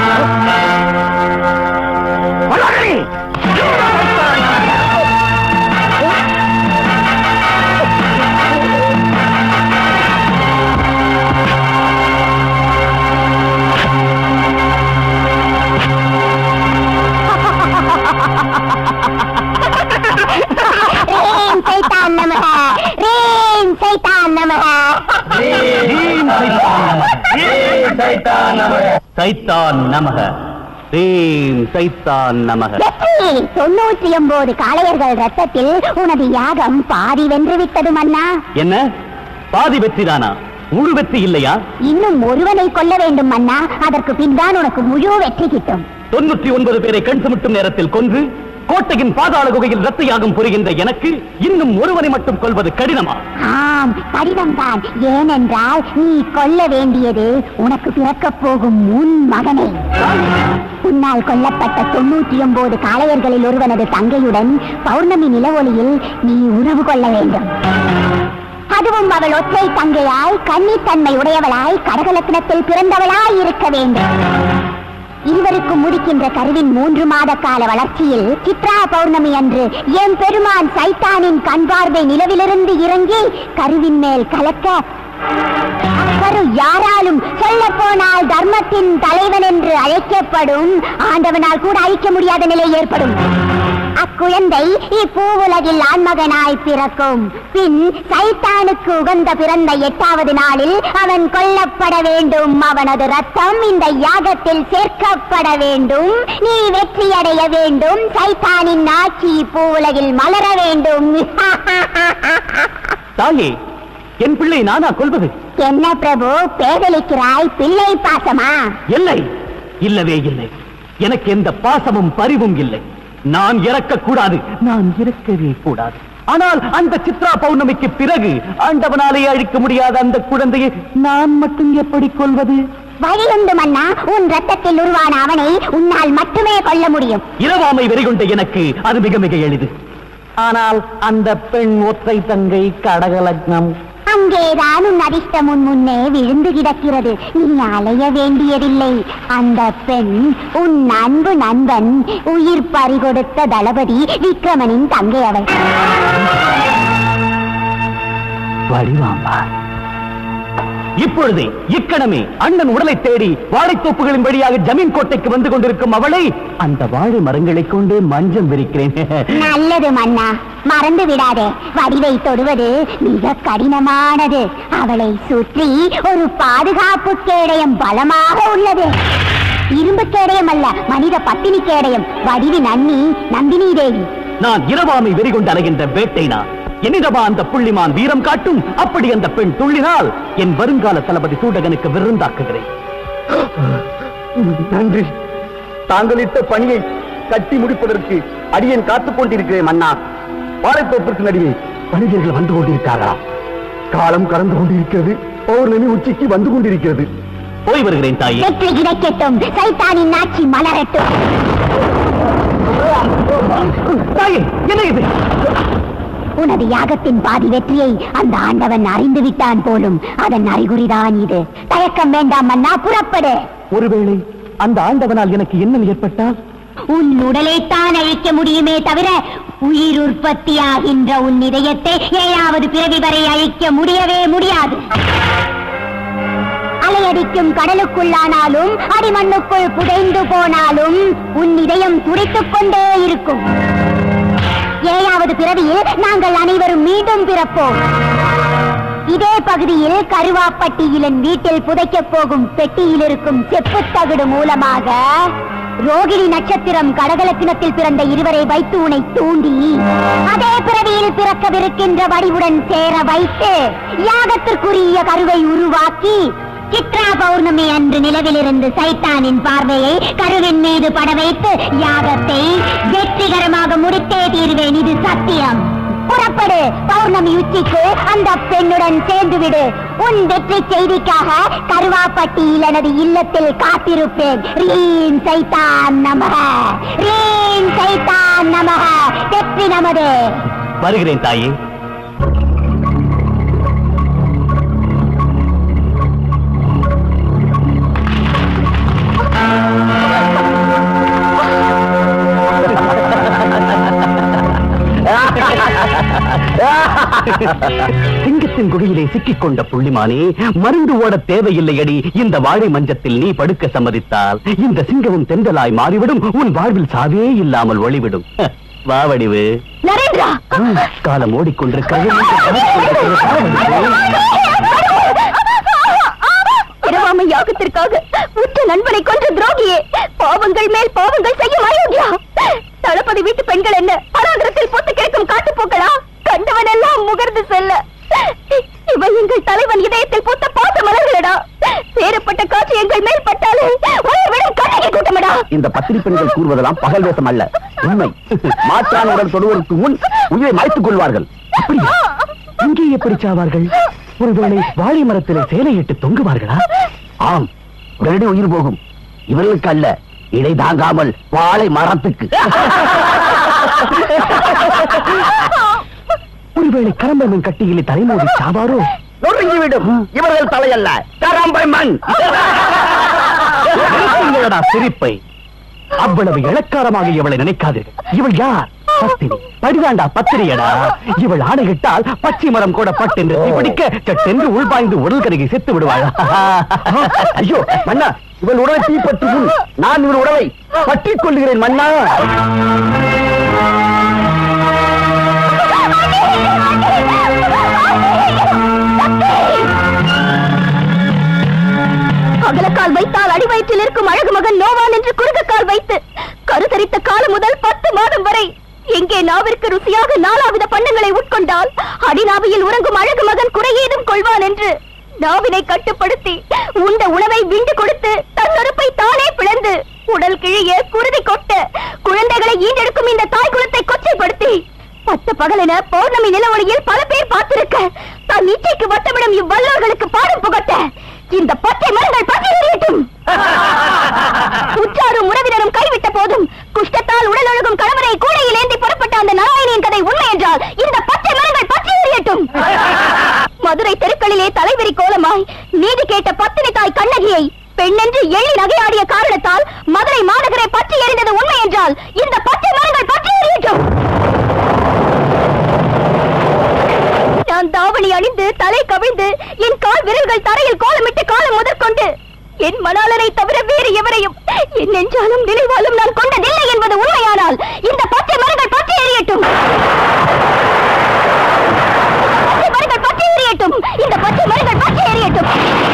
ரீம் சைத்தான் நமக ரீம் சைத்தான் நமக சைத்தான் நமக ரீம் சைத்தான் நமக வெற்றி தொண்ணூற்றி ஒன்பது காளையர்கள் ரத்தத்தில் உனது யாகம் பாதி வென்று விட்டது மன்னா என்ன பாதி வெற்றிதானா முழு வெற்றி இல்லையா இன்னும் ஒருவனை கொல்ல வேண்டும் மன்னா அதற்கு பின்தான் உனக்கு முழு வெற்றி கிட்டும் தொண்ணூற்றி ஒன்பது பேரை கண் சுமிட்டும் நேரத்தில் கொன்று கோட்டையின் பாதாள குகையில் ரத்த யாகம் புரிகின்ற எனக்கு இன்னும் ஒருவனை மட்டும் கொல்வது கடினமா ஆம் கடிதம்தான் ஏனென்றால் நீ கொல்ல வேண்டியது உனக்கு பிறக்கப் போகும் உன் மகனை உன்னால் கொல்லப்பட்ட தொண்ணூற்றி ஒன்பது காளையர்களில் ஒருவனது தங்கையுடன் பௌர்ணமி நிலவொளியில் நீ உறவு கொள்ள வேண்டும் அதுவும் அவள் ஒற்றை தங்கையாய் கன்னித்தன்மை உடையவளாய் கடகலக்னத்தில் பிறந்தவளாய் இருக்க வேண்டும் இருவருக்கும் முடிக்கின்ற கருவின் மூன்று மாத கால வளர்ச்சியில் சித்ரா பௌர்ணமி அன்று எம் பெருமான் சைத்தானின் கண் பார்வை நிலவிலிருந்து இறங்கி கருவின் மேல் கலக்க அக்கரு யாராலும் சொல்ல போனால் தர்மத்தின் தலைவன் என்று அழைக்கப்படும் ஆண்டவனால் கூட அழிக்க முடியாத நிலை ஏற்படும் அக்குழந்தை இப்பூவுலகில் ஆண்மகனாய் பிறக்கும் பின் சைத்தானுக்கு உகந்த பிறந்த எட்டாவது நாளில் அவன் கொல்லப்பட வேண்டும் அவனது ரத்தம் இந்த யாகத்தில் சேர்க்கப்பட வேண்டும் நீ வெற்றியடைய வேண்டும் சைத்தானின் ஆட்சி இப்பூவுலகில் மலர வேண்டும் தாயே என் பிள்ளை நானா கொல்வது என்ன பிரபு பேதலிக்கிறாய் பிள்ளை பாசமா இல்லை இல்லவே இல்லை எனக்கு எந்த பாசமும் பரிவும் இல்லை நான் இறக்க கூடாது நான் இறக்கவே கூடாது ஆனால் அந்த சித்ரா பௌர்ணமிக்கு பிறகு ஆண்டவனாலே அழிக்க முடியாத அந்த குழந்தையை நான் மட்டும் எப்படி கொள்வது வழியுண்டு மன்னா உன் ரத்தத்தில் உருவான அவனை உன்னால் மட்டுமே கொல்ல முடியும் இரவாமை வெறிகொண்ட எனக்கு அது மிக மிக எளிது ஆனால் அந்த பெண் ஒற்றை தங்கை கடகலக்னம் அங்கேதான் உன் அதிர்ஷ்டம் உன் முன்னே விழுந்து கிடக்கிறது நீ அலைய வேண்டியதில்லை அந்த பெண் உன் அன்பு நண்பன் உயிர் பறிகொடுத்த தளபதி விக்ரமனின் தங்கை அவள் வடிவாம்பா இப்பொழுதே இக்கணமே அண்ணன் உடலை தேடி வாழைத்தோப்புகளின் வழியாக ஜமீன் கோட்டைக்கு வந்து கொண்டிருக்கும் அவளை அந்த வாழை மரங்களைக் கொண்டு மஞ்சம் விரிக்கிறேன் நல்லது மன்னா மறந்து விடாதே வடிவை தொடுவது மிக கடினமானது அவளை சுற்றி ஒரு பாதுகாப்பு கேடயம் பலமாக உள்ளது இரும்பு கேடயம் அல்ல மனித பத்தினி கேடயம் வடிவின் அண்ணி நந்தினி தேவி நான் இரவாமை வெறிகொண்டு அலைகின்ற வேட்டைனா என்னிடமா அந்த புள்ளிமான் வீரம் காட்டும் அப்படி அந்த பெண் துள்ளினால் என் வருங்கால தளபதி சூடகனுக்கு விருந்தாக்குகிறேன் நன்றி தாங்கள் இட்ட பணியை கட்டி முடிப்பதற்கு அடியேன் காத்துக் கொண்டிருக்கிறேன் மன்னா வாழைத்தோப்பிற்கு நடுவே மனிதர்கள் வந்து கொண்டிருக்கார்களா காலம் கடந்து கொண்டிருக்கிறது பௌர்ணமி உச்சிக்கு வந்து கொண்டிருக்கிறது போய் வருகிறேன் தாயே வெற்றி கிடைக்கட்டும் சைத்தானின் ஆட்சி மலரட்டும் தாயே என்ன இது உனது யாகத்தின் பாதி வெற்றியை அந்த ஆண்டவன் அறிந்து விட்டான் போலும் அதன் அறிகுறிதான் இது தயக்கம் வேண்டாம் மன்னா புறப்படு ஒருவேளை அந்த ஆண்டவனால் எனக்கு என்ன ஏற்பட்டால் உன் உடலைத்தான் அழிக்க முடியுமே தவிர உயிர் உற்பத்தியாகின்ற உன் இதயத்தை ஏழாவது பிறவி வரை அழிக்க முடியவே முடியாது அலையடிக்கும் கடலுக்குள்ளானாலும் அடிமண்ணுக்குள் புதைந்து போனாலும் உன் இதயம் துடித்துக் கொண்டே இருக்கும் ஏழாவது பிறவியில் நாங்கள் அனைவரும் மீண்டும் பிறப்போம் இதே பகுதியில் கருவாப்பட்டியிலன் வீட்டில் புதைக்கப் போகும் பெட்டியில் இருக்கும் செப்புத் தகடு மூலமாக ரோகிணி நட்சத்திரம் கடகலத்தினத்தில் பிறந்த இருவரை வைத்து உனை தூண்டி அதே பிறவியில் பிறக்கவிருக்கின்ற வடிவுடன் சேர வைத்து யாகத்திற்குரிய கருவை உருவாக்கி சித்ரா பௌர்ணமி அன்று நிலவிலிருந்து சைத்தானின் பார்வையை கருவின் மீது பட வைத்து யாகத்தை வெற்றிகரமாக முடித்தே தீர்வேன் இது சத்தியம் புறப்படு பௌர்ணமி உச்சிக்கு அந்த பெண்ணுடன் சேர்ந்து விடு உன் வெற்றி செய்திக்காக கருவாப்பட்டியில் எனது இல்லத்தில் காத்திருப்பேன் ரீம் சைத்தான் நமக ரீம் சைத்தான் நமக வெற்றி நமது வருகிறேன் தாயே சிங்கத்தின் குகையிலே சிக்கிக் கொண்ட புள்ளிமானே மருந்து ஓட தேவையில்லையடி இந்த வாழை மஞ்சத்தில் நீ படுக்க சம்மதித்தால் இந்த சிங்கமும் தென்றலாய் மாறிவிடும் உன் வாழ்வில் சாவே இல்லாமல் ஒளிவிடும் வா வடிவு நரேந்திரா காலம் ஓடிக்கொண்டிருக்கிறது இரவாமை யாகத்திற்காக உற்ற நண்பனை கொன்ற துரோகியே பாவங்கள் மேல் பாவங்கள் செய்யும் அயோக்கியா தளபதி வீட்டு பெண்கள் என்ன அராகரத்தில் போட்டு கிடக்கும் காட்டுப்போக்களா கண்டவன் எல்லாம் முகர்ந்து செல்ல இவை எங்கள் தலைவன் இதயத்தில் பூத்த பாச மலர்களடா சேரப்பட்ட காட்சி எங்கள் மேல் பட்டாலே உயிர் விடும் கண்ணகி கூட்டமடா இந்த பத்திரி பெண்கள் கூறுவதெல்லாம் பகல் வேஷம் அல்ல உண்மை மாற்றானுடன் தொடுவதற்கு முன் உயிரை மாய்த்துக் கொள்வார்கள் அப்படியா இங்கே எப்படி சாவார்கள் ஒருவேளை வாழை மரத்திலே சேலையிட்டு தொங்குவார்களா ஆம் உடனடி உயிர் போகும் இவர்களுக்கு அல்ல இடை தாங்காமல் வாழை மரத்துக்கு ஒருவேளை கரம்பமன் கட்டியிலே தலைமோதி சாவாரோ நொறுங்கிவிடும் இவர்கள் தலையல்ல கரம்பை மண் நிறுத்துங்களடா சிரிப்பை அவ்வளவு இளக்காரமாக இவளை நினைக்காதீர்கள் இவள் யார் பத்தினி படிதாண்டா பத்திரியடா இவள் ஆணையிட்டால் பச்சை மரம் கூட பட்டென்று பிடிக்க சட்டென்று உள்பாய்ந்து உடல் கருகி செத்து விடுவாள் ஐயோ மன்னா இவள் உடலை தீப்பற்றி முன் நான் இவள் உடலை பற்றிக் கொள்கிறேன் மன்னா அகலக்கால் வைத்தால் அடிவயிற்றில் இருக்கும் அழகு மகன் நோவான் என்று குறுகக்கால் வைத்து கருத்தரித்த காலம் முதல் பத்து மாதம் வரை எங்கே நாவிற்கு ருசியாக நாலாவித பண்டங்களை உட்கொண்டால் அடிநாவியில் உறங்கும் அழகு மகன் குறையேதும் கொள்வான் என்று நாவினை கட்டுப்படுத்தி உண்ட உணவை விண்டு கொடுத்து தன் நெருப்பை தானே பிளந்து உடல் கிழிய குருதி கொட்ட குழந்தைகளை ஈண்டெடுக்கும் இந்த தாய் குலத்தை கொச்சைப்படுத்தி பட்ட பகலென பௌர்ணமி நிலவொளியில் பல பேர் பார்த்திருக்க தன் இச்சைக்கு வட்டமிடும் இவ்வல்லோர்களுக்கு பாடம் புகட்ட இந்த பச்சை மரங்கள் பற்றி எறியட்டும் உற்றாரும் உறவினரும் கைவிட்ட போதும் குஷ்டத்தால் உடல் ஒழுகும் கணவரை கூடையில் ஏந்தி புறப்பட்ட அந்த நாராயணியின் கதை உண்மை என்றால் இந்த பச்சை மரங்கள் பற்றி எறியட்டும் மதுரை தெருக்களிலே தலைவிரி கோலமாய் நீதி கேட்ட பத்தினி தாய் கண்ணகியை பெண்ணென்று எள்ளி நகையாடிய காரணத்தால் மதுரை மாநகரை பற்றி எறிந்தது உண்மை என்றால் இந்த பச்சை மரங்கள் பற்றி எறியட்டும் நான் தாவணி அணிந்து தலை கவிழ்ந்து என் கால் விரல்கள் தரையில் கோலமிட்டு காலம் முதற்கொண்டு என் மணாளனை தவிர வேறு எவரையும் என் நெஞ்சாலும் நினைவாலும் நான் கொண்டதில்லை என்பது உண்மையானால் இந்த பச்சை மரங்கள் பற்றி எறியட்டும் பச்சை மரங்கள் பற்றி எறியட்டும் இந்த பச்சை மரங்கள் பற்றி எறியட்டும்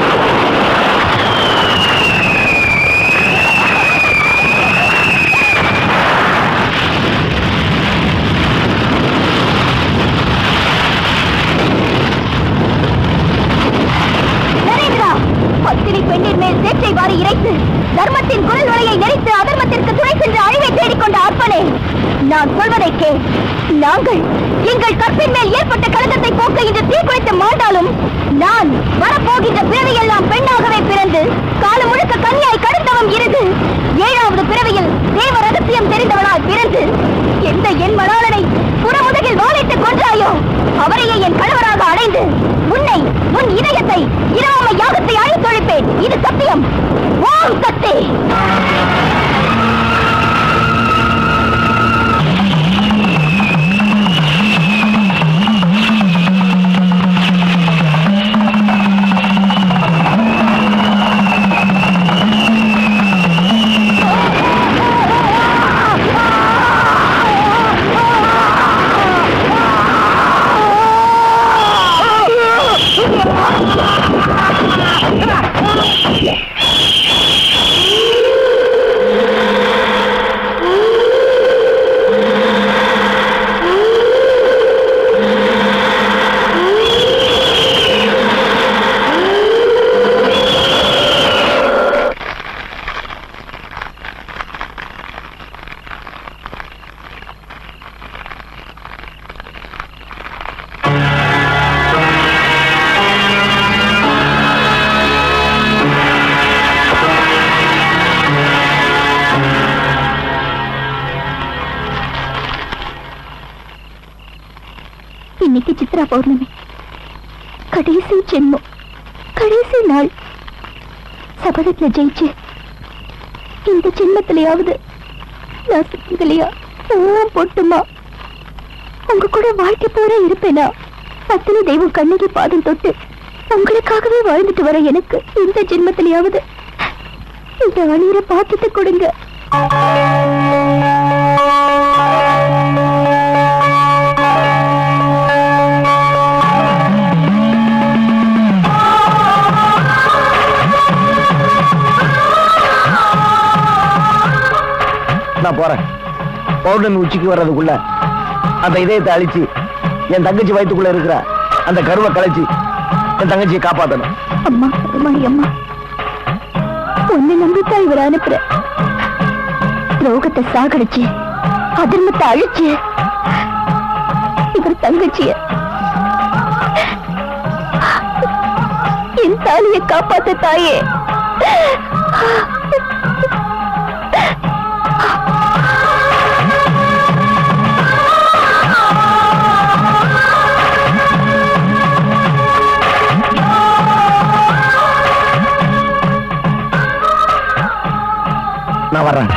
நரேந்திரா பத்தினி பெண்ணின் மேல் சேற்றை வாரி இறைத்து தர்மத்தின் குரல் நுழையை நெறித்து அதர்மத்திற்கு துணை சென்று அழிவை தேடிக்கொண்ட அற்பனே நான் சொல்வதை கேள் நாங்கள் எங்கள் கற்பின் மேல் ஏற்பட்ட கலக்கத்தை போக்க இன்று தீக்குளித்து மாண்டாலும் நான் வரப்போகின்ற பிறவியெல்லாம் பெண்ணாகவே பிறந்து காலம் முழுக்க கன்னியாய் கடுத்தவம் இருந்து ஏழாவது பிறவியில் தேவ ரகசியம் தெரிந்தவளாய் பிறந்து எந்த என் மணாளனை புறமுதுகில் வாழிட்டு கொன்றாயோ அவரையே என் கணவராக அடைந்து உன்னை உன் இதயத்தை இராம யாகத்தை அழித்தொழிப்பேன் இது சத்தியம் ஓம் சக்தி சித்ரா பௌர்ணமி கடைசி ஜென்மம் கடைசி நாள் சபதத்துல ஜெயிச்சு இந்த ஜென்மத்திலேயாவது நான் சித்திகளையா பூவும் பொட்டுமா உங்க கூட வாழ்க்கை பூரா இருப்பேனா பத்தினி தெய்வம் கண்ணகி பாதம் தொட்டு உங்களுக்காகவே வாழ்ந்துட்டு வர எனக்கு இந்த ஜென்மத்திலேயாவது இந்த அணியரை பார்த்துட்டு கொடுங்க நான் போறேன் பௌர்ணமி உச்சிக்கு வர்றதுக்குள்ள அந்த இதயத்தை அழிச்சு என் தங்கச்சி வயித்துக்குள்ள இருக்கிற அந்த கருவை கலைச்சு என் தங்கச்சியை காப்பாத்தணும் அம்மா பெருமாடி அம்மா உன்னை நம்பித்தான் இவர் அனுப்புற ரோகத்தை சாகடிச்சு அதர்மத்தை அழிச்சு இவர் தங்கச்சிய என் தாலியை காப்பாத்த தாயே நான் வர்றேன்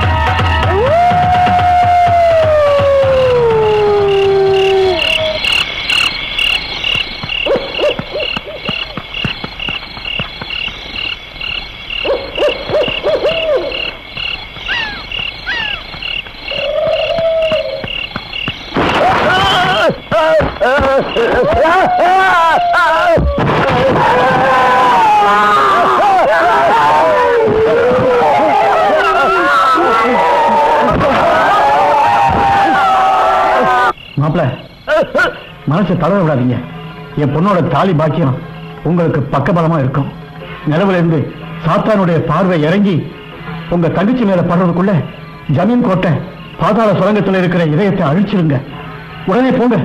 மாப்பிள மனசை தளர விடாதீங்க என் பொண்ணோட தாலி பாக்கியம் உங்களுக்கு பக்கபலமா இருக்கும் நிலவுல இருந்து சாத்தானுடைய பார்வை இறங்கி உங்க தங்கச்சி மேல படுறதுக்குள்ள ஜமீன் கோட்டை பாதாள சுரங்கத்துல இருக்கிற இதயத்தை அழிச்சிருங்க உடனே போங்க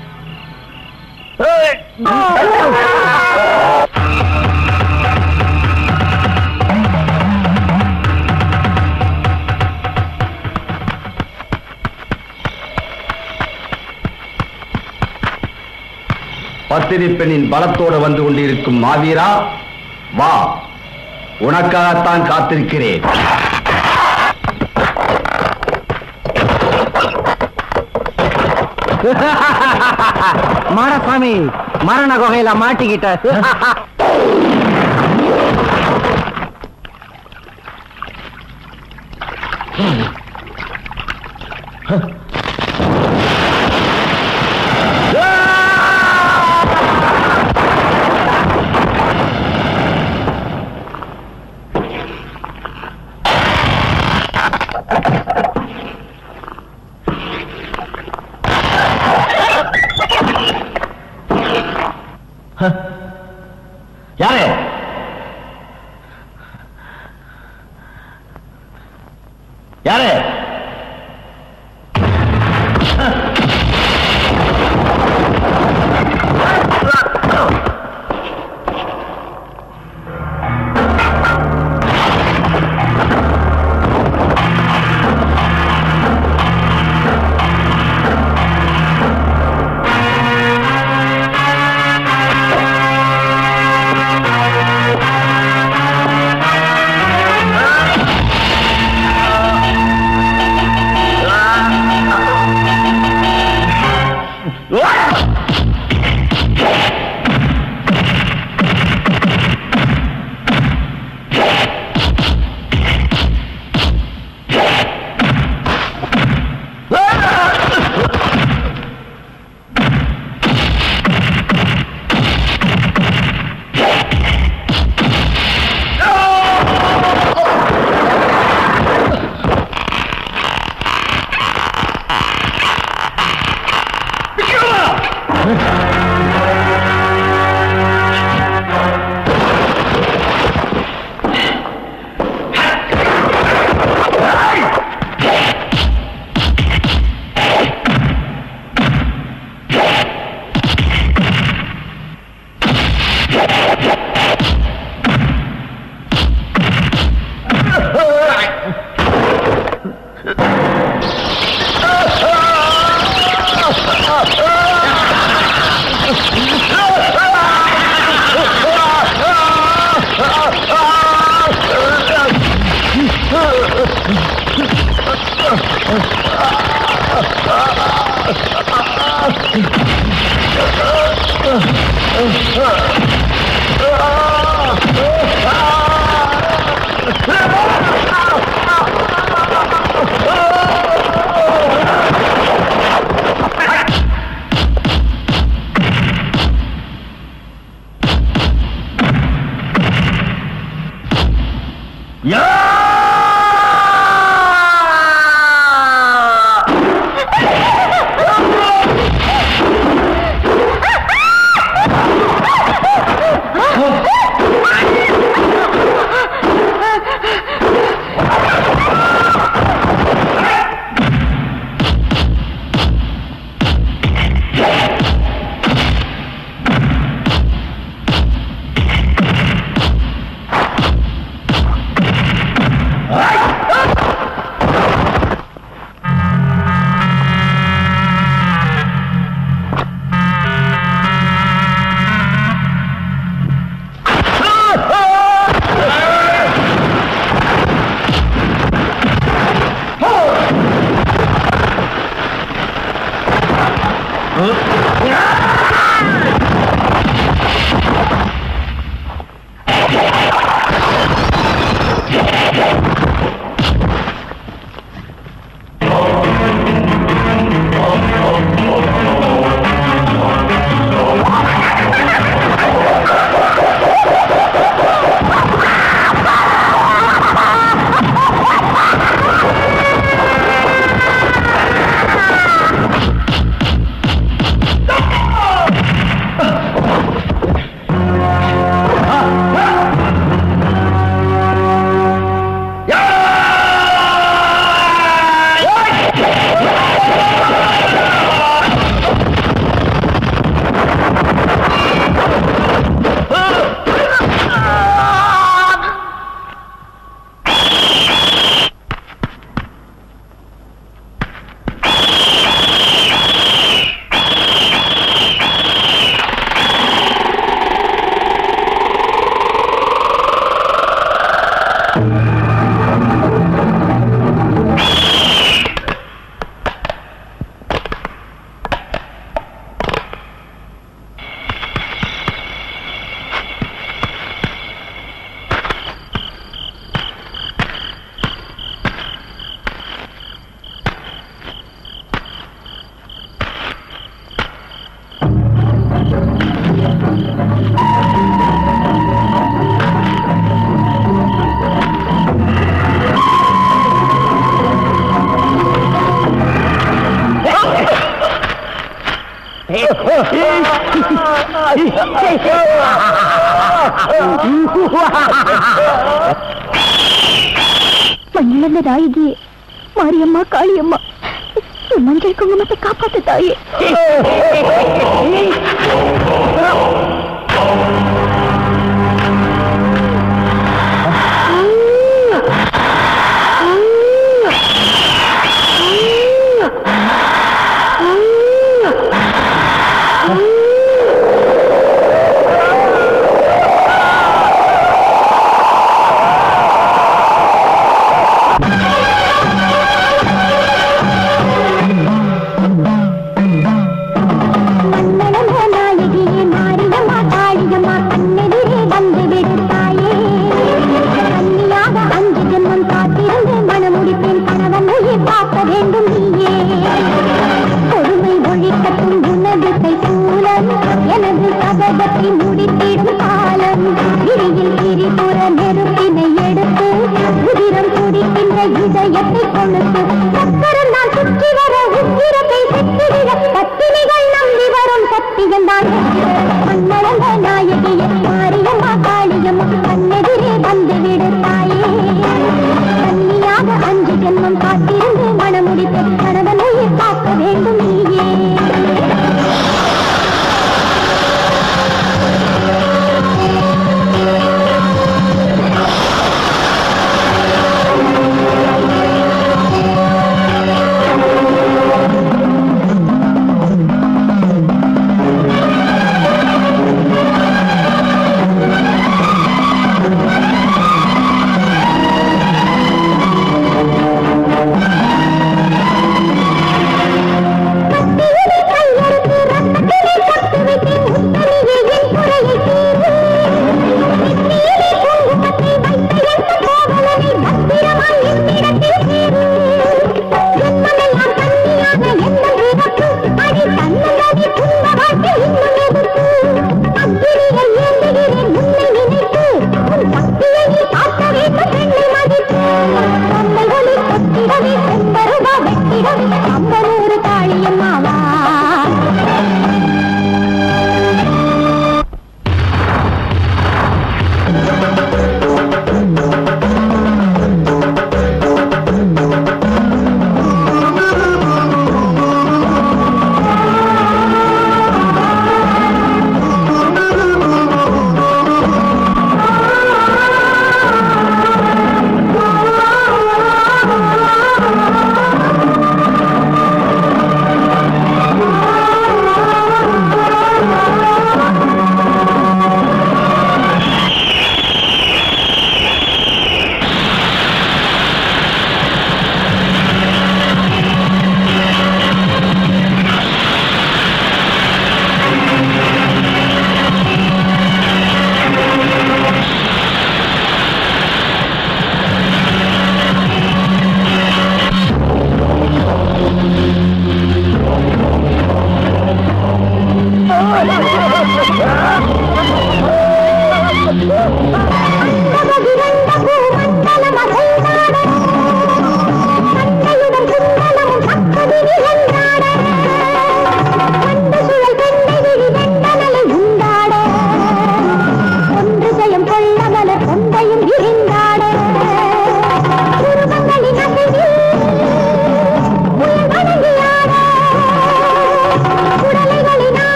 பத்தினி பெண்ணின் பலத்தோடு வந்து கொண்டிருக்கும் மாவீரா வா உனக்காகத்தான் காத்திருக்கிறேன் மாடசாமி மரண குகையில மாட்டிக்கிட்ட யாரு யாரு Ah! மண்ணிழந்த நாயகியே மாரியம்மா காளியம்மா என் மஞ்சள் குங்குமத்தை காப்பாத்து தாயே மண்ணளந்த நாயகியே மாரியம்மா காளியம்மா கண்ணெதிரே வந்து விடுத்தாயே கன்னியாக அஞ்சு ஜென்மம் காத்திருந்து மனமுடிப்பேன் கணவனையே பார்க்க வேண்டும் நீயே கொடுமை ஒழிக்கட்டும் உனது கைசூலம் எனது சபதத்தை முடித்திடும் காலம் விழியில் திரிபுற நெருப்பினை எடுத்து உதிரம் துடிக்கின்ற இதயத்தை கொழுத்து சக்கரம் நான் சுற்றி வர உத்திரத்தை செத்துவிட பத்தினிகள் நம்பி வரும் சத்தியம்தான் மண்ணளந்த நாயகிய மாரியம்மா காளியம்மா கண்ணெதிரே வந்து விடுத்தாயே கன்னியாக அஞ்சு ஜென்மம் காத்திருந்து மனமுடித்து கணவனையே பார்க்க வேண்டும் நீயே ஆ